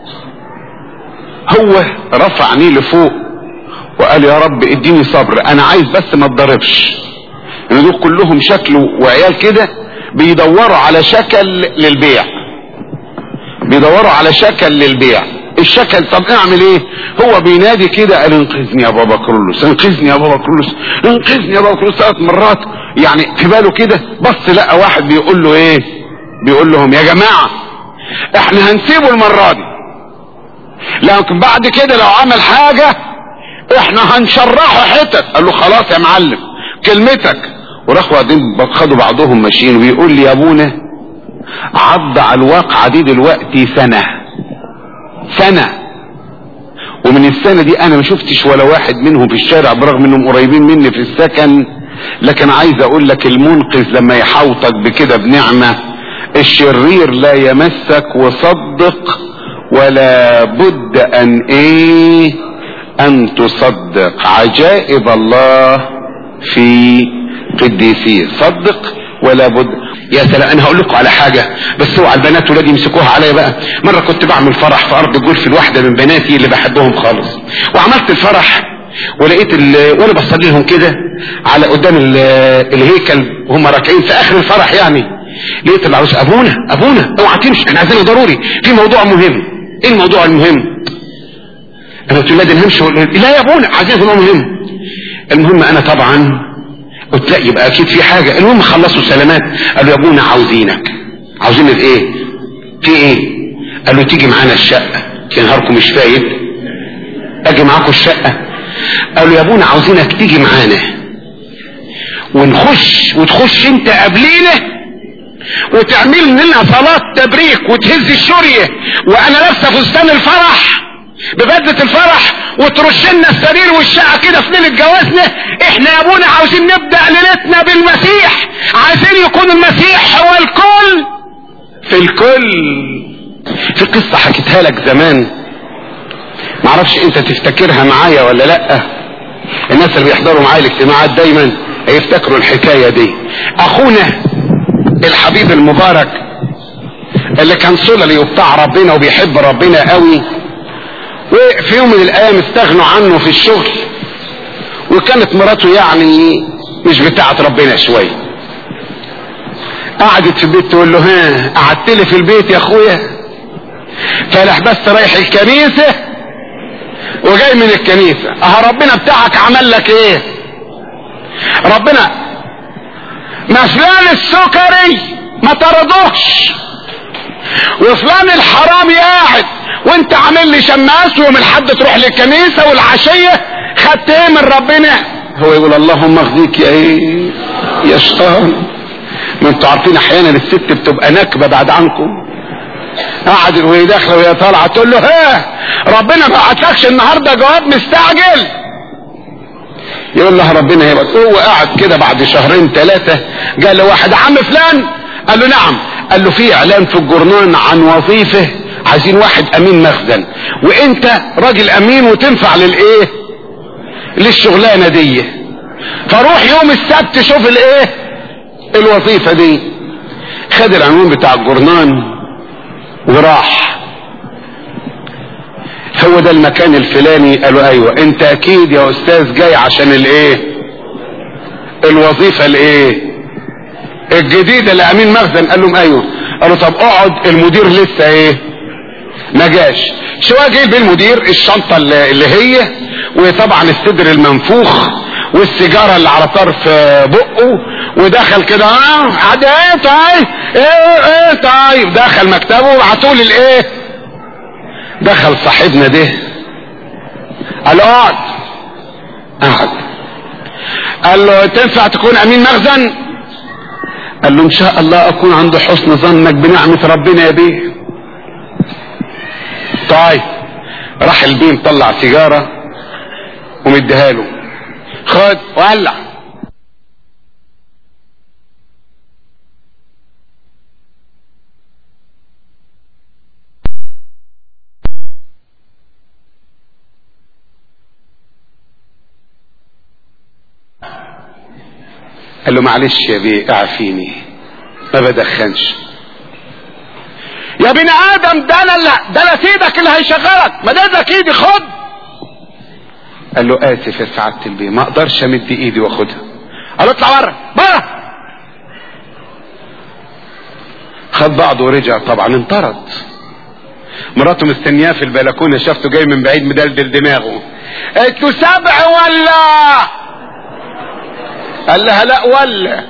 هو رفع عينيه لفوق وقال يا رب اديني صبر انا عايز بس ما اتضربش يعني دول كلهم شكل وعيال كده بيدوروا على شكل للبيع بيدوروا على شكل للبيع الشكل طب اعمل ايه هو بينادي كده قال انقذني يا بابا كرولوس انقذني يا بابا كرولوس انقذني يا بابا كرولوس ثلاث مرات يعني في باله كده بص لقى واحد بيقول له ايه بيقول لهم يا جماعة احنا هنسيبه المرة دي لكن بعد كده لو عمل حاجة احنا هنشرحه حتت قال له خلاص يا معلم كلمتك وراحوا بعدين خدوا بعضهم ماشيين وبيقول لي يا ابونا عض على الواقعة دي دلوقتي سنة سنة ومن السنة دي انا ما شفتش ولا واحد منهم في الشارع برغم انهم قريبين مني في السكن لكن عايز اقول لك المنقذ لما يحوطك بكده بنعمة الشرير لا يمسك وصدق ولا بد ان ايه ان تصدق عجائب الله في قديسيه صدق ولا بد يا سلام انا هقول لكم على حاجه بس اوعى البنات ولادي يمسكوها عليا بقى مره كنت بعمل فرح في ارض الجولف لواحده من بناتي اللي بحبهم خالص وعملت الفرح ولقيت ال... وانا بصلي لهم كده على قدام ال... الهيكل وهم راكعين في اخر الفرح يعني لقيت العروس ابونا ابونا اوعى تمشي احنا عايزينه ضروري في موضوع مهم ايه الموضوع المهم انا قلت لها ده همشي لا يا ابونا عايزين موضوع مهم المهم انا طبعا قلت لا يبقى اكيد في حاجه المهم خلصوا سلامات قالوا يا ابونا عاوزينك عاوزين ايه في ايه قالوا تيجي معانا الشقه في نهاركم مش فايت اجي معاكم الشقه قالوا يا ابونا عاوزينك تيجي معانا ونخش وتخش انت قبلينا وتعمل لنا صلاة تبريك وتهز الشورية وانا لابسه فستان الفرح ببدلة الفرح وترش لنا السرير والشقة كده في ليلة جوازنا احنا يا ابونا عاوزين نبدأ ليلتنا بالمسيح عايزين يكون المسيح هو الكل في الكل في قصة حكيتها لك زمان معرفش انت تفتكرها معايا ولا لا الناس اللي بيحضروا معايا الاجتماعات دايما يفتكروا الحكاية دي اخونا الحبيب المبارك اللي كان صللي وبتاع ربنا وبيحب ربنا قوي وفي يوم من الايام استغنوا عنه في الشغل وكانت مراته يعني مش بتاعت ربنا شوية قعدت في البيت تقول له ها قعدت لي في البيت يا اخويا فلاح بس رايح الكنيسة وجاي من الكنيسة اه ربنا بتاعك عمل لك ايه ربنا ما فلان السكري ما طردوش وفلان الحرامي قاعد وانت عامل لي شماس ويوم الحد تروح للكنيسة والعشية خدت ايه من ربنا هو يقول اللهم اخزيك يا ايه يا شيطان ما انتوا عارفين احيانا الست بتبقى نكبة بعد عنكم قعد وهي داخله وهي طالعه تقول له ها ربنا ما بعتلكش النهارده جواب مستعجل يقول لها ربنا يبقى هو قاعد كده بعد شهرين ثلاثة قال له واحد عم فلان قال له نعم قال له في اعلان في الجورنال عن وظيفة عايزين واحد امين مخزن وانت راجل امين وتنفع للايه للشغلانة دي فروح يوم السبت شوف الايه الوظيفة دي خد العنوان بتاع الجورنال وراح هو ده المكان الفلاني قالوا ايوه انت اكيد يا استاذ جاي عشان الايه الوظيفة الايه الجديدة لامين مخزن قال لهم ايوه قالوا طب اقعد المدير لسه ايه ما جاش شوية جايب المدير الشنطة اللي اللي هي وطبعا الصدر المنفوخ والسيجارة اللي على طرف بقه ودخل كده اه قعد ايه طيب ايه ايه طيب دخل مكتبه وبعتولي الايه دخل صاحبنا ده قال اقعد قعد قال له تنفع تكون امين مخزن قال له ان شاء الله اكون عند حسن ظنك بنعمة ربنا يا بيه طيب راح البيه مطلع سيجارة ومديها له خد ولع قال له معلش يا بيه اعفيني ما بدخنش يا بني ادم ده انا اللي ده انا سيدك اللي هيشغلك ما ده ده ايدي خد قال له اسف يا سعاده البيه ما اقدرش امد ايدي واخدها قال له اطلع بره بره خد بعضه ورجع طبعا انطرد مراته مستنياه في البلكونه شافته جاي من بعيد مدلدل دماغه قالت له سبع ولا قال لها لا ولا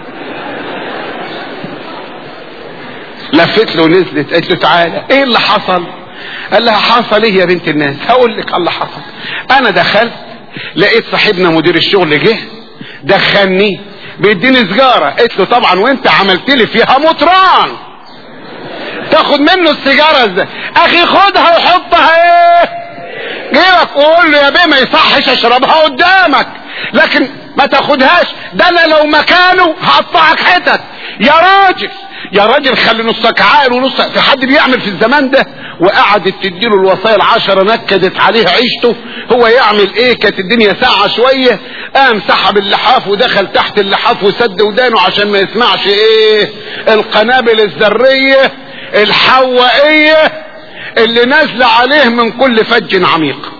لفت له ونزلت قالت له تعالى ايه اللي حصل قال لها حصل ايه يا بنت الناس هقول لك اللي حصل انا دخلت لقيت صاحبنا مدير الشغل جه دخلني بيديني سجارة قلت له طبعا وانت عملت لي فيها مطران تاخد منه السيجارة ازاي اخي خدها وحطها ايه جيبك وقول له يا بيه ما يصحش اشربها قدامك لكن ما تاخدهاش ده انا لو مكانه هقطعك حتت يا راجل يا راجل خلي نصك عاقل ونصك في حد بيعمل في الزمان ده وقعدت تديله الوصايا العشرة نكدت عليه عيشته هو يعمل ايه كانت الدنيا ساعة شوية قام سحب اللحاف ودخل تحت اللحاف وسد ودانه عشان ما يسمعش ايه القنابل الذرية الحوائية اللي نازلة عليه من كل فج عميق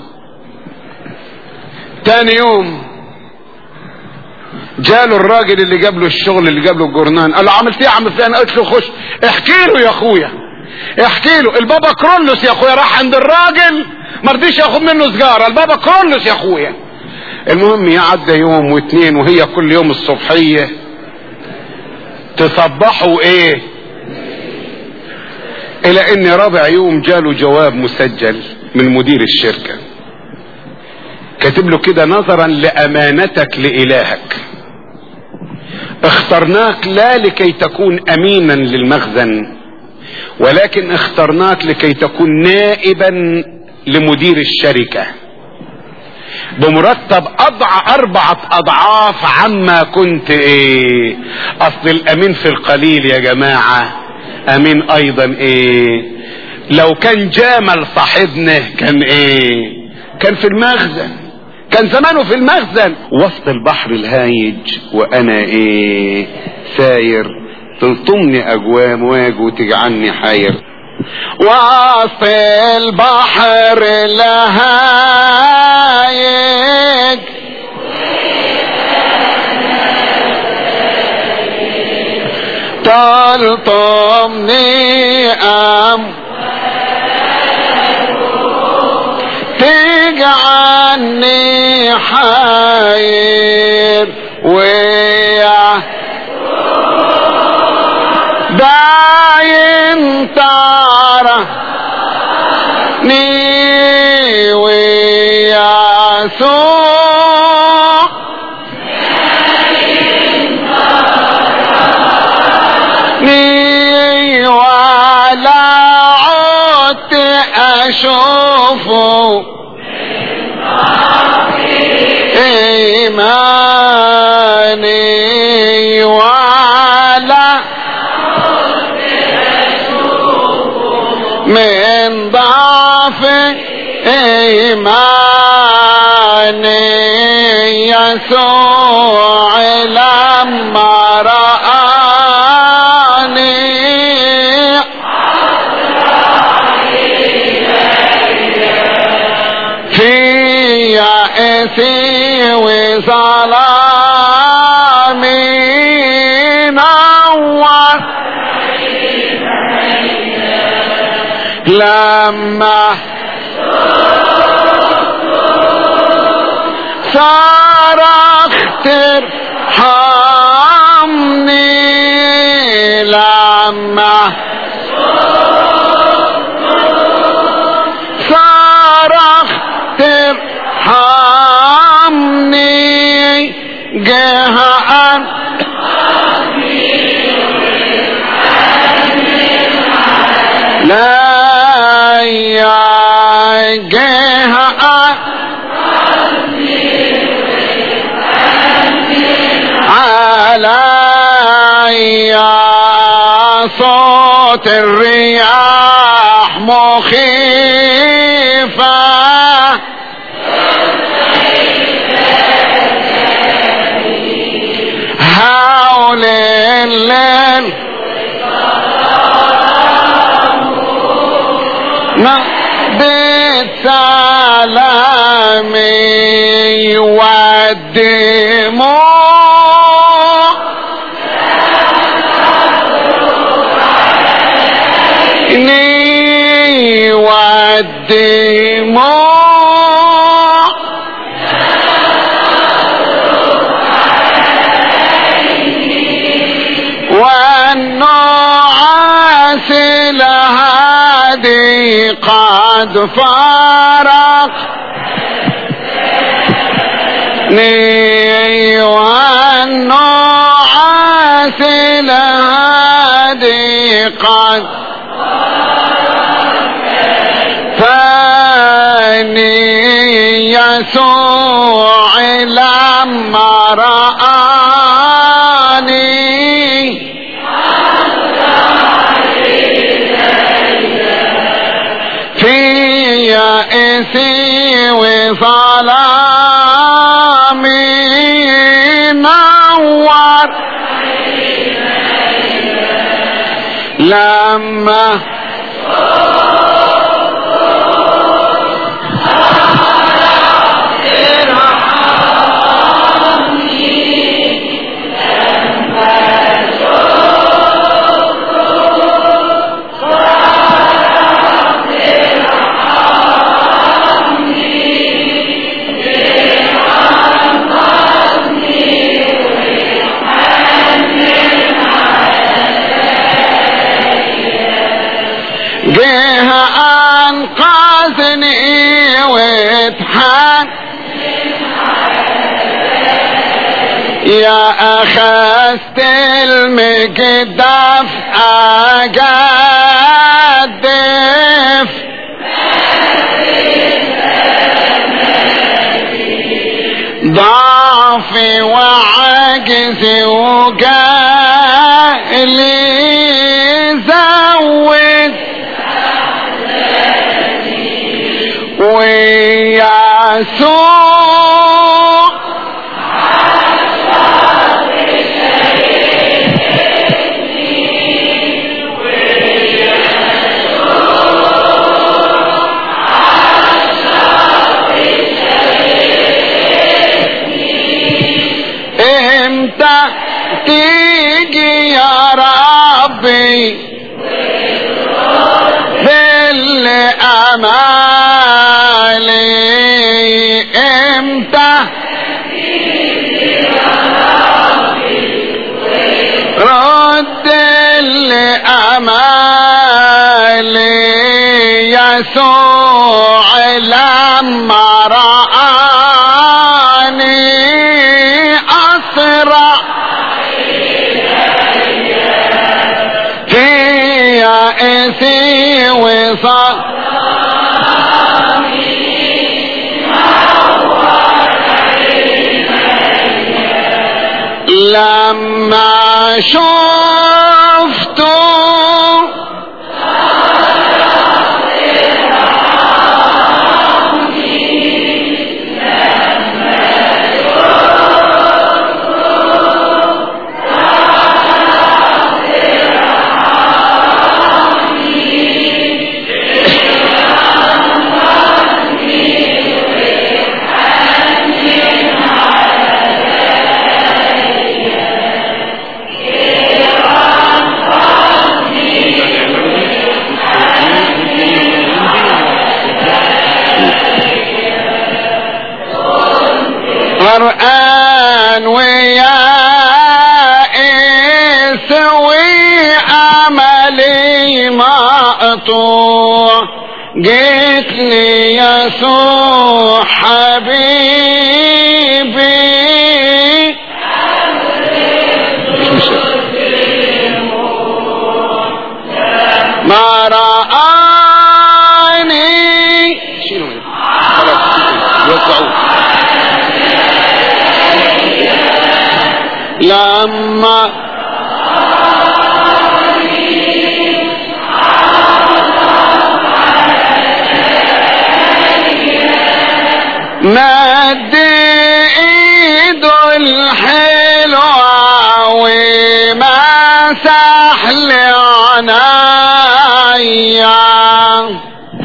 تاني يوم جاله الراجل اللي جاب له الشغل اللي جاب له الجورنان قال له عملت ايه يا عم فلان قالت له خش احكي له يا اخويا احكي له البابا كرولوس يا اخويا راح عند الراجل ما رضيش ياخد منه سجاره البابا كرولوس يا اخويا المهم يعدى يوم واتنين وهي كل يوم الصبحيه تصبحوا ايه الى ان رابع يوم جاله جواب مسجل من مدير الشركه كاتب له كده نظرا لامانتك لالهك اخترناك لا لكي تكون امينا للمخزن ولكن اخترناك لكي تكون نائبا لمدير الشركة بمرتب اضع اربعة اضعاف عما كنت ايه اصل الامين في القليل يا جماعة امين ايضا ايه لو كان جامل صاحبنا كان ايه كان في المخزن كان زمانه في المخزن وسط البحر الهايج وانا ايه ساير تلطمني اجوام واج وتجعلني حاير وسط البحر الهايج تلطمني ام تجعلني حاير ويا داين ترى ني ويا سوء ني ولا عدت اشوفه إيماني وعلى من ضعف إيماني يسوع لما رآني في يأسي وظلامي نور لما صرخت ارحمني لما صرخت ارحمني جهان لا يا جهان علي صوت الرياح مخيفة هول الليل نقضي سلامي والدموع إني والدموع والنعاس الهادي قد فارق ني والنعاس الهادي قد فاني يسوع لما رآني إيسي وظلامي نور لما جه انقذني واتحان يا اخذت المجدف اجدف ضعفي وعجزي وجهلي زود ويسوع امتى تيجي يا ربي ظل امالي امتى رد الامالي يسوع لما رآني اسرع في يائسي وصل لما شفته قرآن ويا سوي عملي مقطوع جيت لي يسوع حبيبي ما رآني شيلوا خلاص وزعوه لما مد ايده الحلوة ومسح لي عنايا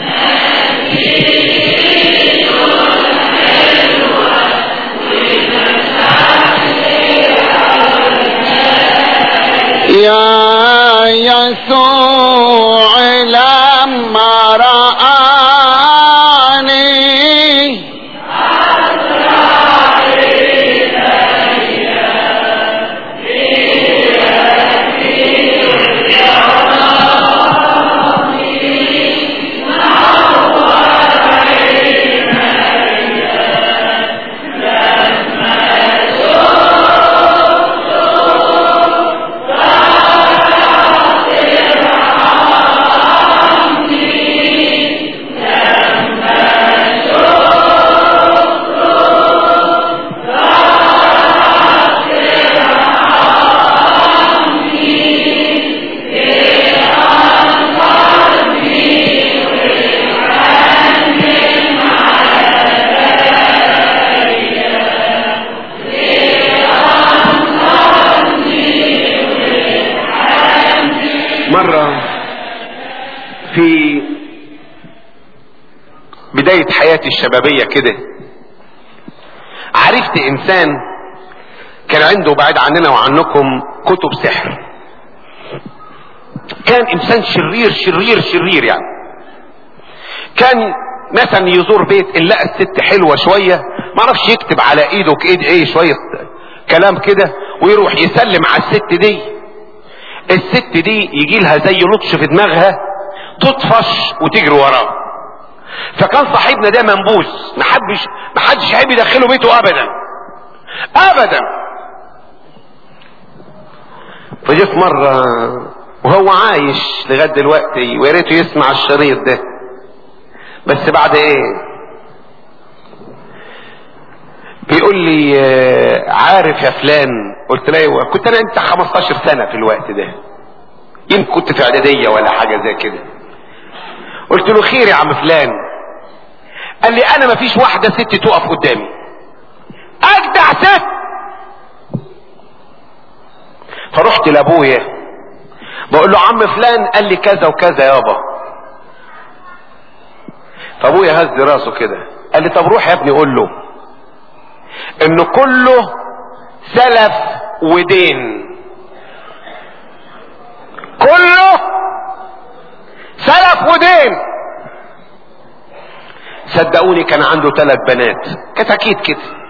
يا يسوع لما رآني في بداية حياتي الشبابية كده عرفت انسان كان عنده بعيد عننا وعنكم كتب سحر كان انسان شرير شرير شرير يعني كان مثلا يزور بيت ان لقى الست حلوة شوية ما عرفش يكتب على ايده كايد ايه شوية كلام كده ويروح يسلم على الست دي الست دي يجي لها زي لطش في دماغها تطفش وتجري وراه فكان صاحبنا ده منبوذ محدش محدش يحب يدخله بيته ابدا ابدا فجه في مره وهو عايش لغايه دلوقتي ويا ريته يسمع الشريط ده بس بعد ايه بيقول لي آه، عارف يا فلان قلت له ايوه كنت انا انت 15 سنه في الوقت ده يمكن كنت في اعداديه ولا حاجه زي كده قلت له خير يا عم فلان قال لي انا مفيش واحده ست تقف قدامي اجدع ست فرحت لابويا بقول له عم فلان قال لي كذا وكذا يابا فابويا هز راسه كده قال لي طب روح يا ابني قول له ان كله سلف ودين كله سلف ودين صدقوني كان عنده ثلاث بنات كانت اكيد كده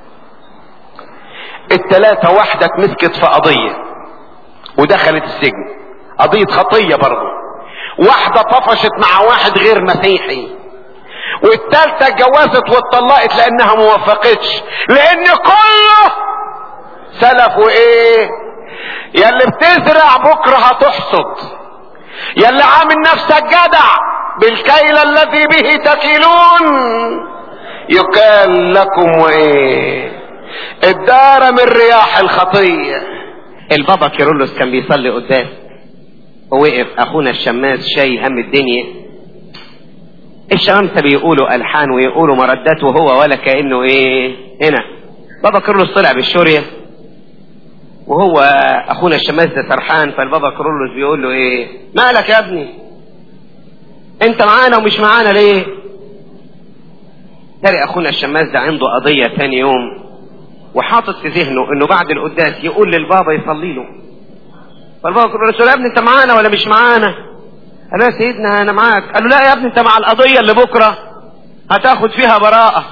التلاتة واحدة اتمسكت في قضية ودخلت السجن قضية خطية برضه واحدة طفشت مع واحد غير مسيحي والتالتة اتجوزت واتطلقت لانها موافقتش لان كله سلف وايه يا اللي بتزرع بكرة هتحصد يا اللي عامل نفسك جدع بالكيل الذي به تكيلون يكال لكم وايه الدار من رياح الخطية البابا كيرلس كان بيصلي قدام ووقف اخونا الشماس شايل هم الدنيا الشمامسه بيقولوا الحان ويقولوا مردات وهو ولا كانه ايه هنا بابا كيرلس طلع بالشوريه وهو اخونا الشماس ده سرحان فالبابا كيرلس بيقول له ايه مالك يا ابني انت معانا ومش معانا ليه ترى اخونا الشماس ده عنده قضيه ثاني يوم وحاطط في ذهنه انه بعد القداس يقول للبابا يصلي له فالبابا يقول له يا ابني انت معانا ولا مش معانا قال له يا سيدنا انا معاك قال له لا يا ابني انت مع القضيه اللي بكره هتاخد فيها براءه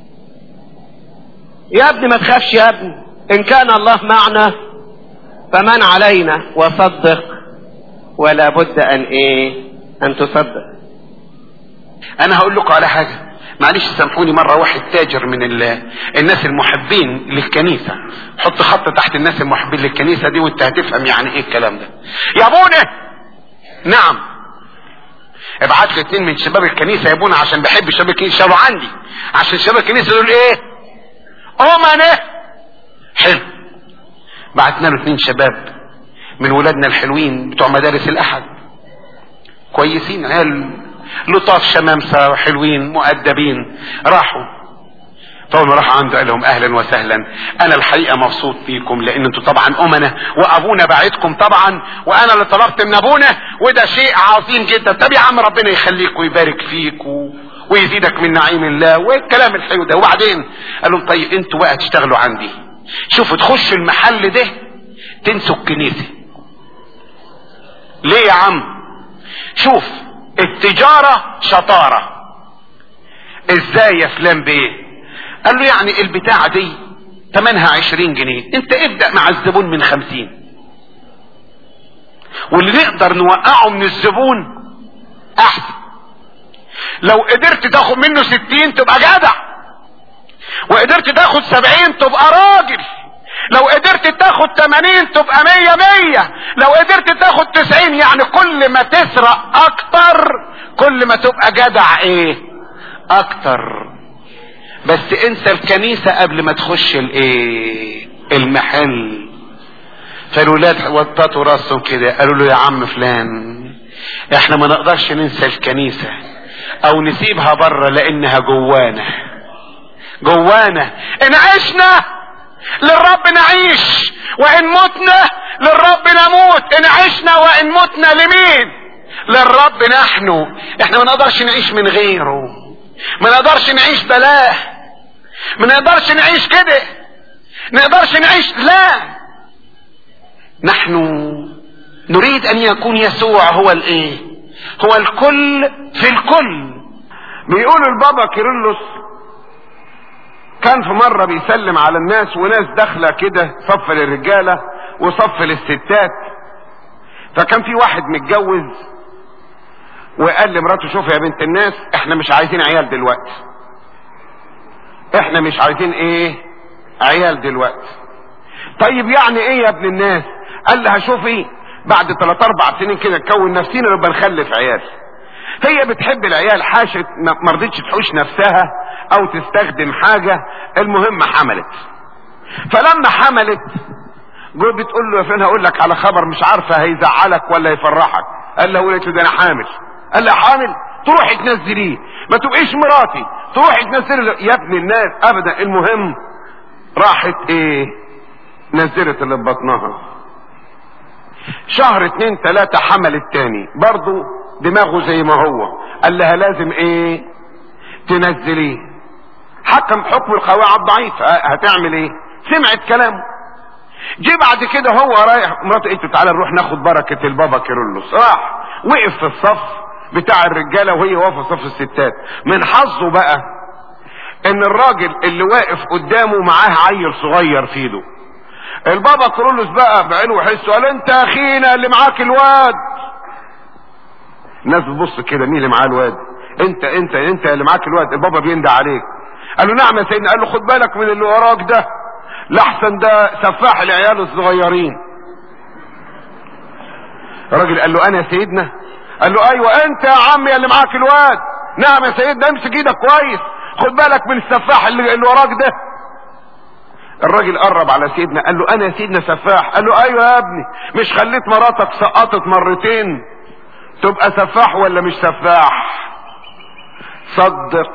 يا ابني ما تخافش يا ابني ان كان الله معنا فمن علينا وصدق ولا بد ان ايه ان تصدق انا هقول لكم على حاجة معلش سامحوني مرة واحد تاجر من ال- الناس المحبين للكنيسة حط خط تحت الناس المحبين للكنيسة دي وانت هتفهم يعني ايه الكلام ده يا ابونا نعم ابعت لي اتنين من شباب الكنيسة يا ابونا عشان بحب شباب الكنيسة يشتغلوا عندي عشان شباب الكنيسة دول ايه امنه حلو بعتنا له اتنين شباب من ولادنا الحلوين بتوع مدارس الاحد كويسين عيال لطاف شمامسة حلوين مؤدبين راحوا فاول ما راحوا عنده قال لهم اهلا وسهلا انا الحقيقه مبسوط بيكم لان انتوا طبعا امنا وابونا بعدكم طبعا وانا اللي طلبت من ابونا وده شيء عظيم جدا طب يا عم ربنا يخليك ويبارك فيك و... ويزيدك من نعيم الله والكلام الحلو ده وبعدين قال لهم طيب انتوا بقى تشتغلوا عندي شوفوا تخشوا المحل ده تنسوا الكنيسه ليه يا عم شوف التجارة شطارة ازاي يا فلان بيه قال له يعني البتاعة دي تمنها عشرين جنيه انت ابدأ مع الزبون من خمسين واللي نقدر نوقعه من الزبون احسن لو قدرت تاخد منه ستين تبقى جدع وقدرت تاخد سبعين تبقى راجل لو قدرت تاخد تمانين تبقى مية مية لو قدرت تاخد تسعين يعني كل ما تسرق اكتر كل ما تبقى جدع ايه اكتر بس انسى الكنيسة قبل ما تخش الايه المحل فالولاد وططوا راسهم كده قالوا له يا عم فلان احنا ما نقدرش ننسى الكنيسة او نسيبها بره لانها جوانا جوانا ان عشنا للرب نعيش وان متنا للرب نموت ان عشنا وان متنا لمين للرب نحن احنا ما نقدرش نعيش من غيره ما نقدرش نعيش بلاه ما نقدرش نعيش كده نقدرش نعيش لا نحن نريد ان يكون يسوع هو الايه هو الكل في الكل بيقول البابا كيرلس كان في مرة بيسلم على الناس وناس داخلة كده صف للرجالة وصف للستات فكان في واحد متجوز وقال لمراته شوف يا بنت الناس احنا مش عايزين عيال دلوقتي احنا مش عايزين ايه عيال دلوقتي طيب يعني ايه يا ابن الناس قال لها شوفي بعد ثلاث اربع سنين كده نكون نفسينا نبقى نخلف عيال هي بتحب العيال حاشت ما رضتش تحوش نفسها او تستخدم حاجة المهم حملت فلما حملت جو بتقول له يا فين هقول لك على خبر مش عارفه هيزعلك ولا يفرحك قال له قلت ده انا حامل قال لها حامل تروحي تنزليه ما تبقيش مراتي تروحي تنزلي يا ابن الناس ابدا المهم راحت ايه نزلت اللي في بطنها شهر اتنين تلاتة حمل التاني برضو دماغه زي ما هو قال لها لازم ايه تنزليه حكم حكم القواعد ضعيف هتعمل ايه سمعت كلامه جه بعد كده هو رايح مراته قالت تعالى نروح ناخد بركة البابا كيرلس راح وقف في الصف بتاع الرجالة وهي واقفة في صف الستات من حظه بقى ان الراجل اللي واقف قدامه معاه عيل صغير في ايده البابا كيرلس بقى بعينه وحسه قال انت يا اخينا اللي معاك الواد الناس بتبص كده مين اللي معاه الواد انت انت انت اللي معاك الواد البابا بيندى عليك قال له نعم يا سيدنا قال له خد بالك من اللي وراك ده لحسن ده سفاح العيال الصغيرين الراجل قال له انا يا سيدنا قال له ايوه انت يا عم يا اللي معاك الواد نعم يا سيدنا امسك ايدك كويس خد بالك من السفاح اللي, اللي وراك ده الراجل قرب على سيدنا قال له انا يا سيدنا سفاح قال له ايوه يا ابني مش خليت مراتك سقطت مرتين تبقى سفاح ولا مش سفاح صدق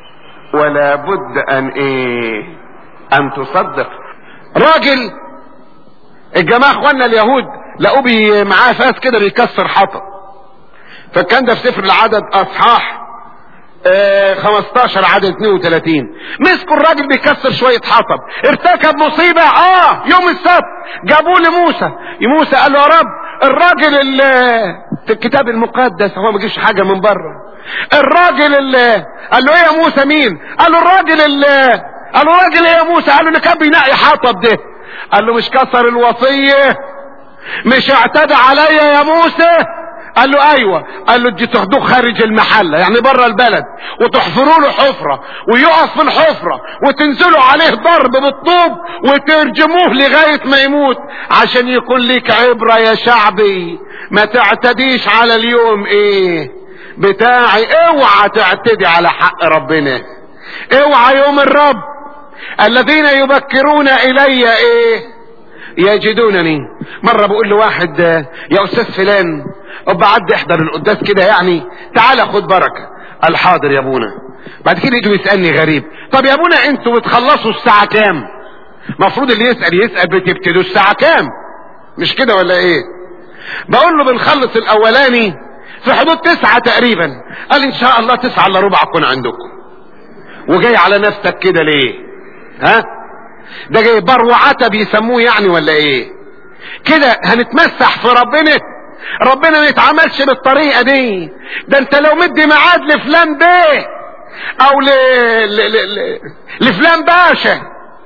ولا بد ان ايه ان تصدق راجل الجماعة اخواننا اليهود لقوه بي معاه فاس كده بيكسر حطب فكان ده في سفر العدد اصحاح اه 15 عدد 32 مسكوا الراجل بيكسر شوية حطب ارتكب مصيبة اه يوم السبت جابوه لموسى موسى قال له يا رب الراجل اللي في الكتاب المقدس هو ما جيش حاجة من بره الراجل اللي قال له ايه يا موسى مين قال له الراجل اللي قال له الراجل ايه يا موسى قال له اللي كان بينقي حطب ده قال له مش كسر الوصية مش اعتدى عليا يا موسى قال له ايوه قال له دي تاخدوه خارج المحلة يعني بره البلد وتحفروا له حفرة ويقف في الحفرة وتنزلوا عليه ضرب بالطوب وترجموه لغاية ما يموت عشان يكون ليك عبرة يا شعبي ما تعتديش على اليوم ايه بتاعي اوعى تعتدي على حق ربنا اوعى يوم الرب الذين يبكرون الي ايه يجدونني مرة بقول لواحد يا استاذ فلان ابقى عدي احضر القداس كده يعني تعالى خد بركة قال حاضر يا ابونا بعد كده يجوا يسألني غريب طب يا ابونا انتوا بتخلصوا الساعة كام مفروض اللي يسأل يسأل بتبتدوا الساعة كام مش كده ولا ايه بقول له بنخلص الاولاني في حدود تسعة تقريبا قال ان شاء الله تسعة الا ربع اكون عندكم وجاي على نفسك كده ليه ها ده جاي بروعته بيسموه يعني ولا ايه كده هنتمسح في ربنا ربنا ما يتعاملش بالطريقه دي ده انت لو مدي ميعاد لفلان بيه او ل... ل... ل... ل... لفلان باشا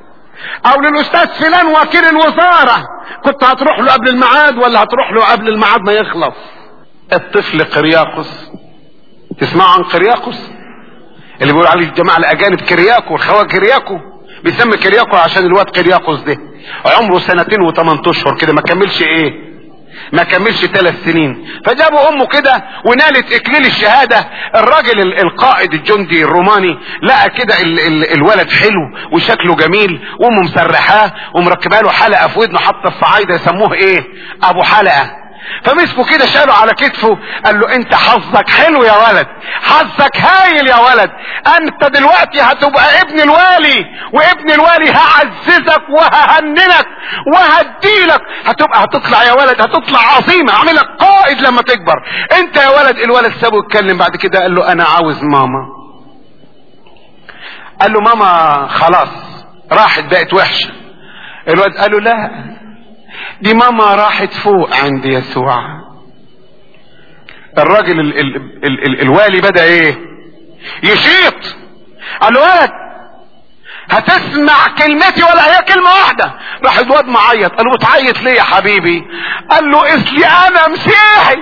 او للاستاذ فلان وكيل الوزاره كنت هتروح له قبل الميعاد ولا هتروح له قبل الميعاد ما يخلص الطفل قرياقس تسمعوا عن قرياقس اللي بيقول عليه الجماعه الاجانب كرياكو الخواجه كرياكو بيسمي كرياكو عشان الواد كرياكوس ده عمره سنتين وثمان اشهر كده ما كملش ايه ما كملش ثلاث سنين فجابوا امه كده ونالت اكليل الشهاده الراجل القائد الجندي الروماني لقى كده ال ال الولد حلو وشكله جميل وامه مسرحاه ومركبه له حلقه في ودنه حاطه الصعايده يسموه ايه ابو حلقه فمسكه كده شاله على كتفه قال له انت حظك حلو يا ولد حظك هايل يا ولد انت دلوقتي هتبقى ابن الوالي وابن الوالي هعززك وههننك وهديلك هتبقى هتطلع يا ولد هتطلع عظيم اعملك قائد لما تكبر انت يا ولد الولد سابه يتكلم بعد كده قال له انا عاوز ماما قال له ماما خلاص راحت بقت وحشه الواد قال له لا دي ماما راحت فوق عند يسوع الراجل ال ال ال ال الوالي بدا ايه يشيط قال له ولد هتسمع كلمتي ولا هي كلمة واحدة راح الواد معيط قال له بتعيط ليه يا حبيبي قال له اصلي انا مسيحي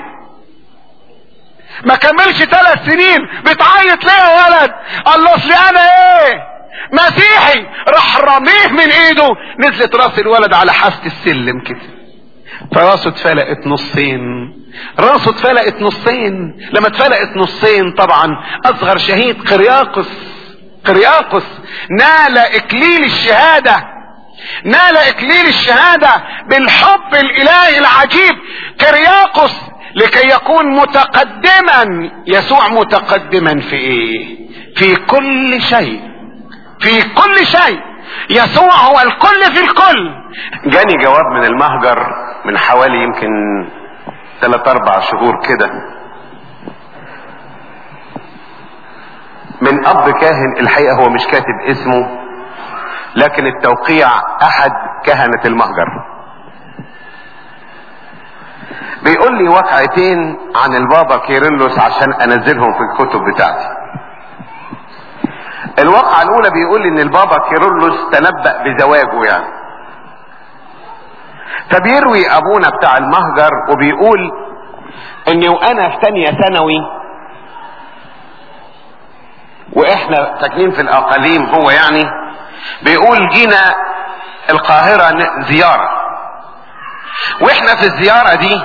ما كملش ثلاث سنين بتعيط ليه يا ولد قال له اصلي انا ايه مسيحي راح رميه من ايده نزلت راس الولد على حافة السلم كده فراسه اتفلقت نصين راسه اتفلقت نصين لما اتفلقت نصين طبعا اصغر شهيد قرياقس قرياقس نال اكليل الشهادة نال اكليل الشهادة بالحب الالهي العجيب قرياقس لكي يكون متقدما يسوع متقدما في ايه في كل شيء في كل شيء يسوع هو الكل في الكل جاني جواب من المهجر من حوالي يمكن ثلاث اربع شهور كده من اب كاهن الحقيقه هو مش كاتب اسمه لكن التوقيع احد كهنه المهجر بيقول لي واقعتين عن البابا كيرلس عشان انزلهم في الكتب بتاعتي الواقعة الاولى بيقول ان البابا كيرلس تنبأ بزواجه يعني فبيروي ابونا بتاع المهجر وبيقول اني وانا في تانية ثانوي واحنا ساكنين في الاقاليم هو يعني بيقول جينا القاهرة زيارة واحنا في الزيارة دي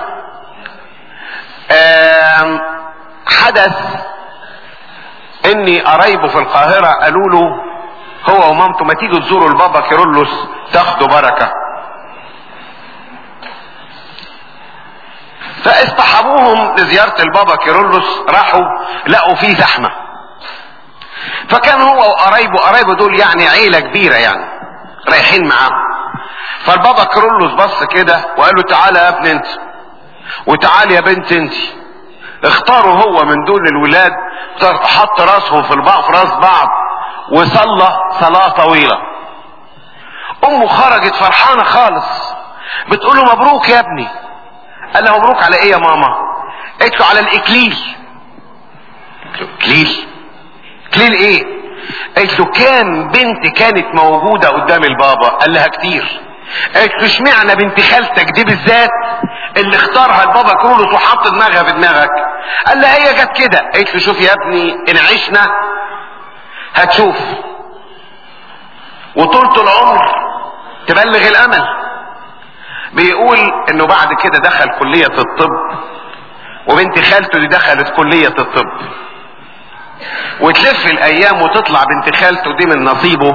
حدث اني قرايبه في القاهرة قالوا له هو ومامته ما تيجوا تزوروا البابا كيرلس تاخدوا بركة فاصطحبوهم لزيارة البابا كيرلس راحوا لقوا فيه زحمة فكان هو وقرايبه قرايبه دول يعني عيلة كبيرة يعني رايحين معاه فالبابا كيرلس بص كده وقال له تعالى يا ابن انت وتعال يا بنت انت اختاروا هو من دول الولاد حط راسهم في البعض في راس بعض وصلى صلاة طويلة امه خرجت فرحانة خالص بتقول له مبروك يا ابني قال له مبروك على ايه يا ماما قالت له على الاكليل قلت له اكليل اكليل ايه قالت له كام بنت كانت موجودة قدام البابا قال لها كتير قالت له اشمعنى بنت خالتك دي بالذات اللي اختارها البابا كرولوس وحط دماغها في دماغك قال لها هي جت كده قالت له شوف يا ابني ان عشنا هتشوف وطولة العمر تبلغ الامل بيقول انه بعد كده دخل كلية الطب وبنت خالته دي دخلت كلية الطب وتلف الايام وتطلع بنت خالته دي من نصيبه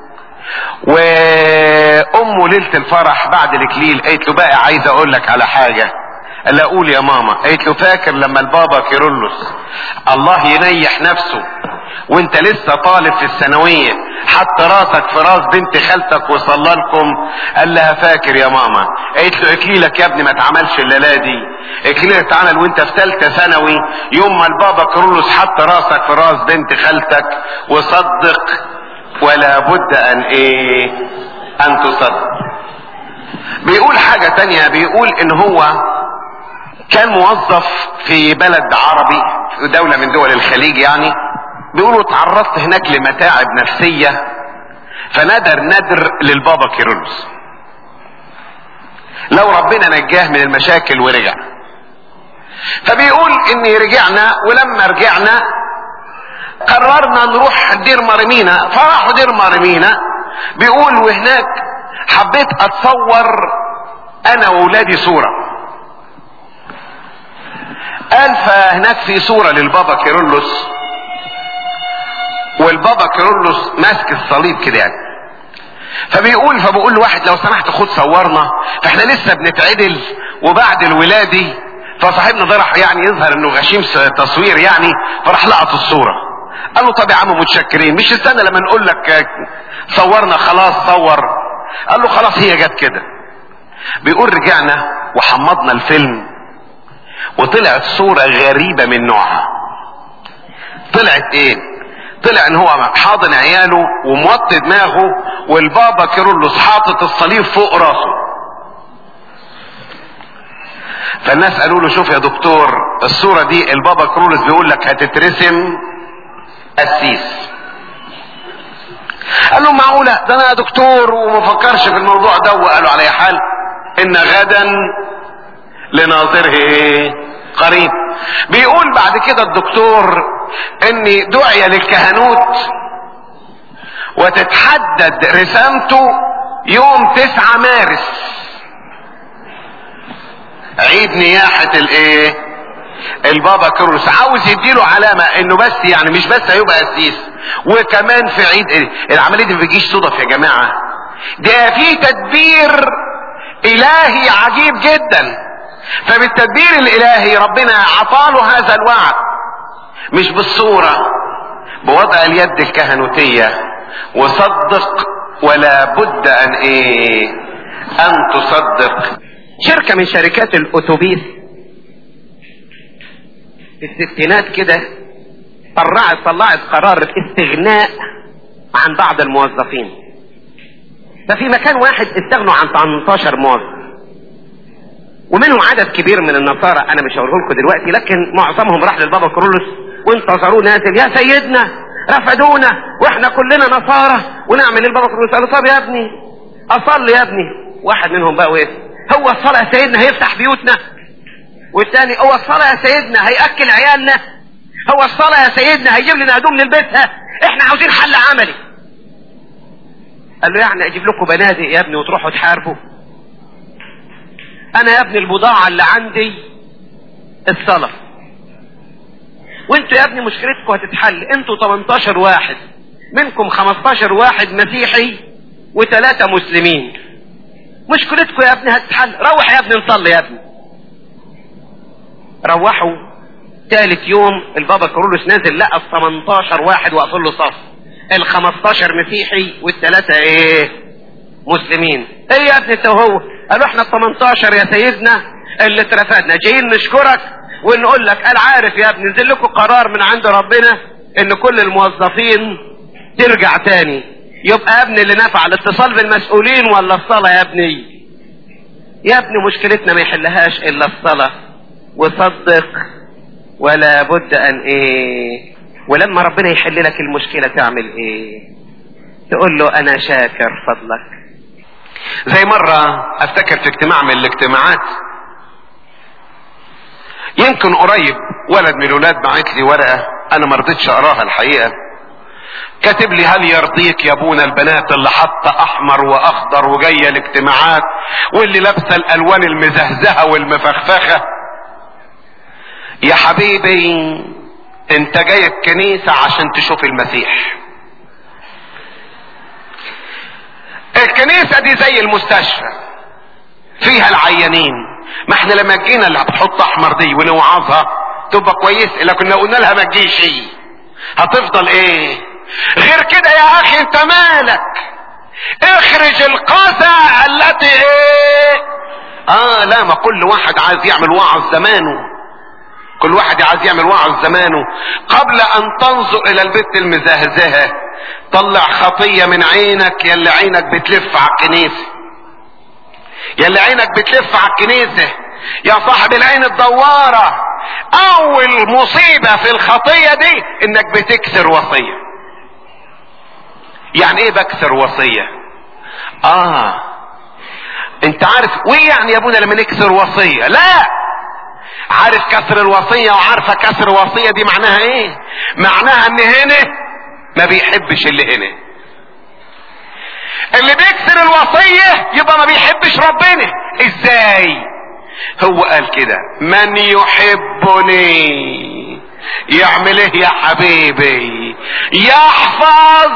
وامه ليله الفرح بعد الاكليل قالت له بقى عايزه اقول لك على حاجه قال لها قول يا ماما قالت له فاكر لما البابا كيرلس الله ينيح نفسه وانت لسه طالب في الثانويه حط راسك في راس بنت خالتك وصلى لكم قال لها فاكر يا ماما قالت له اكليلك يا ابني ما اتعملش الليله دي اكليلك اتعمل وانت في ثالثه ثانوي يوم ما البابا كيرلس حط راسك في راس بنت خالتك وصدق ولا بد ان ايه ان تصدق بيقول حاجة تانية بيقول ان هو كان موظف في بلد عربي في دولة من دول الخليج يعني بيقولوا تعرضت هناك لمتاعب نفسية فندر ندر للبابا كيرلس لو ربنا نجاه من المشاكل ورجع فبيقول اني رجعنا ولما رجعنا قررنا نروح دير مرمينا فراحوا دير مرمينا بيقول وهناك حبيت اتصور انا واولادي صورة قال فهناك في صورة للبابا كيرلس والبابا كيرلس ماسك الصليب كده يعني فبيقول فبقول لواحد لو سمحت خد صورنا فاحنا لسه بنتعدل وبعد الولادة فصاحبنا ده راح يعني يظهر انه غشيم تصوير يعني فراح لقط الصورة قال له طب يا عم متشكرين مش استنى لما نقول لك صورنا خلاص صور قال له خلاص هي جت كده بيقول رجعنا وحمضنا الفيلم وطلعت صورة غريبة من نوعها طلعت ايه طلع ان هو حاضن عياله وموطي دماغه والبابا كيرلس حاطط الصليب فوق راسه فالناس قالوا له شوف يا دكتور الصورة دي البابا كرولس بيقول لك هتترسم قسيس قال له معقولة ده انا يا دكتور وما فكرش في الموضوع ده وقالوا على حال ان غدا لناظره ايه قريب بيقول بعد كده الدكتور ان دعي للكهنوت وتتحدد رسامته يوم تسعة مارس عيد نياحة الايه البابا كرولوس عاوز يديله علامة انه بس يعني مش بس هيبقى قسيس وكمان في عيد إيه؟ العملية دي ما بتجيش صدف يا جماعة ده في تدبير الهي عجيب جدا فبالتدبير الالهي ربنا عطاله هذا الوعد مش بالصورة بوضع اليد الكهنوتية وصدق ولا بد ان ايه ان تصدق شركة من شركات الأتوبيس في الستينات كده طلعت طلعت قرار استغناء عن بعض الموظفين ففي مكان واحد استغنوا عن 18 موظف ومنهم عدد كبير من النصارى انا مش هقوله لكم دلوقتي لكن معظمهم راح للبابا كرولوس وانتظروه نازل يا سيدنا رفدونا واحنا كلنا نصارى ونعمل البابا كرولوس قال له طب يا ابني اصلي يا ابني واحد منهم بقى وقف هو الصلاة يا سيدنا هيفتح بيوتنا والثاني هو الصلاة يا سيدنا هيأكل عيالنا هو الصلاة يا سيدنا هيجيب لنا هدوم نلبسها احنا عاوزين حل عملي قال له يعني اجيب لكم بنادق يا ابني وتروحوا تحاربوا انا يا ابني البضاعة اللي عندي الصلاة وانتوا يا ابني مشكلتكم هتتحل انتوا 18 واحد منكم 15 واحد مسيحي وثلاثة مسلمين مشكلتكم يا ابني هتتحل روح يا ابني نصلي يا ابني روحوا ثالث يوم البابا كرولوس نازل لقى ال 18 واحد واقفين له صف ال 15 مسيحي والثلاثه ايه مسلمين ايه يا ابني انت وهو قالوا احنا ال 18 يا سيدنا اللي اترفدنا جايين نشكرك ونقول لك قال عارف يا ابني نزل لكم قرار من عند ربنا ان كل الموظفين ترجع تاني يبقى يا ابني اللي نفع الاتصال بالمسؤولين ولا الصلاة يا ابني يا ابني مشكلتنا ما يحلهاش الا الصلاة وصدق ولا بد ان ايه ولما ربنا يحل لك المشكلة تعمل ايه تقول له انا شاكر فضلك زي مرة افتكر في اجتماع من الاجتماعات يمكن قريب ولد من الولاد بعت لي ورقة انا ما رضيتش اقراها الحقيقة كاتب لي هل يرضيك يا ابونا البنات اللي حاطه احمر واخضر وجايه الاجتماعات واللي لابسه الالوان المزهزهه والمفخفخه يا حبيبي انت جاي الكنيسه عشان تشوف المسيح الكنيسه دي زي المستشفى فيها العيانين ما احنا لما جينا اللي هتحط احمر دي ونوعظها تبقى كويس لكن لو قلنا لها ما تجيش هتفضل ايه غير كده يا اخي انت مالك اخرج القذى التي ايه اه لا ما كل واحد عايز يعمل وعظ زمانه كل واحد عايز يعمل وعظ زمانه قبل ان تنظر الى البت المزهزهه طلع خطيه من عينك يلي عينك بتلف على الكنيسه يلي عينك بتلف على الكنيسه يا صاحب العين الدواره اول مصيبه في الخطيه دي انك بتكسر وصيه يعني ايه بكسر وصية اه انت عارف وايه يعني يا ابونا لما نكسر وصية لا عارف كسر الوصية وعارفة كسر الوصية دي معناها ايه معناها ان هنا ما بيحبش اللي هنا اللي بيكسر الوصية يبقى ما بيحبش ربنا ازاي هو قال كده من يحبني يعمل ايه يا حبيبي يحفظ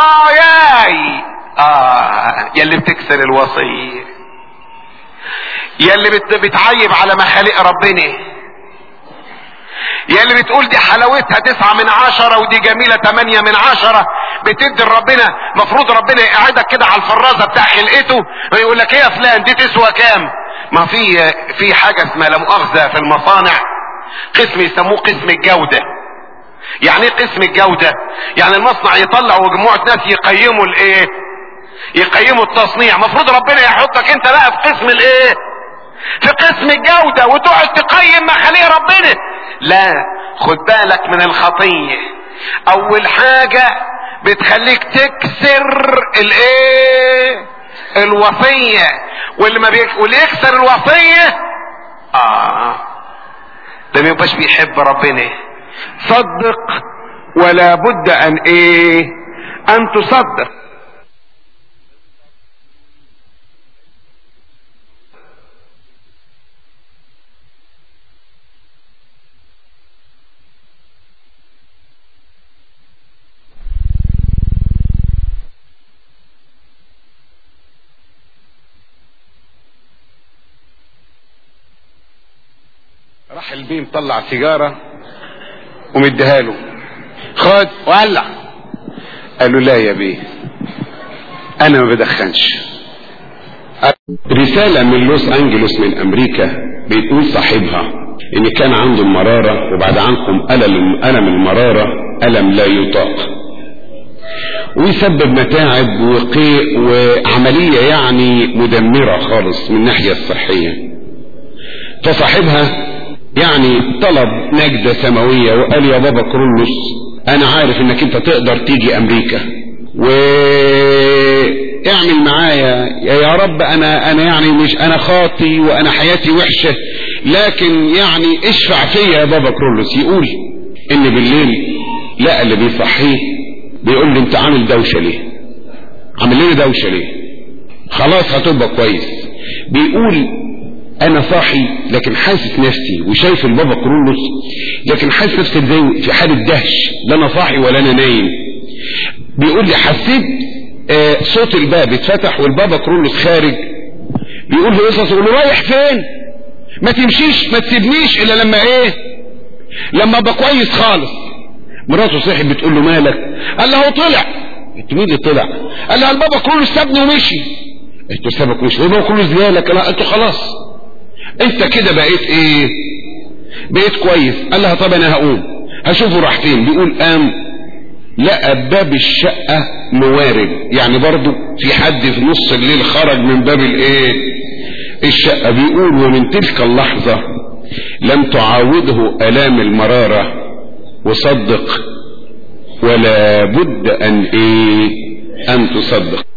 وصاياي اه يلي بتكسر الوصية يا اللي بت- بتعيب على مخالق ربنا يا اللي بتقول دي حلاوتها تسعة من عشرة ودي جميلة تمانية من عشرة بتدي لربنا مفروض ربنا يقعدك كده على الفرازة بتاع خلقته ويقول لك ايه يا فلان دي تسوى كام ما في في حاجة اسمها لا مؤاخذة في المصانع قسم يسموه قسم الجودة يعني ايه قسم الجودة يعني المصنع يطلع ومجموعة ناس يقيموا الايه يقيموا التصنيع مفروض ربنا يحطك انت بقى في قسم الايه في قسم الجودة وتقعد تقيم مخاليق ربنا لا خد بالك من الخطية اول حاجة بتخليك تكسر الايه الوصية واللي ما بيك... واللي يكسر الوصية اه ده ما يبقاش بيحب ربنا صدق ولا بد ان ايه ان تصدق راح البيه مطلع سيجاره ومديها له خد ولع قال له لا يا بيه انا ما بدخنش رسالة من لوس انجلوس من امريكا بتقول صاحبها ان كان عنده مرارة وبعد عنكم ألم, ألم المرارة ألم لا يطاق ويسبب متاعب وقيء وعملية يعني مدمرة خالص من الناحية الصحية فصاحبها يعني طلب نجدة سماوية وقال يا بابا كرولوس انا عارف انك انت تقدر تيجي امريكا واعمل معايا يا يا رب انا انا يعني مش انا خاطي وانا حياتي وحشة لكن يعني اشفع فيا يا بابا كرولوس يقول ان بالليل لا اللي بيصحيه بيقول لي انت عامل دوشة ليه عامل لي دوشة ليه خلاص هتبقى كويس بيقول انا صاحي لكن حاسس نفسي وشايف البابا كرولوس لكن حاسس نفسي زي في حالة دهش لا انا صاحي ولا انا نايم بيقول لي حسيت آه صوت الباب اتفتح والبابا كرولوس خارج بيقول لي قصص يقول له رايح فين ما تمشيش ما تسيبنيش الا لما ايه لما ابقى كويس خالص مراته صحي بتقول له مالك قال له هو طلع انت مين اللي طلع قال لها البابا كرولوس سابني ومشي انتوا سابك مش البابا كرولوس جالك لا انتوا خلاص انت كده بقيت ايه بقيت كويس قال لها طب انا هقوم هشوفه راح فين بيقول قام لقى باب الشقة موارد يعني برضو في حد في نص الليل خرج من باب الايه الشقة بيقول ومن تلك اللحظة لم تعاوده الام المرارة وصدق ولا بد ان ايه ان تصدق